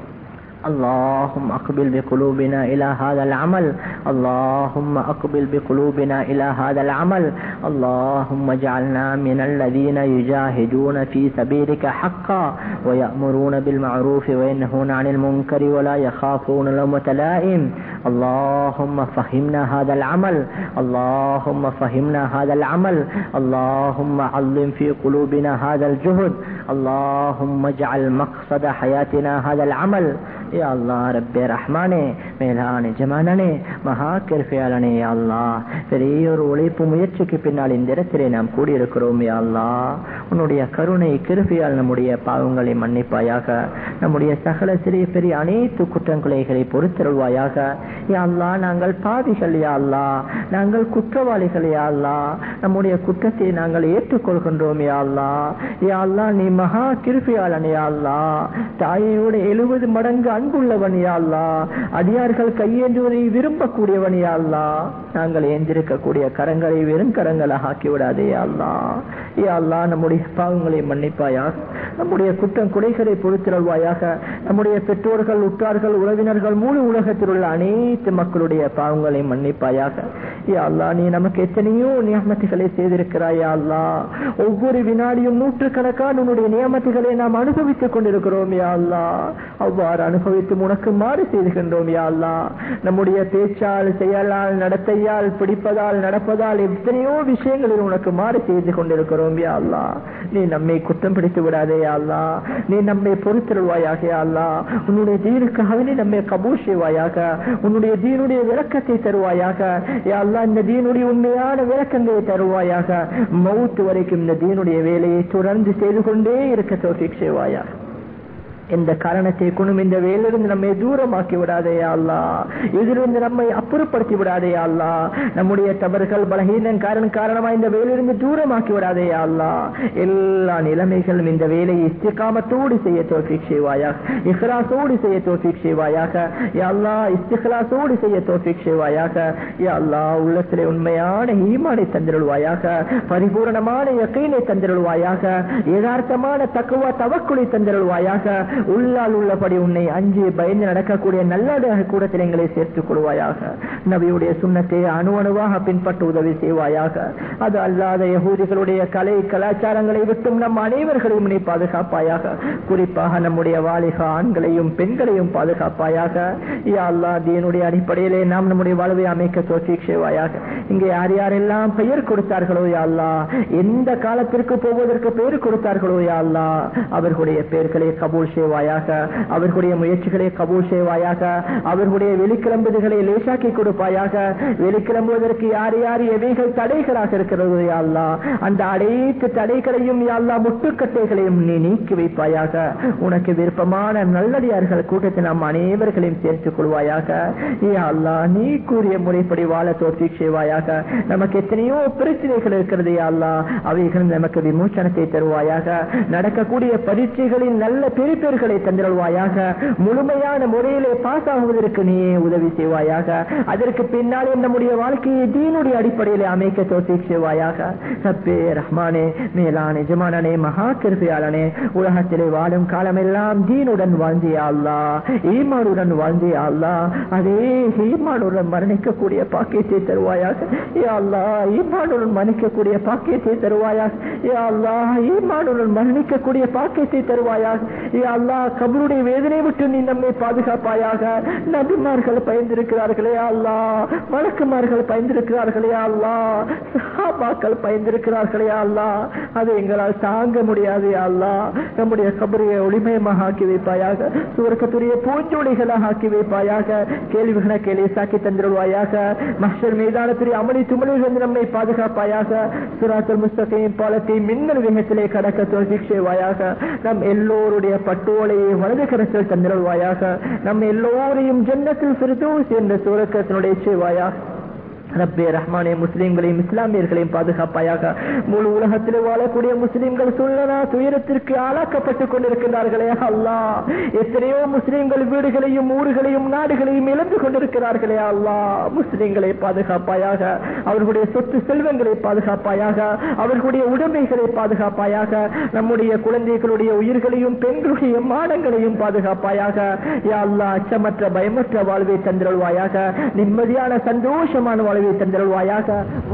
اللهم أقبل بقلوبنا إلى هذا العمل اللهم أقبل بقلوبنا إلى هذا العمل اللهم اجعلنا من الذين يجاهدون في سبيلك حقا ويأمرون بالمعروف وينهون عن المنكر ولا يخافون لومة لائم اللهم فهمنا هذا العمل اللهم فهمنا هذا العمل اللهم علم في قلوبنا هذا الجهد اللهم اجعل مقصد حياتنا هذا العمل يا الله رب رحمانே மேலான ஜமானனே மகா கிருபையாளனே யா அல்லாஹ் பெரிய ஒரு உழைப்பு முயற்சிக்கு பின்னால் இந்த இடத்திலே நாம் கூடியிருக்கிறோம் யா அல்லாஹ் உன்னுடைய கருணை கிருபையால் நம்முடைய பாவங்களை மன்னிப்பாயாக நம்முடைய சகல சிறிய பெரிய அனைத்து குற்றங்களைகளை பொறுத்தருள்வாயாக யா அல்லாஹ் நாங்கள் பாவிகள் யா அல்லாஹ் நாங்கள் குற்றவாளிகள் யா அல்லாஹ் நம்முடைய குற்றத்தை நாங்கள் ஏற்றுக்கொள்கின்றோம் யா அல்லாஹ் யா அல்லாஹ் நீ மகா கிருபையாளன் யா அல்லாஹ் தாயோட எழுபது மடங்கு அன்புள்ளவன் யா அல்லாஹ் அடியார்கள் கையேந்துவதை விரும்பக்கூடியவன் யா அல்லாஹ் நாங்கள் ஏந்திருக்கக்கூடிய கரங்களை வெறும் கரங்களாக ஆக்கி விடாதே யா அல்லாஹ் யா அல்லாஹ் நம்முடைய பாவங்களை மன்னிப்பாயாக நம்முடைய குற்றம் குறைகளை பொறுத்திருவாயாக நம்முடைய பெற்றோர்கள் உற்றார்கள் உறவினர்கள் முழு உலகத்தில் உள்ள அனைத்து மக்களுடைய பாவங்களை மன்னிப்பாயாக யா அல்லா நீ நமக்கு எத்தனையோ நியமத்துகளை செய்திருக்கிறாய் யா அல்லா ஒவ்வொரு வினாடியும் நூற்றுக்கணக்கான உன்னுடைய நியமத்துகளை நாம் அனுபவித்துக் கொண்டிருக்கிறோம் யா அல்லா அவ்வாறு அனுபவித்து உனக்கு மாறு செய்துகின்றோம் யா அல்லா நம்முடைய பேச்சால் செயலால் நடத்தையால் பிடிப்பதால் நடப்பதால் எத்தனையோ விஷயங்களில் உனக்கு மாறு செய்து கொண்டிருக்கிறோம் யா அல்லா நீ நம்மை குற்றம் பிடித்து விடாதே யா அல்லா நீ நம்மை பொறுத்திருவாயாக யா அல்லா உன்னுடைய தீனுக்காக நீ நம்மை கபூல் செய்வாயாக உன்னுடைய தீனுடைய விளக்கத்தை தருவாயாக யா அல்லா இந்த தீனுடைய உண்மையான விளக்கங்களை தருவாயாக மவுத்து வரைக்கும் இந்த தீனுடைய வேலையை தொடர்ந்து செய்து கொண்டே இருக்க தோஃபிக் செய்வாயாக எந்த காரணத்தை கொண்டும் இந்த வேலிருந்து நம்மை தூரமாக்கி விடாதே அல்லா இதிலிருந்து நம்மை அப்புறப்படுத்தி விடாதே அல்லா நம்முடைய தவறுகள் பலகீனம் காரணம் காரணமா இந்த வேலிருந்து தூரமாக்கி விடாதே அல்லா எல்லா நிலைமைகளும் இந்த வேலையை இஸ்திகாமத்தோடு செய்ய தோஃபிக் செய்வாயாக இஹ்லாசோடு செய்ய தோஃபிக் செய்வாயாக அல்லா இஸ்திகலாசோடு செய்ய தோஃபிக் செய்வாயாக அல்லா உள்ளத்திலே உண்மையான ஈமானை தந்திருவாயாக பரிபூரணமான யக்கீனை தந்திருவாயாக யதார்த்தமான தக்குவா தவக்குழி தந்திருவாயாக உள்ளால் உள்ளபடி உன்னை அஞ்சு பயந்து நடக்கக்கூடிய நல்ல கூடத்தில் எங்களை சேர்த்துக் கொள்வாயாக நபியுடைய சுண்ணத்தை அணு அணுவாக பின்பற்ற உதவி செய்வாயாக அது அல்லாத யகூதிகளுடைய கலை கலாச்சாரங்களை விட்டும் நம் அனைவர்களையும் நீ பாதுகாப்பாயாக குறிப்பாக நம்முடைய வாலிக ஆண்களையும் பெண்களையும் பாதுகாப்பாயாக யா அல்லா தீனுடைய அடிப்படையிலே நாம் நம்முடைய வாழ்வை அமைக்க தோற்றி செய்வாயாக இங்கே யார் யாரெல்லாம் பெயர் கொடுத்தார்களோ யா அல்லா எந்த காலத்திற்கு போவதற்கு பெயர் கொடுத்தார்களோ யா அல்லா அவர்களுடைய பெயர்களை கபூல் செய்வாயாக அவர்களுடைய முயற்சிகளை கபூல் செய்வாயாக அவர்களுடைய வெளிக்கிளம்புதல்களை லேசாக்கி கொடுப்பாயாக வெளிக்கிளம்புவதற்கு யார் யார் எவைகள் தடைகளாக இருக்கிறது யாழ்லா அந்த அனைத்து தடைகளையும் யாழ்லா முட்டுக்கட்டைகளையும் நீ நீக்கி வைப்பாயாக உனக்கு விருப்பமான நல்லடியார்கள் கூட்டத்தை நாம் அனைவர்களையும் சேர்த்துக் கொள்வாயாக யாழ்லா நீ கூறிய முறைப்படி வாழ தோற்றி செய்வாயாக நமக்கு எத்தனையோ பிரச்சனைகள் இருக்கிறது யாழ்லா அவைகள் நமக்கு விமோச்சனத்தை தருவாயாக நடக்கக்கூடிய பரீட்சைகளின் நல்ல பெருப்பேர்களை தந்திருவாயாக முழுமையான முறையிலே பாஸ் ஆகுவதற்கு நீயே உதவி செய்வாயாக அதற்கு பின்னாலே நம்முடைய வாழ்க்கையை தீனுடைய அடிப்படையிலே அமைக்க தோற்றி செய்வாயாக சப்பே ரஹ்மானே மேலான எஜமானனே மகா கிருப்பையாளனே உலகத்திலே வாழும் காலமெல்லாம் தீனுடன் வாழ்ந்தியா அல்லா ஈமானுடன் வாழ்ந்தியா அல்லா அதே ஈமானுடன் மரணிக்கக்கூடிய பாக்கியத்தை தருவாயாக யா அல்லா ஈமானுடன் மரணிக்கக்கூடிய பாக்கியத்தை தருவாயாக யா அல்லா ஈமானுடன் மரணிக்கக்கூடிய பாக்கியத்தை தருவாயாக யா அல்லா கபருடைய வேதனை விட்டு நீ நம்மை பாதுகாப்பாயாக நபிமார்கள் பயந்திருக்கிறார்களே அல்லா வழக்குமார்கள் பயந்திருக்கிறார்களே அல்லா சஹாபாக்கள் பயந்திருக்கிறார்களே அல்லா அதை எங்களால் தாங்க முடியாது அல்லா நம்முடைய கபரையை ஒளிமயமாக ஆக்கி வைப்பாயாக சுவர்க்கத்துடைய பூஞ்சோடிகளாக ஆக்கி வைப்பாயாக கேள்விகளை கேள்வி சாக்கி தந்திருவாயாக மஷர் மீதானத்துடைய அமளி துமலிலிருந்து நம்மை பாதுகாப்பாயாக சுராத்தல் முஸ்தகையும் பாலத்தை மின்னல் வேகத்திலே கடக்க தோல்விக்ஷேவாயாக நம் எல்லோருடைய பட்டோலையை வலது கரத்தில் தந்திருவாயாக நம் எல்லோரையும் ஜன்னத்தில் சிறுதூசி என்ற சுரக்கத்தினுடைய செய்வாயாக ரப்பே ரஹ்மானே முஸ்லிம்களையும் இஸ்லாமியர்களையும் பாதுகாப்பாயாக முழு உலகத்தில் வாழக்கூடிய முஸ்லிம்கள் சொல்லனா துயரத்திற்கு ஆளாக்கப்பட்டுக் கொண்டிருக்கிறார்களே அல்லா எத்தனையோ முஸ்லிம்கள் வீடுகளையும் ஊர்களையும் நாடுகளையும் இழந்து கொண்டிருக்கிறார்களே அல்லா முஸ்லிம்களை பாதுகாப்பாயாக அவர்களுடைய சொத்து செல்வங்களை பாதுகாப்பாயாக அவர்களுடைய உடைமைகளை பாதுகாப்பாயாக நம்முடைய குழந்தைகளுடைய உயிர்களையும் பெண்களுடைய மானங்களையும் பாதுகாப்பாயாக யா அல்லா அச்சமற்ற பயமற்ற வாழ்வை தந்திருவாயாக நிம்மதியான சந்தோஷமான வாழ்வை தந்திருவாயாக